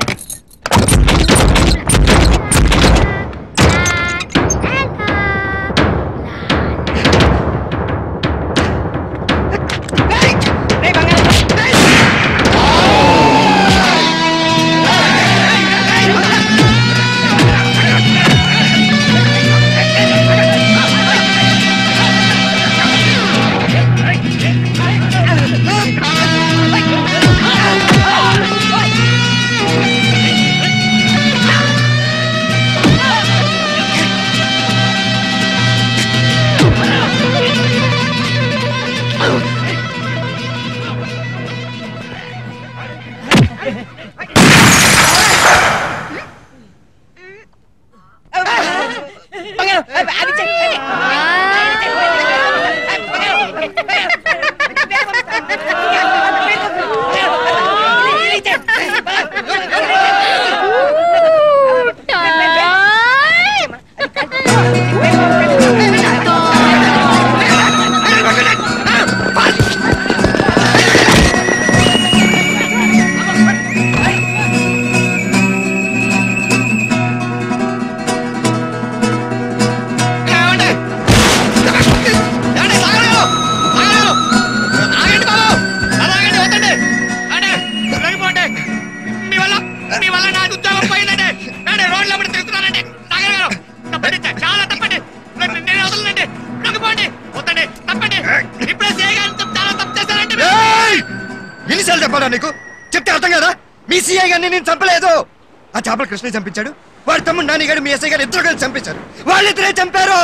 మీ వల్ల మీ వల్ల నా ఉద్యోగం పోయిందండి రండి రోడ్ల మీద తిరుగుతున్నానండి సాగర్ గారు తప్పండి చాలా తప్పండి రండి, నేను వదలనండి రంగిపోండి వద్దండి తప్పండి ఇప్పుడే చేయగానే చాలా తప్పు చేశారండి ఏయ్! ఎన్నిసార్లు చెప్పాలా నీకు చెప్తే అర్థం కదా మీ సీఐ గారిని నేను చంపలేదు ఆ చేపల కృష్ణ చంపించాడు వాడి తమ్ముడు నాన్నగారు మీ ఎస్ఐ గారు ఇద్దరు కలిసి చంపించారు వాళ్ళిద్దరే చంపారు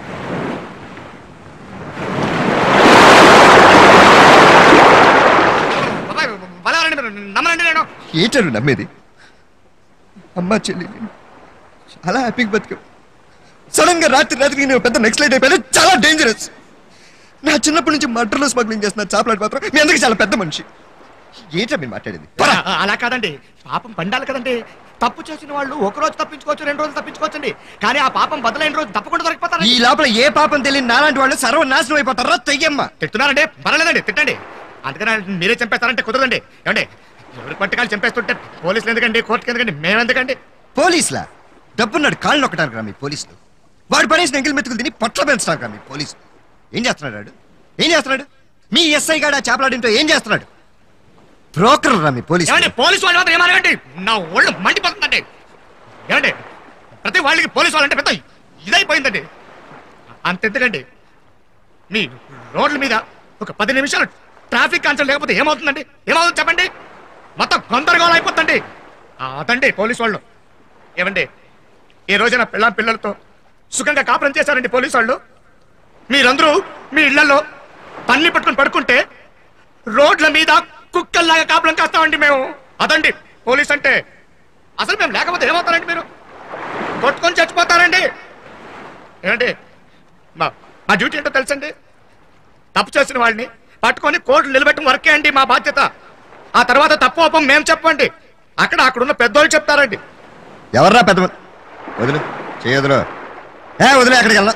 బలవరండి మీరు నమ్మరండి నేను ఏంటారు నమ్మేది అమ్మా చెల్లి చాలా హ్యాపీగా బతికా సడన్ గా రాత్రి రాత్రికి నేను పెద్ద నెక్స్ట్ లైట్ అయిపోయాను చాలా డేంజరస్ నా చిన్నప్పటి నుంచి మటర్లో స్మగ్లింగ్ చేస్తున్న చాపలాంటి మాత్రం మీ అందరికి చాలా పెద్ద మనిషి ఏంటో మీరు మాట్లాడేది అ- అలా కాదండి పాపం పండాలి కదండి తప్పు చేసిన వాళ్ళు ఒక రోజు తప్పించుకోవచ్చు రెండు రోజులు తప్పించుకోవచ్చండి కానీ ఆ పాపం బదులైన రోజు తప్పకుండా దొరికిపోతారు ఈ లోపల ఏ పాపం తెలియని నాలాంటి వాళ్ళు సర్వనాశనం అయిపోతారా తెయ్యమ్మ తిట్టున్నారండి పర్వాలేదండి తిట్టండి అందుకని మీరే చంపేస్తారంటే కుదరదండి ఏమండి ఎవరి పట్టకాలు చంపేస్తుంటే పోలీసులు ఎందుకండి కోర్టుకి ఎందుకండి మేమెందుకండి పోలీసులా డబ్బున్నాడు కాళ్ళు నొక్కడానికి రా మీ పోలీసులు వాడు పడేసిన ఎంగిల్ మెతుకులు తిని పొట్ల పెంచడానికి రా మీ పోలీసులు ఏం చేస్తున్నాడు వాడు? ఏం చేస్తున్నాడు మీ ఎస్ఐ గాడు ఆ చేపలాడింటో ఏం చేస్తున్నాడు బ్రోకర్ రా మీ పోలీసు ఏమండి పోలీసు వాళ్ళు మాత్రం ఏమనగండి నా ఒళ్ళు మండిపోతుందండి ఏమండి ప్రతి వాళ్ళకి పోలీసు వాళ్ళంటే పెద్ద ఇదైపోయిందండి అంతెందుకండి మీ రోడ్ల మీద ఒక పది నిమిషాలు ట్రాఫిక్ కాన్సల్ లేకపోతే ఏమవుతుందండి ఏమవుతుంది చెప్పండి మొత్తం గందరగోళం అయిపోతుంది అదండి పోలీసు వాళ్ళు ఏమండి ఈ రోజున పిల్ల పిల్లలతో సుఖంగా కాపురం చేశారండి పోలీసు వాళ్ళు మీరందరూ మీ ఇళ్లలో పన్ని పట్టుకుని పడుకుంటే రోడ్ల మీద కుక్కల్లాగా కాపురం కాస్తామండి మేము అదండి పోలీస్ అంటే అసలు మేము లేకపోతే ఏమవుతారండి మీరు కొట్టుకొని చచ్చిపోతారండి ఏమండి మా మా డ్యూటీ ఏంటో తెలుసండి తప్పు చేసిన వాళ్ళని పట్టుకొని కోర్టులు నిలబెట్టడం వరకే అండి మా బాధ్యత ఆ తర్వాత తప్పు ఒప్పం మేము చెప్పండి అక్కడ అక్కడున్న పెద్దోళ్ళు చెప్తారండి ఎవర్రా పెద్ద మ- వదిలు చేయదులు ఏ వదిలే అక్కడికి వెళ్ళా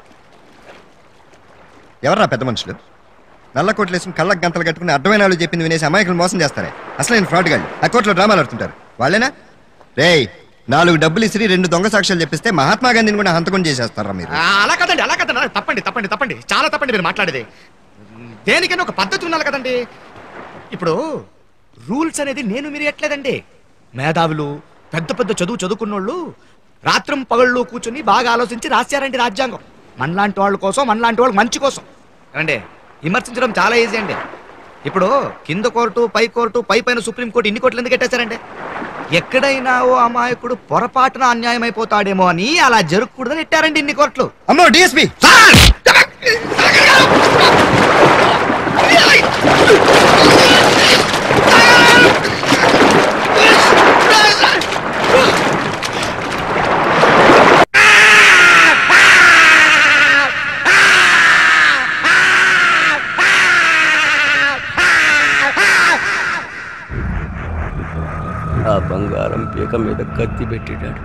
ఎవర్రా పెద్ద మనుషులు నల్ల కోట్లు వేసుకుని కళ్ళకు గంతలు కట్టుకుని అడ్డమైన వాళ్ళు చెప్పింది వినేసి అమాయకులు మోసం చేస్తారే అసలు నేను ఫ్రాడ్ గాళ్ళు ఆ కోర్టులో డ్రామాలు ఆడుతుంటారు వాళ్ళేనా రేయ్ నాలుగు డబ్బులు ఇసిరి రెండు దొంగ సాక్ష్యాలు చెప్పిస్తే మహాత్మా గాంధీని కూడా హంతకుండా చేసేస్తారా మీరు ఆ, అలా కదండి అలా కదండి తప్పండి తప్పండి తప్పండి చాలా తప్పండి మీరు మాట్లాడేది దేనికైనా ఒక పద్ధతి ఉండాలి కదండి ఇప్పుడు రూల్స్ అనేది నేను మీరు ఎట్లేదండి మేధావులు పెద్ద పెద్ద చదువు చదువుకున్నోళ్ళు రాత్రం పగళ్ళు కూర్చుని బాగా ఆలోచించి రాశారండి రాజ్యాంగం మనలాంటి వాళ్ళ కోసం మనలాంటి వాళ్ళ మంచి కోసం ఏమండి విమర్శించడం చాలా ఈజీ అండి ఇప్పుడు కింద కోర్టు పై కోర్టు పై పైన సుప్రీం కోర్టు ఇన్ని కోర్టులు ఎందుకు కట్టేశారండి ఎక్కడైనా ఓ అమాయకుడు పొరపాటున అన్యాయం అయిపోతాడేమో అని అలా జరగకూడదని ఇట్టారండి ఇన్ని కోట్లు అమ్మో డిఎస్పి ఆ బంగారం పీక మీద కత్తి పెట్టాడు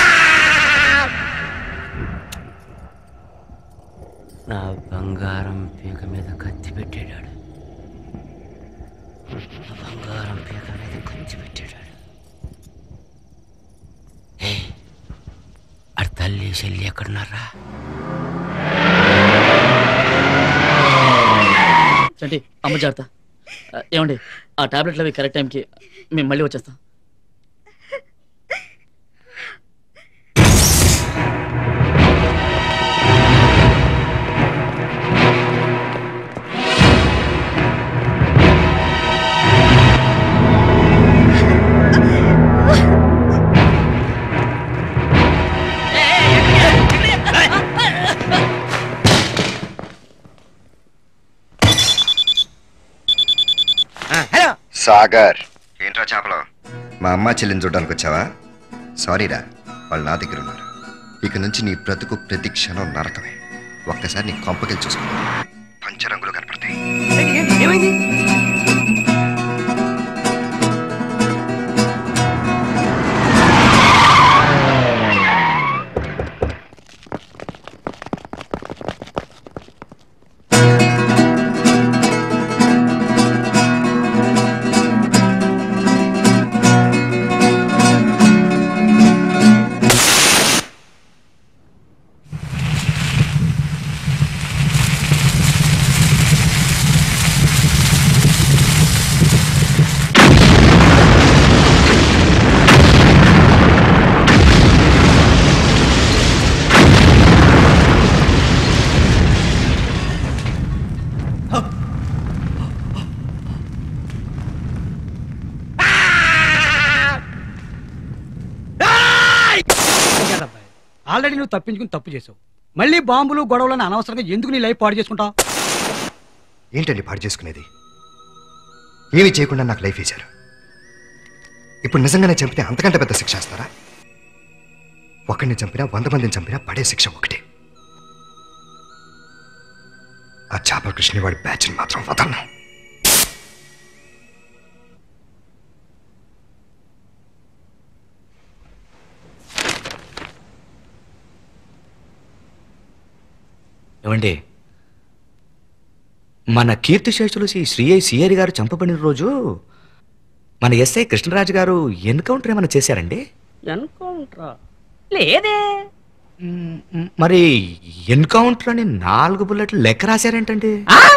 నా బంగారం పీక మీద కత్తి పెట్టాడు నా బంగారం పీక మీద కత్తి పెట్టాడు ఏయ్, ఆడ తల్లి చెల్లి ఎక్కడున్నారా చంటి అమ్మ జాగ్రత్త ఆ, ఏమండి ఆ టాబ్లెట్లు అవి కరెక్ట్ టైంకి మేము మళ్ళీ వచ్చేస్తాం హలో సాగర్ ఏంట్రా చేపలు మా అమ్మ చెల్లిని చూడడానికి వచ్చావా సారీరా వాళ్ళు నా దగ్గర ఉన్నారు ఇక నుంచి నీ బ్రతుకు ప్రతి క్షణం నరకమే ఒక్కసారి నీ కొంపకెళ్ళి చూసుకో పంచరంగులు కనపడతాయి ఏమైంది ఆల్రెడీ నువ్వు తప్పించుకుని తప్పు చేసావు మళ్ళీ బాంబులు గొడవలను అనవసరంగా ఎందుకు నీ లైఫ్ పాడు చేసుకుంటావు ఏంటండి పాడు చేసుకునేది ఏమీ చేయకుండా నాకు లైఫ్ ఇచ్చారు ఇప్పుడు నిజంగానే చంపితే అంతకంటే పెద్ద శిక్ష వేస్తారా ఒకరిని చంపినా వంద మందిని చంపినా పడే శిక్ష ఒకటే ఆ చేపల కృష్ణ వాడి బ్యాచ్ని మాత్రం వదలను ఏమండి మన కీర్తిశేషులు శ్రీ శ్రీఐ సిఆర్ గారు చంపబడిన రోజు మన ఎస్ఐ కృష్ణరాజు గారు ఎన్కౌంటర్ ఏమైనా చేశారండి ఎన్కౌంటరా లేదే మరి ఎన్కౌంటర్ అని నాలుగు బుల్లెట్లు లెక్క రాశారేంటండి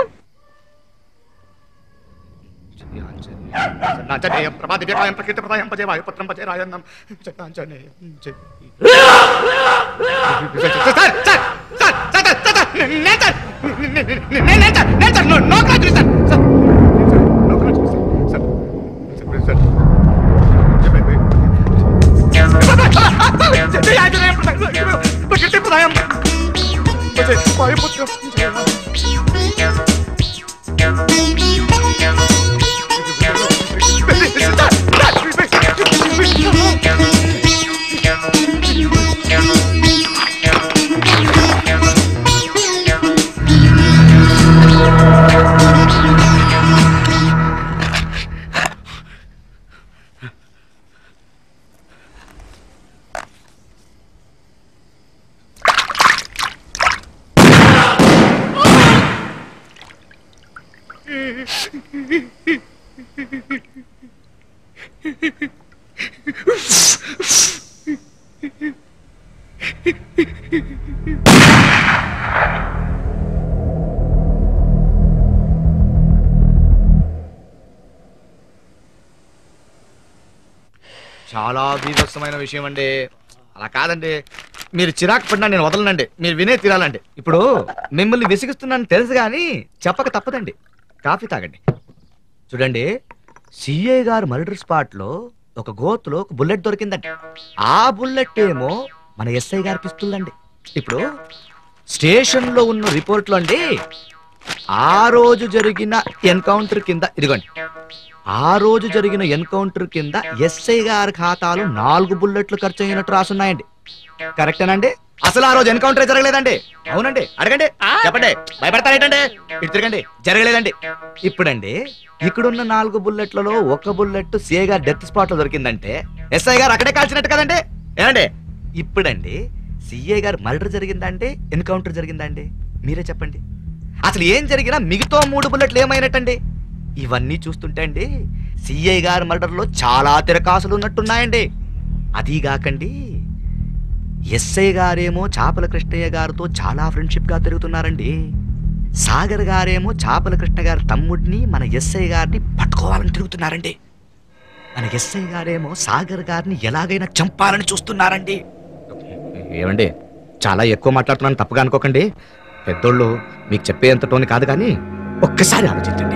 చాలా బీభత్సమైన విషయం అండి అలా కాదండి మీరు చిరాకు పడినా నేను వదలనండి మీరు వినే తీరాలండి ఇప్పుడు మిమ్మల్ని విసిగిస్తున్నాను తెలుసు కానీ చెప్పక తప్పదండి కాఫీ తాగండి చూడండి సిఐ గారు మర్డర్ స్పాట్ లో ఒక గోతులో ఒక బుల్లెట్ దొరికిందండి ఆ బుల్లెట్ ఏమో మన ఎస్ఐ గారికి ఇస్తుందండి ఇప్పుడు స్టేషన్లో ఉన్న రిపోర్ట్లో అండి ఆ రోజు జరిగిన ఎన్కౌంటర్ కింద ఇదిగోండి ఆ రోజు జరిగిన ఎన్కౌంటర్ కింద ఎస్ఐ గారి ఖాతాలో నాలుగు బుల్లెట్లు ఖర్చు అయినట్టు రాసున్నాయండి కరెక్టేనండి అసలు ఆ రోజు ఎన్కౌంటర్ జరగలేదండి అవునండి అడగండి చెప్పండి భయపడతారేంటండి ఇటు తిరగండి జరగలేదండి ఇప్పుడండి ఇక్కడున్న నాలుగు బుల్లెట్లలో ఒక బుల్లెట్ సిఐ గారు డెత్ స్పాట్ లో దొరికిందంటే ఎస్ఐ గారు అక్కడే కాల్చినట్టు కదండి ఏమండి ఇప్పుడండి సిఐ గారు మర్డర్ జరిగిందండి ఎన్కౌంటర్ జరిగిందండి మీరే చెప్పండి అసలు ఏం జరిగినా మిగతా మూడు బుల్లెట్లు ఏమైనట్టండి ఇవన్నీ చూస్తుంటే అండి సిఐ గారి మర్డర్లో చాలా తిరకాసులు ఉన్నట్టున్నాయండి అదీగాకండి ఎస్ఐ గారేమో చాపల కృష్ణయ్య గారితో చాలా ఫ్రెండ్షిప్ గా తిరుగుతున్నారండి సాగర్ గారేమో చాపల కృష్ణ గారి తమ్ముడిని మన ఎస్ఐ గారిని పట్టుకోవాలని తిరుగుతున్నారండి మన ఎస్ఐ గారేమో సాగర్ గారిని ఎలాగైనా చంపాలని చూస్తున్నారండి ఏమండి చాలా ఎక్కువ మాట్లాడుతున్నాను తప్పుగా అనుకోకండి పెద్దోళ్ళు మీకు చెప్పేంత టోని కాదు కానీ ఒక్కసారి ఆలోచించండి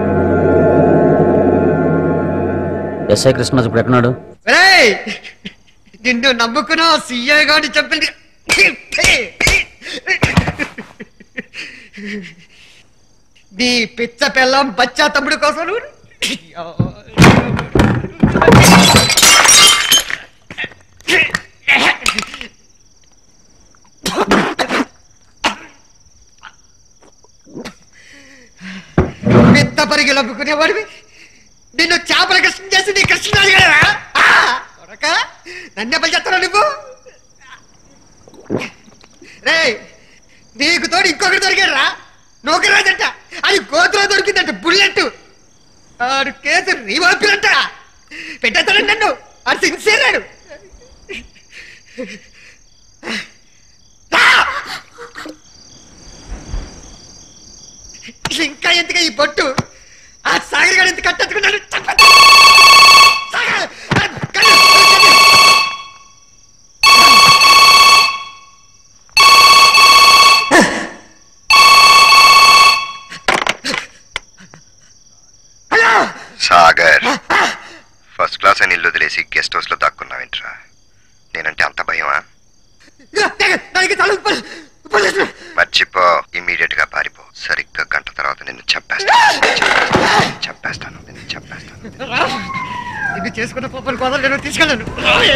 ఎస్ఐ కృష్ణరాజు ఇప్పుడు ఎక్కడున్నాడు రేయ్! నిన్ను నమ్ముకున్న సీఏ గాని చెప్పింది నీ పిచ్చ పిల్లం బచ్చా తమ్ముడు కోసం నువ్వు- పెద్ద పరిగి నమ్ముకునేవాడివి నిన్ను చేపల కృష్ణ చేసి నీ కృష్ణరాజు గారా కొడక నన్నే పని చేస్తావు నువ్వు రే నీకు తోడు ఇంకొకటి దొరికారా నూకరాజంట అది గోతులో దొరికిందంట బుల్లెట్ ఆడు కేసు రీవాపిలంట పెట్టేస్తాడు నన్ను ఆడు సిన్సియర్ ఆడు రా! ఇంకా ఎందుకు ఈ బొట్టు ఆ సాగర్ గారు ఎంత కట్టెత్తుకున్నాడు చంపేద్దాం. సాగర్! ఆ, కళ్ళు, కళ్ళు. సాగర్ ఫస్ట్ క్లాస్ అని ఇల్లు వదిలేసి గెస్ట్ హౌస్ లో దాక్కున్నావేంట్రా నేనంటే అంత భయమా దానికి తల ఉప్పు- ఉప్పు చేసిన. మర్చిపో ఇమీడియట్ గా పారిపో సరిగ్గా గంట తర్వాత నిన్ను చంపేస్తాను చంపేస్తాను నిన్ను చంపేస్తాను రా. నిన్ను చేసుకున్న పాపను కోదలు నేను తీసుకెళ్ళను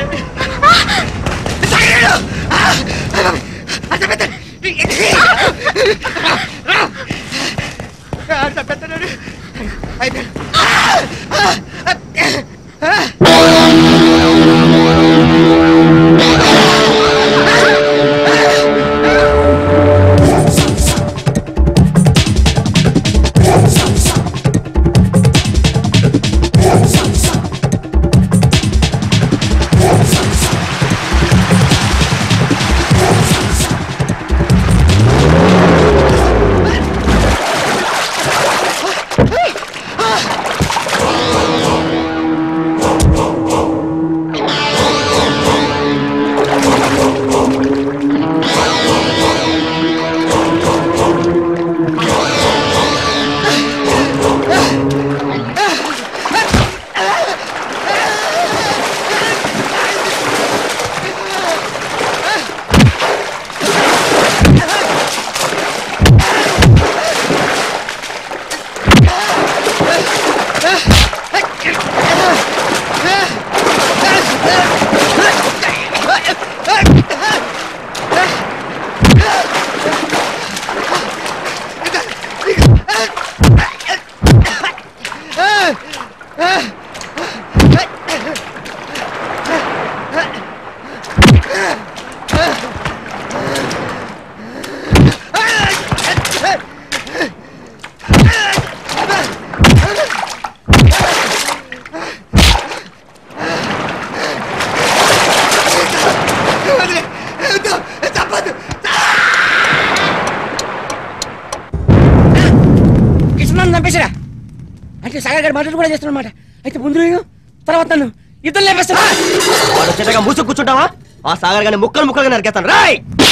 కృష్ణను చంపేశారా అంటే సాగర్ గారు మద్దతు కూడా చేస్తున్నమాట అయితే ముందు నేను తర్వాత నన్ను ఇద్దరు లేపేస్తారా వాడు వచ్చేటగా మూసు కూర్చుంటావా ఆ సాగర్ గాని ముక్కలు ముక్కలుగా నరికేస్తాను రాయ్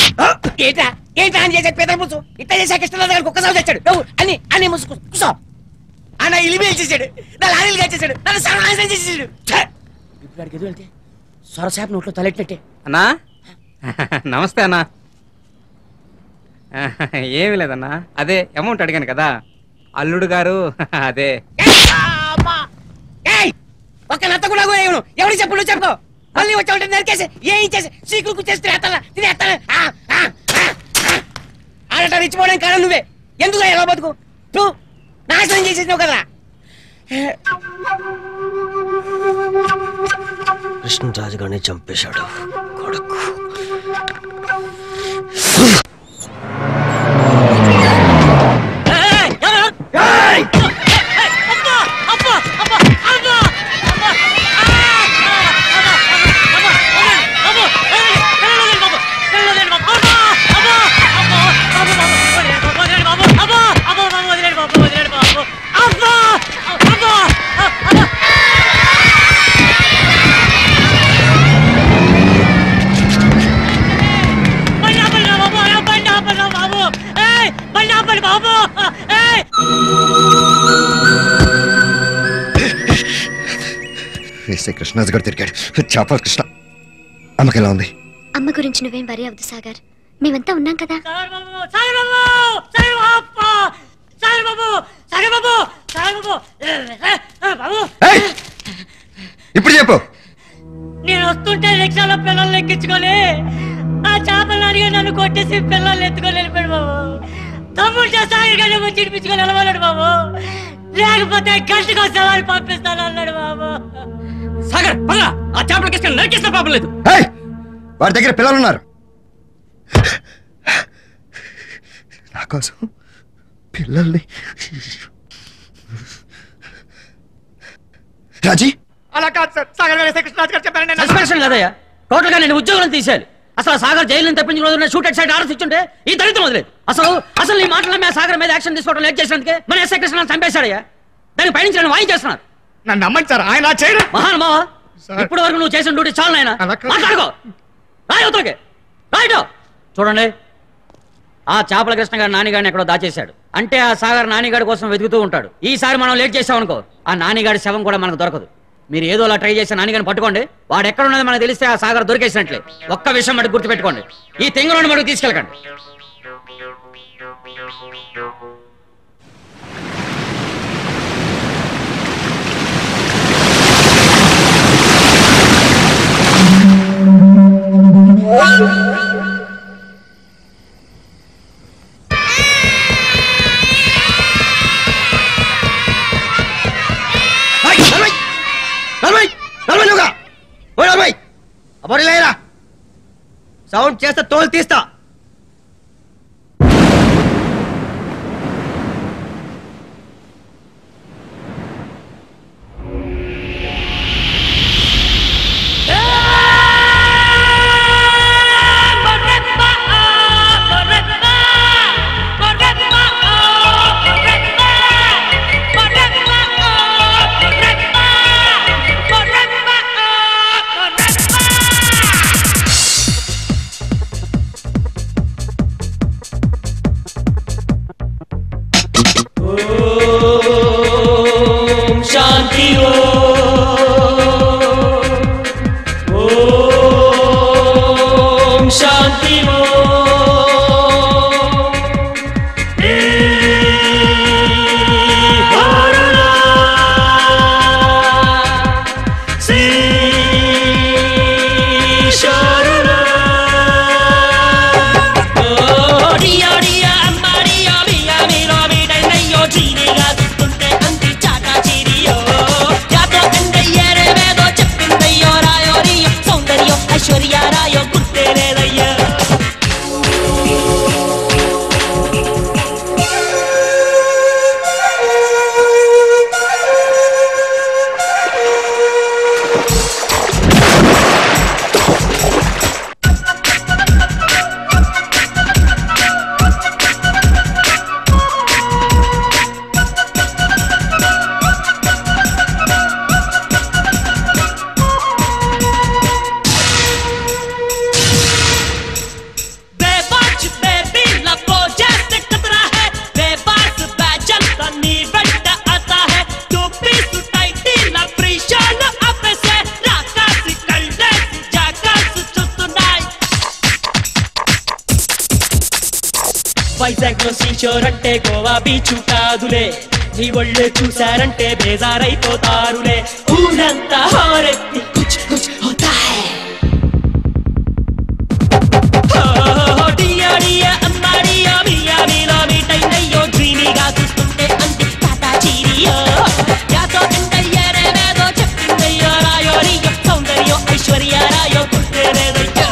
ఏంటా ఏంటా అని చేసే పేద ముసు ఇట్లా చేసే కృష్ణరాజు గారికి ఒక్కసారి తెచ్చాడు నువ్వు అన్ని అన్ని ముసుకు కూసో అన్న ఇలిమేల్ చేశాడు నా లారీలు చేశాడు నన్ను సర్వనాశనం చేసేసాడు ఛే! ఇప్పుడు అడిగి ఎదురు వెళ్తే సొరసేప నోట్లో తలెట్టినట్టే అన్నా నమస్తే అన్నా ఏమి లేదన్నా అదే అమౌంట్ అడిగాను కదా అల్లుడు గారు అదే ఏయ్ ఒక్క నత్త కూడా వేయను ఎవరికి చెప్పు నువ్వు చెప్పుకో మళ్ళీ వచ్చి నరికేసి ఏ ఇచ్చేసి సీకులు కుచ్చేసి తినేస్తాను తినేస్తాను ఆడట రిచ్చిపోవడానికి కారణం నువ్వే ఎందుకు ఎలా బతుకు నువ్వు నాశనం చేసేసినావు కదా కృష్ణరాజు గారిని చంపేశాడు కొడుకు వేసే కృష్ణరాజు గారు తిరిగాడు చేపల కృష్ణ అమ్మకి ఎలా ఉంది అమ్మ గురించి నువ్వేం వరి అవద్దు సాగర్ మేమంతా ఉన్నాం కదా ఇప్పుడు చెప్పు నేను వస్తుంటే రిక్షాలో పిల్లల్ని ఎక్కించుకొని ఆ చేపలు అడిగి నన్ను కొట్టేసి పిల్లల్ని ఎత్తుకొని వెళ్ళిపోయాడు బాబు తమ్ముడు సాగర్ వచ్చి ఇడిపించుకొని వెళ్ళమన్నాడు బాబు లేకపోతే గంటకు సవారి పంపిస్తాను అన్నాడు బాబు సాగర్ పద ఆ చేపల కిష్టం నరికేసిన పాపం లేదు ఏయ్! వాడి దగ్గర పిల్లలు ఉన్నారు నా కోసం పిల్లల్ని రాజీ అలా కాదు సార్ సాగర్ గారు కృష్ణరాజు గారు చెప్పారని నేను సస్పెన్షన్ కదయ్యా టోటల్ గా నేను ఉద్యోగం తీసేయాలి అసలు ఆ సాగర్ జైలు నుంచి తప్పించిన రోజు షూట్ సైడ్ ఆర్డర్స్ ఇచ్చుంటే ఈ దళితం వదిలేదు అసలు అసలు ఈ మాటల మీద సాగర్ మీద యాక్షన్ తీసుకోవడం లేట్ చేసినందుకే మన ఎస్ఐ కృష్ణ చంపేశాడయ్యా దానికి పైనుంచి నన్ను వాయి చేస్తున్నారు నన్ను నమ్మండి సార్ ఆయన చేయడం మహానుభావ ఇప్పటి వరకు నువ్వు చేసిన డ్యూటీ చాలు నాయన మాట్లాడుకో రాయి అవతలకి రాయిటో చూడండి ఆ చేపల కృష్ణ గారు నానిగాడిని ఎక్కడో దాచేశాడు అంటే ఆ సాగర్ నానిగాడి కోసం వెతుకుతూ ఉంటాడు ఈసారి మనం లేట్ చేసామనుకో ఆ నానిగాడి శవం కూడా మనకు దొరకదు మీరు ఏదో అలా ట్రై చేసి నానిగాని పట్టుకోండి వాడు ఎక్కడ ఉన్నది మనకు తెలిస్తే ఆ సాగర్ దొరికేసినట్లే ఒక్క విషయం మటుకు గుర్తుపెట్టుకోండి ఈ తెంగులోని మటుకు తీసుకెళ్ళకండి సౌండ్ చేస్తే తోలు తీస్తా ఓం శాంతి ఓం శాంతి ఐశ్వర్యారాయో గుర్తే లేదయ్యా వైజాగ్ లో సీషోర్ అంటే గోవా బీచ్ కాదులే నీ ఒళ్ళే చూశారంటే బేజారైపోతారులే ఊరంతా హారెత్తి కుచ్ కుచ్ హోతా హై. ఓ, డియా డియా అమ్మాడియా మియా మీలో మీటైనయ్యో డ్రీమీగా చూస్తుంటే అంది టాటా చీరియో యాతో తింటయ్యారేదో చెప్పిందయ్యో రాయో రియో సౌందర్యో ఐశ్వర్య రాయో గుర్తేనేదయ్యో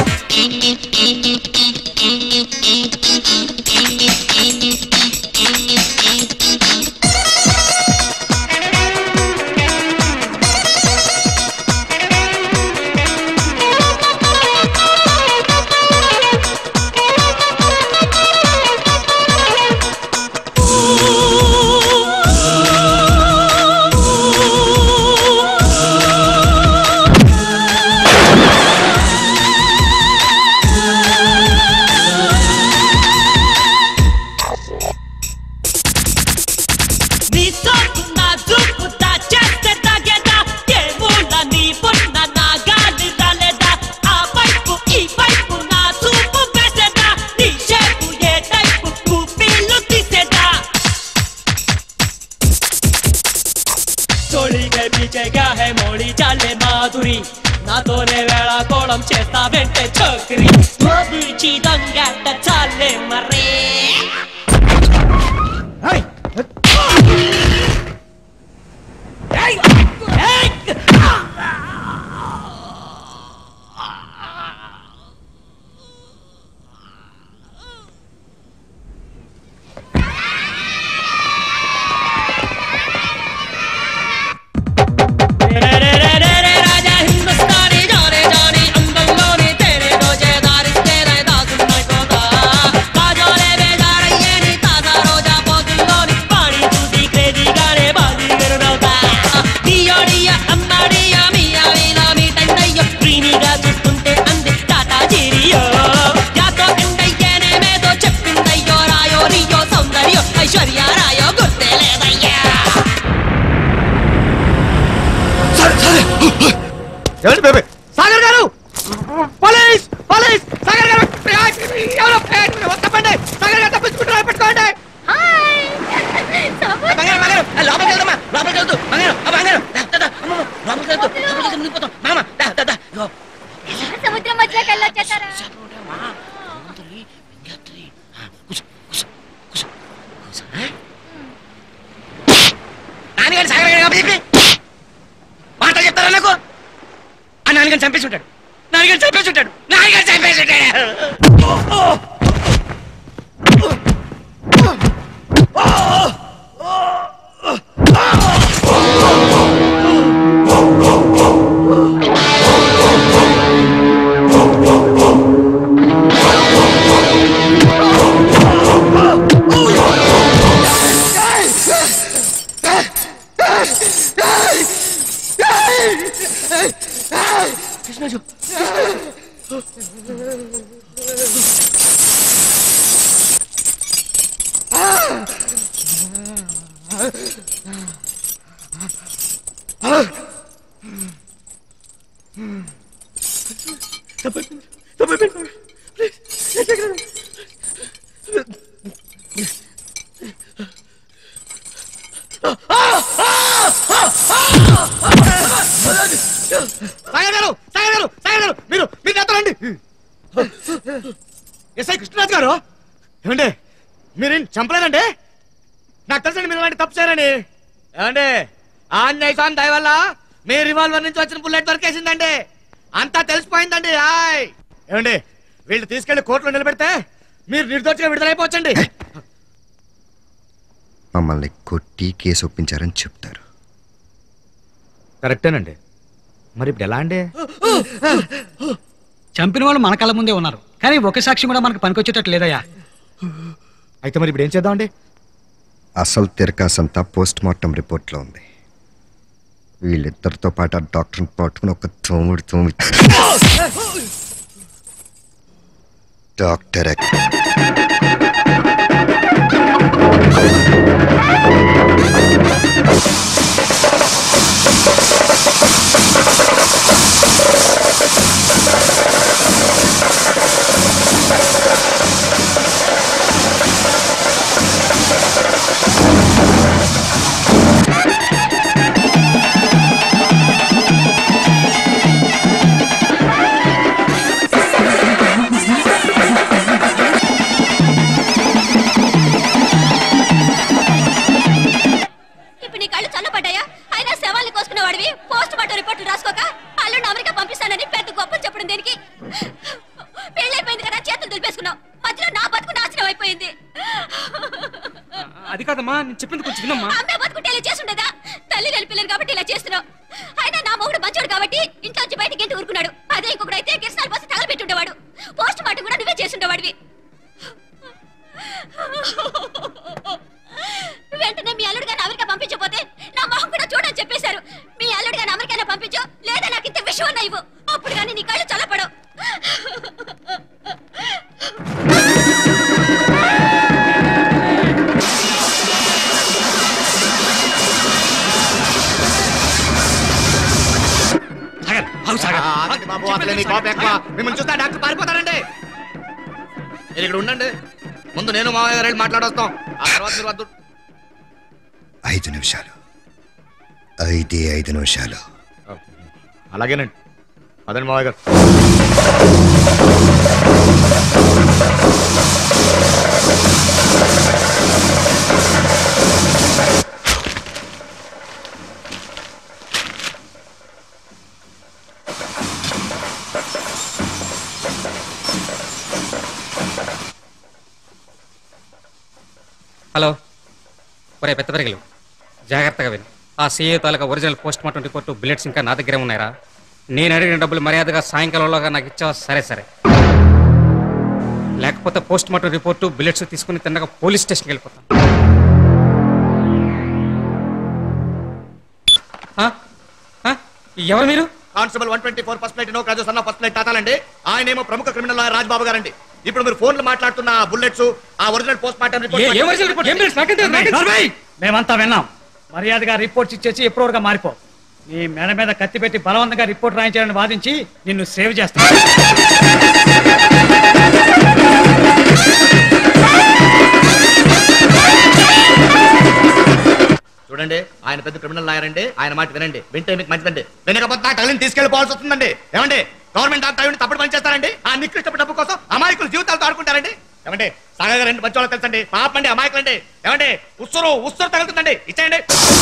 నీ సోకు నా జుక్కు చేస్తే తగేదా దేవుళ్ళ నీ పున్న నా గాలి రాలేదా ఆ వైపు ఈ వైపు నా చూపు వేసేదా నీ షేపు ఏ టైపు కూపీలు తీసేదా తోళిగే పీచేగా హే మోళి చాలే మాధురి నాతోనే వేళ కోళం చేస్తా వెంటే చోకరి దోబిచి దొంగట చాలే మరే రాజా హిందుస్తానీ జానే జానీ అందంలోని తేరే రోజే దారిస్తే దాసున్నైపోతా కాజోలే బేజారయ్యే నీ తాజా రోజా పోతుల్లోని పాణి చూసి క్రేజీగానే బాజీ వెరుడవుతా డియోడియా అమ్మాడియా మియా వీలా మీటండయ్యో ప్రీమిగా చూస్తుంటే అంది టాటా జీరియో యాతో ఎండయ్యేనే మేదో చెప్పిందయ్యో రాయో రియో సౌందర్యో ఐశ్వర్య రాయో గుర్తే లేదయ్యా ఎవరి బేబీ సాగర్ గారు పోలీస్ పోలీస్ సాగర్ గారు ఎవరో తప్పండి సాగర్ గారు తప్పించుకుంటారు పెట్టుకోండి బంగారం బంగారం ఆ, లోపలికి వెళ్దామా లోపలికి వెళ్తూ బంగారం ఆ, బంగారం దా, దా, దా, అమ్మమ్మ, లోపలికి వెళ్తూ లోపలికి వెళ్తూ మునిగిపోతాం మామ దా, దా, దా, ఇగో. సముద్రం మధ్యలోకి వెళ్ళొచ్చేస్తారా నాన్నగారు సాగర్ గారు కాబట్టి చెప్పి మాట చెప్తారా నాకు ఆ నాన్నగారు చంపేసి ఉంటాడు నాన్నగారు చంపేసి ఉంటాడు నాన్నగారు చంపేసి ఉంటాడు కృష్ణజు సాగర్ గారు సాగర్ గారు సాగర్ గారు మీరు మీరు నాతో రండి ఎస్ఐ కృష్ణరాజు గారు ఏమండి మీరు చంపలేదండి నాకు తెలుసండి మీరు ఇలాంటి తప్పు చేయరని ఏమండి ఆంజనేయ స్వామి దయ వల్ల మీ రివాల్వర్ నుంచి వచ్చిన బుల్లెట్ దొరికేసిందండి అంతా తెలిసిపోయిందండి హాయ్ ఏమండి వీళ్ళు తీసుకెళ్లి కోర్టులో నిలబెడితే మీరు నిర్దోషిగా విడుదలైపోవచ్చండి మమ్మల్ని కొట్టి కేసు ఒప్పించారని చెప్తారు కరెక్టేనండి మరి ఇప్పుడు ఎలా అండి చంపిన వాళ్ళు మన కళ్ళ ముందే ఉన్నారు కానీ ఒక సాక్షి కూడా మనకు పనికొచ్చేటట్టు లేదయ్యా అయితే మరి ఇప్పుడు ఏం చేద్దామండి అసలు తిరకాసంతా పోస్ట్ మార్టం రిపోర్ట్లో ఉంది వీళ్ళిద్దరితో పాటు ఆ డాక్టర్ని పట్టుకుని ఒక తోముడు తోమి డాక్టర్ ఎక్కడ చేసుకున్నావు మధ్యలో నా బతుకు నాశనం అయిపోయింది అది కాదమ్మా నేను చెప్పింది కొంచెం వినమ్మా అమ్మే బతుకుంటే ఇలా చేసుండదా తల్లి లేని పిల్లలు కాబట్టి ఇలా చేస్తున్నావు అయినా నా మొగుడు మంచోడు కాబట్టి ఇంట్లోంచి బయటకి గంటి ఊరుకున్నాడు అదే ఇంకొకడు అయితే కిరసనాలు పోసి తగలబెట్టుండేవాడు పోస్ట్ మార్టం కూడా నువ్వే చేసుండేవాడివి వెంటనే మీ అల్లుడు గారిని అమెరికా పంపించకపోతే నా మొహం కూడా చూడని చెప్పేశారు మీ అల్లుడు గారిని అమెరికానే పంపించు లేదా నాకు ఇంత విషయం అన్న ఇవ్వు అప్పుడు కానీ నీ కళ్ళు చల్లపడవు సాగర్ ఆగు సాగర్ ఆగండి బాబు అసలే మీ కోపం ఎక్కువ మిమ్మల్ని చూస్తే డాక్టర్ పారిపోతారండి మీరు ఇక్కడ ఉండండి ముందు నేను మామయ్య గారు వెళ్ళి మాట్లాడొస్తాం ఆ తర్వాత మీరు వద్దు ఐదు నిమిషాలు ఐదే ఐదు నిమిషాలు అలాగేనండి అదండి మామయ్య గారు హలో ఒరే పెద్ద పెరగలు జాగ్రత్తగా విను ఆ సీఏ తాలూకా original post mortem report bullets ఇంకా నా దగ్గరే ఉన్నాయరా నేను అడిగిన డబ్బులు మర్యాదగా సాయంకాలంలోగా నాకు ఇచ్చావా సరే సరే లేకపోతే పోస్ట్ మార్టం రిపోర్టు బిల్లెట్స్ తీసుకుని తిన్నగా పోలీస్ స్టేషన్కి వెళ్ళిపోతాను ఆ? ఆ? ఎవరు మీరు constable one twenty four first plate no Raju సన్న ఫస్ట్ ప్లేట్ తాతాలండి ఆయన ఏమో ప్రముఖ క్రిమినల్ లాయర్ రాజ్బాబు గారండి ఇప్పుడు మీరు ఫోన్లు మాట్లాడుతున్న ఆ బుల్లెట్స్ ఆ ఒరిజినల్ పోస్ట్ మార్టం ఏ- ఏ original report? ఏం bullets? నాకేం తెలియదు, నాకేం తెలియదు. నోర్మై! మేమంతా విన్నాం మర్యాదగా రిపోర్ట్స్ ఇచ్చేసి ఎప్పుడోగా మారిపో నీ మెడ మీద కత్తి పెట్టి బలవంతంగా రిపోర్ట్ రాయించాలని వాదించి నిన్ను సేవ్ చేస్తాను చూడండి ఆయన పెద్ద క్రిమినల్ లాయర్ అండి ఆయన మాట వినండి వింటే మీకు మంచిదండి వినకపోతే నా తల్లిని తీసుకెళ్ళిపోవాల్సి వస్తుందండి ఏమండి గవర్నమెంట్ డాక్టర్ అయ్యి తప్పుడు పని చేస్తారండి ఆ నికృష్ట డబ్బు కోసం అమాయకులు జీవితాలతో ఆడుకుంటారండి ఏమండి సాగర్ గారు మంచి వాళ్ళకి తెలుసండి పాపండి అమాయకులండి ఏమండి ఉస్సురు ఉస్సురు తగులుతుందండి ఇచ్చేయండి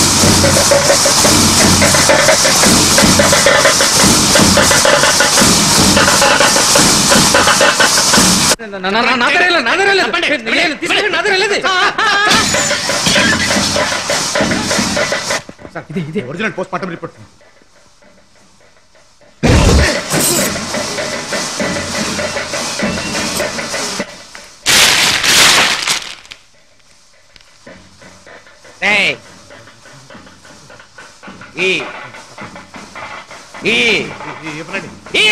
నా- నా- నా- నా దగ్గర లేదు, నా దగ్గర లేదు. నేను తీసుకెళ్ళి నా దగ్గర లేదు. ఇదే ఇదే ఒరిజినల్ పోస్ట్ మార్టం రిపోర్ట్ రేయ్. ఈ ఈ ఈ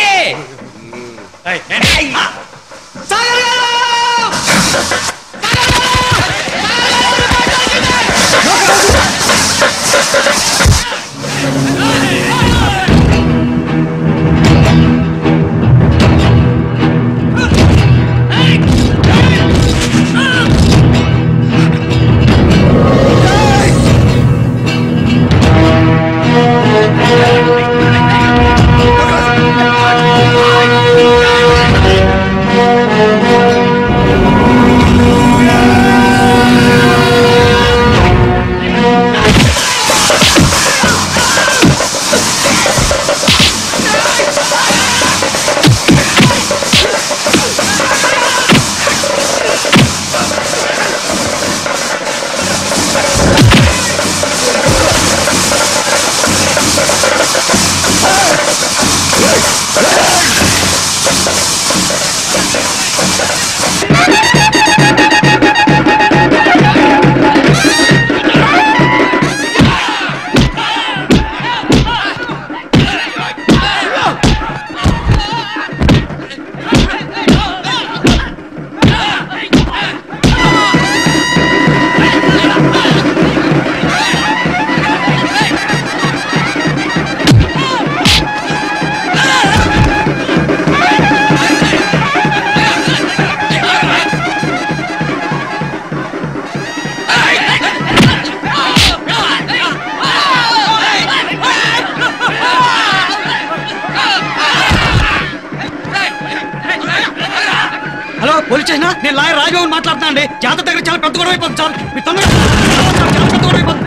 హలో పోలీస్ స్టేషన్ నేను లాయర్ రాజబాబు మాట్లాడుతున్నా అండి జాతర దగ్గర చాలా పెద్ద గొడవ అయిపోతుంది సార్ మీరు తొందరగా చాలా పెద్ద గొడవ అయిపోతుంది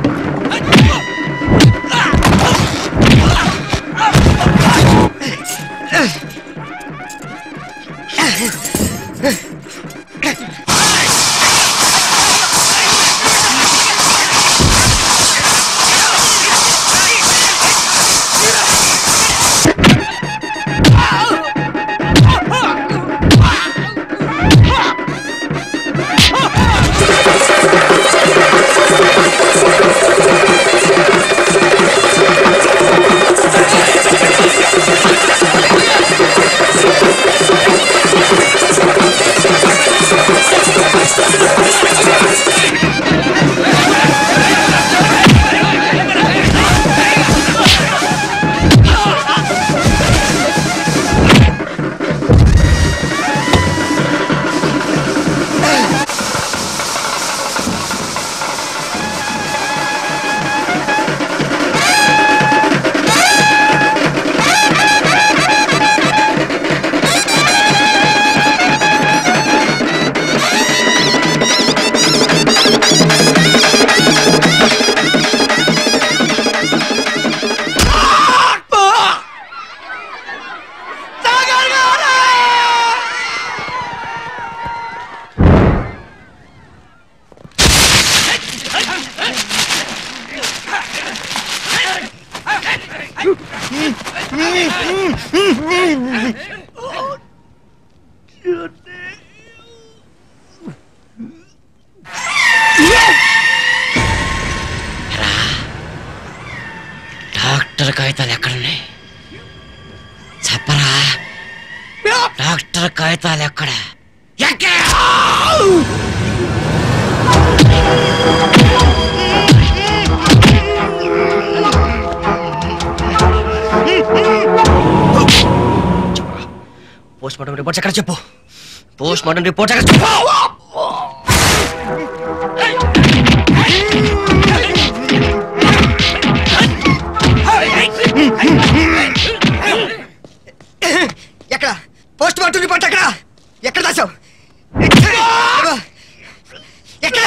డాక్టర్ కాగితాలు ఎక్కడున్నాయి చెప్పరా డాక్టర్ కాగితాలు ఎక్కడ ఎక్కడ పోస్ట్ మార్టం రిపోర్ట్స్ ఎక్కడ చెప్పు పోస్ట్ మార్టం రిపోర్ట్స్ ఎక్కడ చెప్పు ఎక్కడ పోస్ట్ మార్టం రిపోర్ట్ ఎక్కడ ఎక్కడ దాచావు ఎక్కడ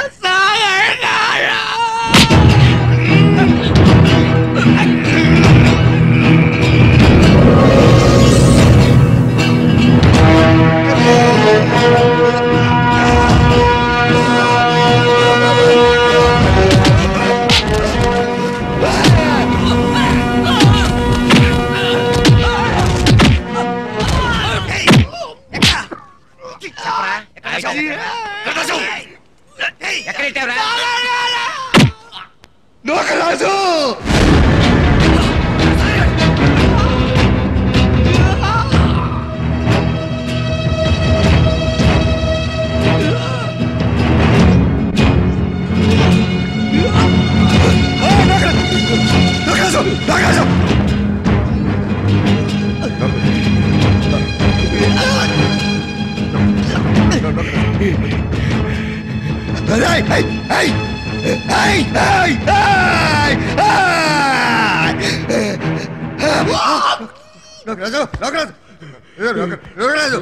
Nokaraju Nokaraju Nokaraju Hey, hey, hey! Hey, hey, hey! Nokaraju Nokaraju Nokaraju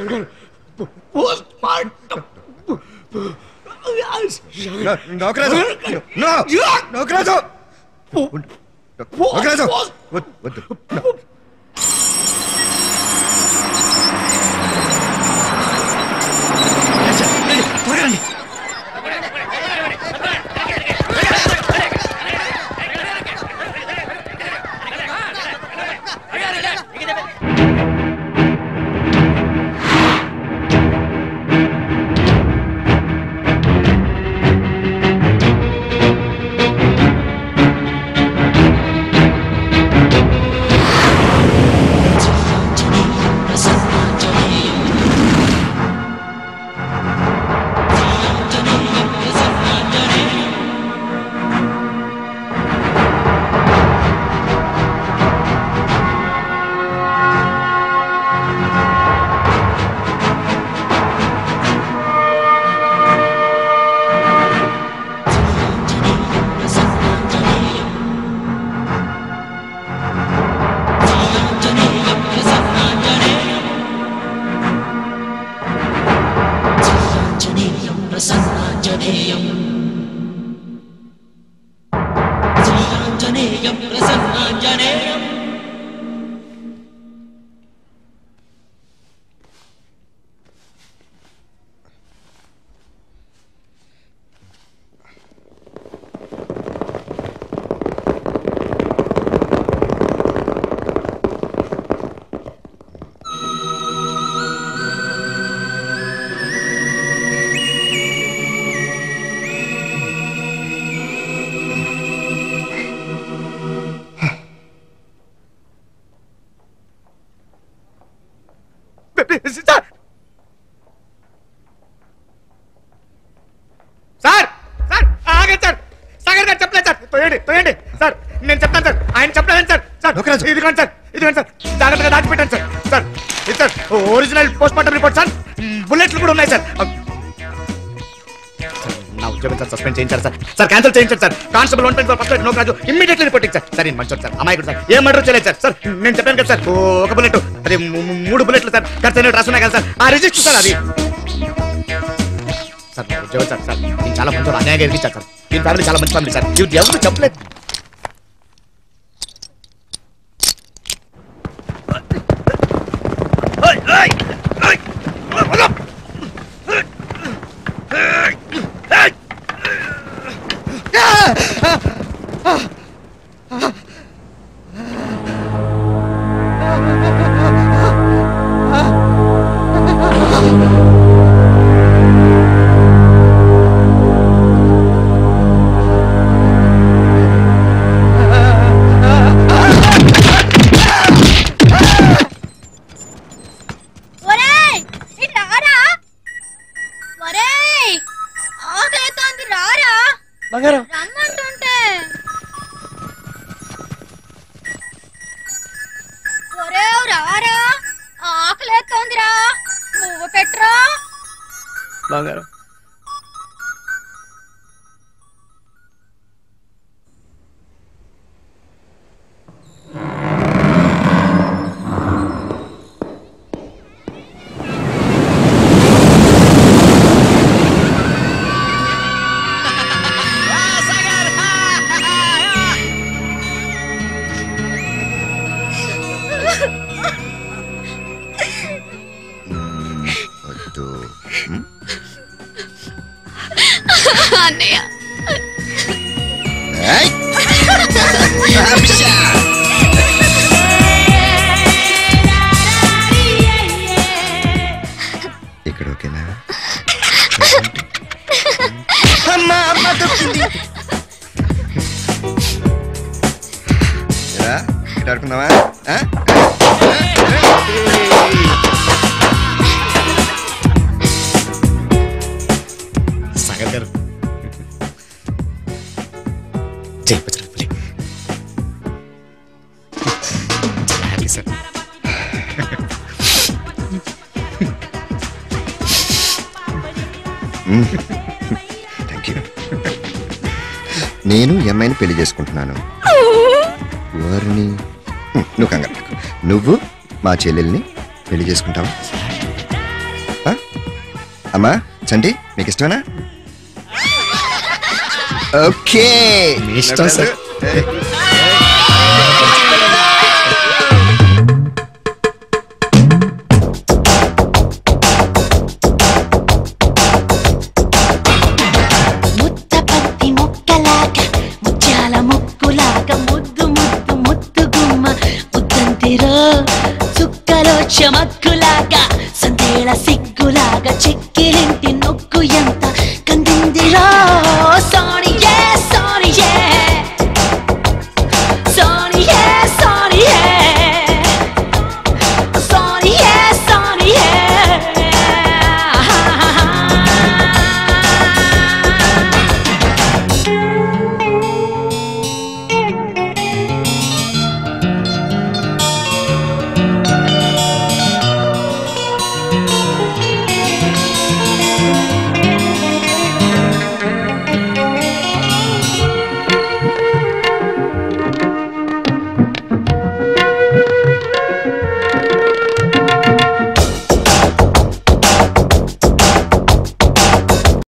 Nokaraju నో నోకరాజు నోకరాజు వద్దు వద్దు త్వరగా రండి ప్రసన్నాంజనేయం శ్రీరాంజనేయం ప్రసన్నాంజనేయం సార్ సార్ ఆగండి సార్ సాగర్ గారు చెప్పలేదు సార్ తోయండి తోయండి సార్ నేను చెప్తాను సార్ ఆయన చెప్పలేదు సార్ సార్ ఇదిగోండి సార్ ఇదిగోండి సార్ జాగ్రత్తగా దాచిపెట్టాను సార్ సార్ ఇది sir original post mortem report sir బుల్లెట్లు కూడా ఉన్నాయి సార్ నా ఉద్యోగం సార్ సస్పెండ్ చేయించారు సార్ సార్ క్యాన్సిల్ చేయించారు sir constable one first no Raju immediately reporting sir sir నేను మంచోడు సార్ అమాయకుడు సార్ ఏం మర్డర్ చేయలేదు సార్ సార్ నేను చెప్పాను కదా సార్ ఓ, ఒక బుల్లెట్ అదే ము- ము- మూడు బుల్లెట్లు సార్ ఖర్చు అయినట్టు రాసున్నాయి కదా సార్ ఆ రిజిస్టర్ సార్ అది సార్ నా ఉద్యోగం సార్ సార్ నేను చాలా మంచి అన్యాయంగా ఎదిగించారు సార్ దీని ఫ్యామిలీ చాలా మంచి ఫ్యామిలీ సార్ ఇది ఎవరు చెప్పలేదు Ah! బంగారం రమ్మంటుంటే ఒరే రారా ఆకలేస్తోందిరా నువ్వు పెట్రా బంగారం వద్దు అన్నయ్య ఏయ్! ఇక్కడ ఓకేనా అమ్మా అమ్మ దొరికింది ఏరా, ఇక్కడ ఆడుకుందామా ఆ? సాగర్ గారు జై బజరంగబలి చాలా హ్యాపీ సార్ థ్యాంక్ యూ నేను ఈ అమ్మాయిని పెళ్లి చేసుకుంటున్నాను వారిని హ్మ్, నువ్వు కంగారు పడకు. నువ్వు మా చెల్లెల్ని పెళ్లి చేసుకుంటావా ఆ? అమ్మా చంటి మీకు ఇష్టమేనా ఓకే మీ ఇష్టం, సార్. ఏయ్. ముత్తపత్తి ముక్కలాగా ముత్యాల ముక్కులాగా ముద్దు ముద్దు ముద్దు గుమ్మ ముద్దంతిరో చుక్కలో చమక్కులాగా సందేళ సిగ్గులాగా చెక్కిలింటి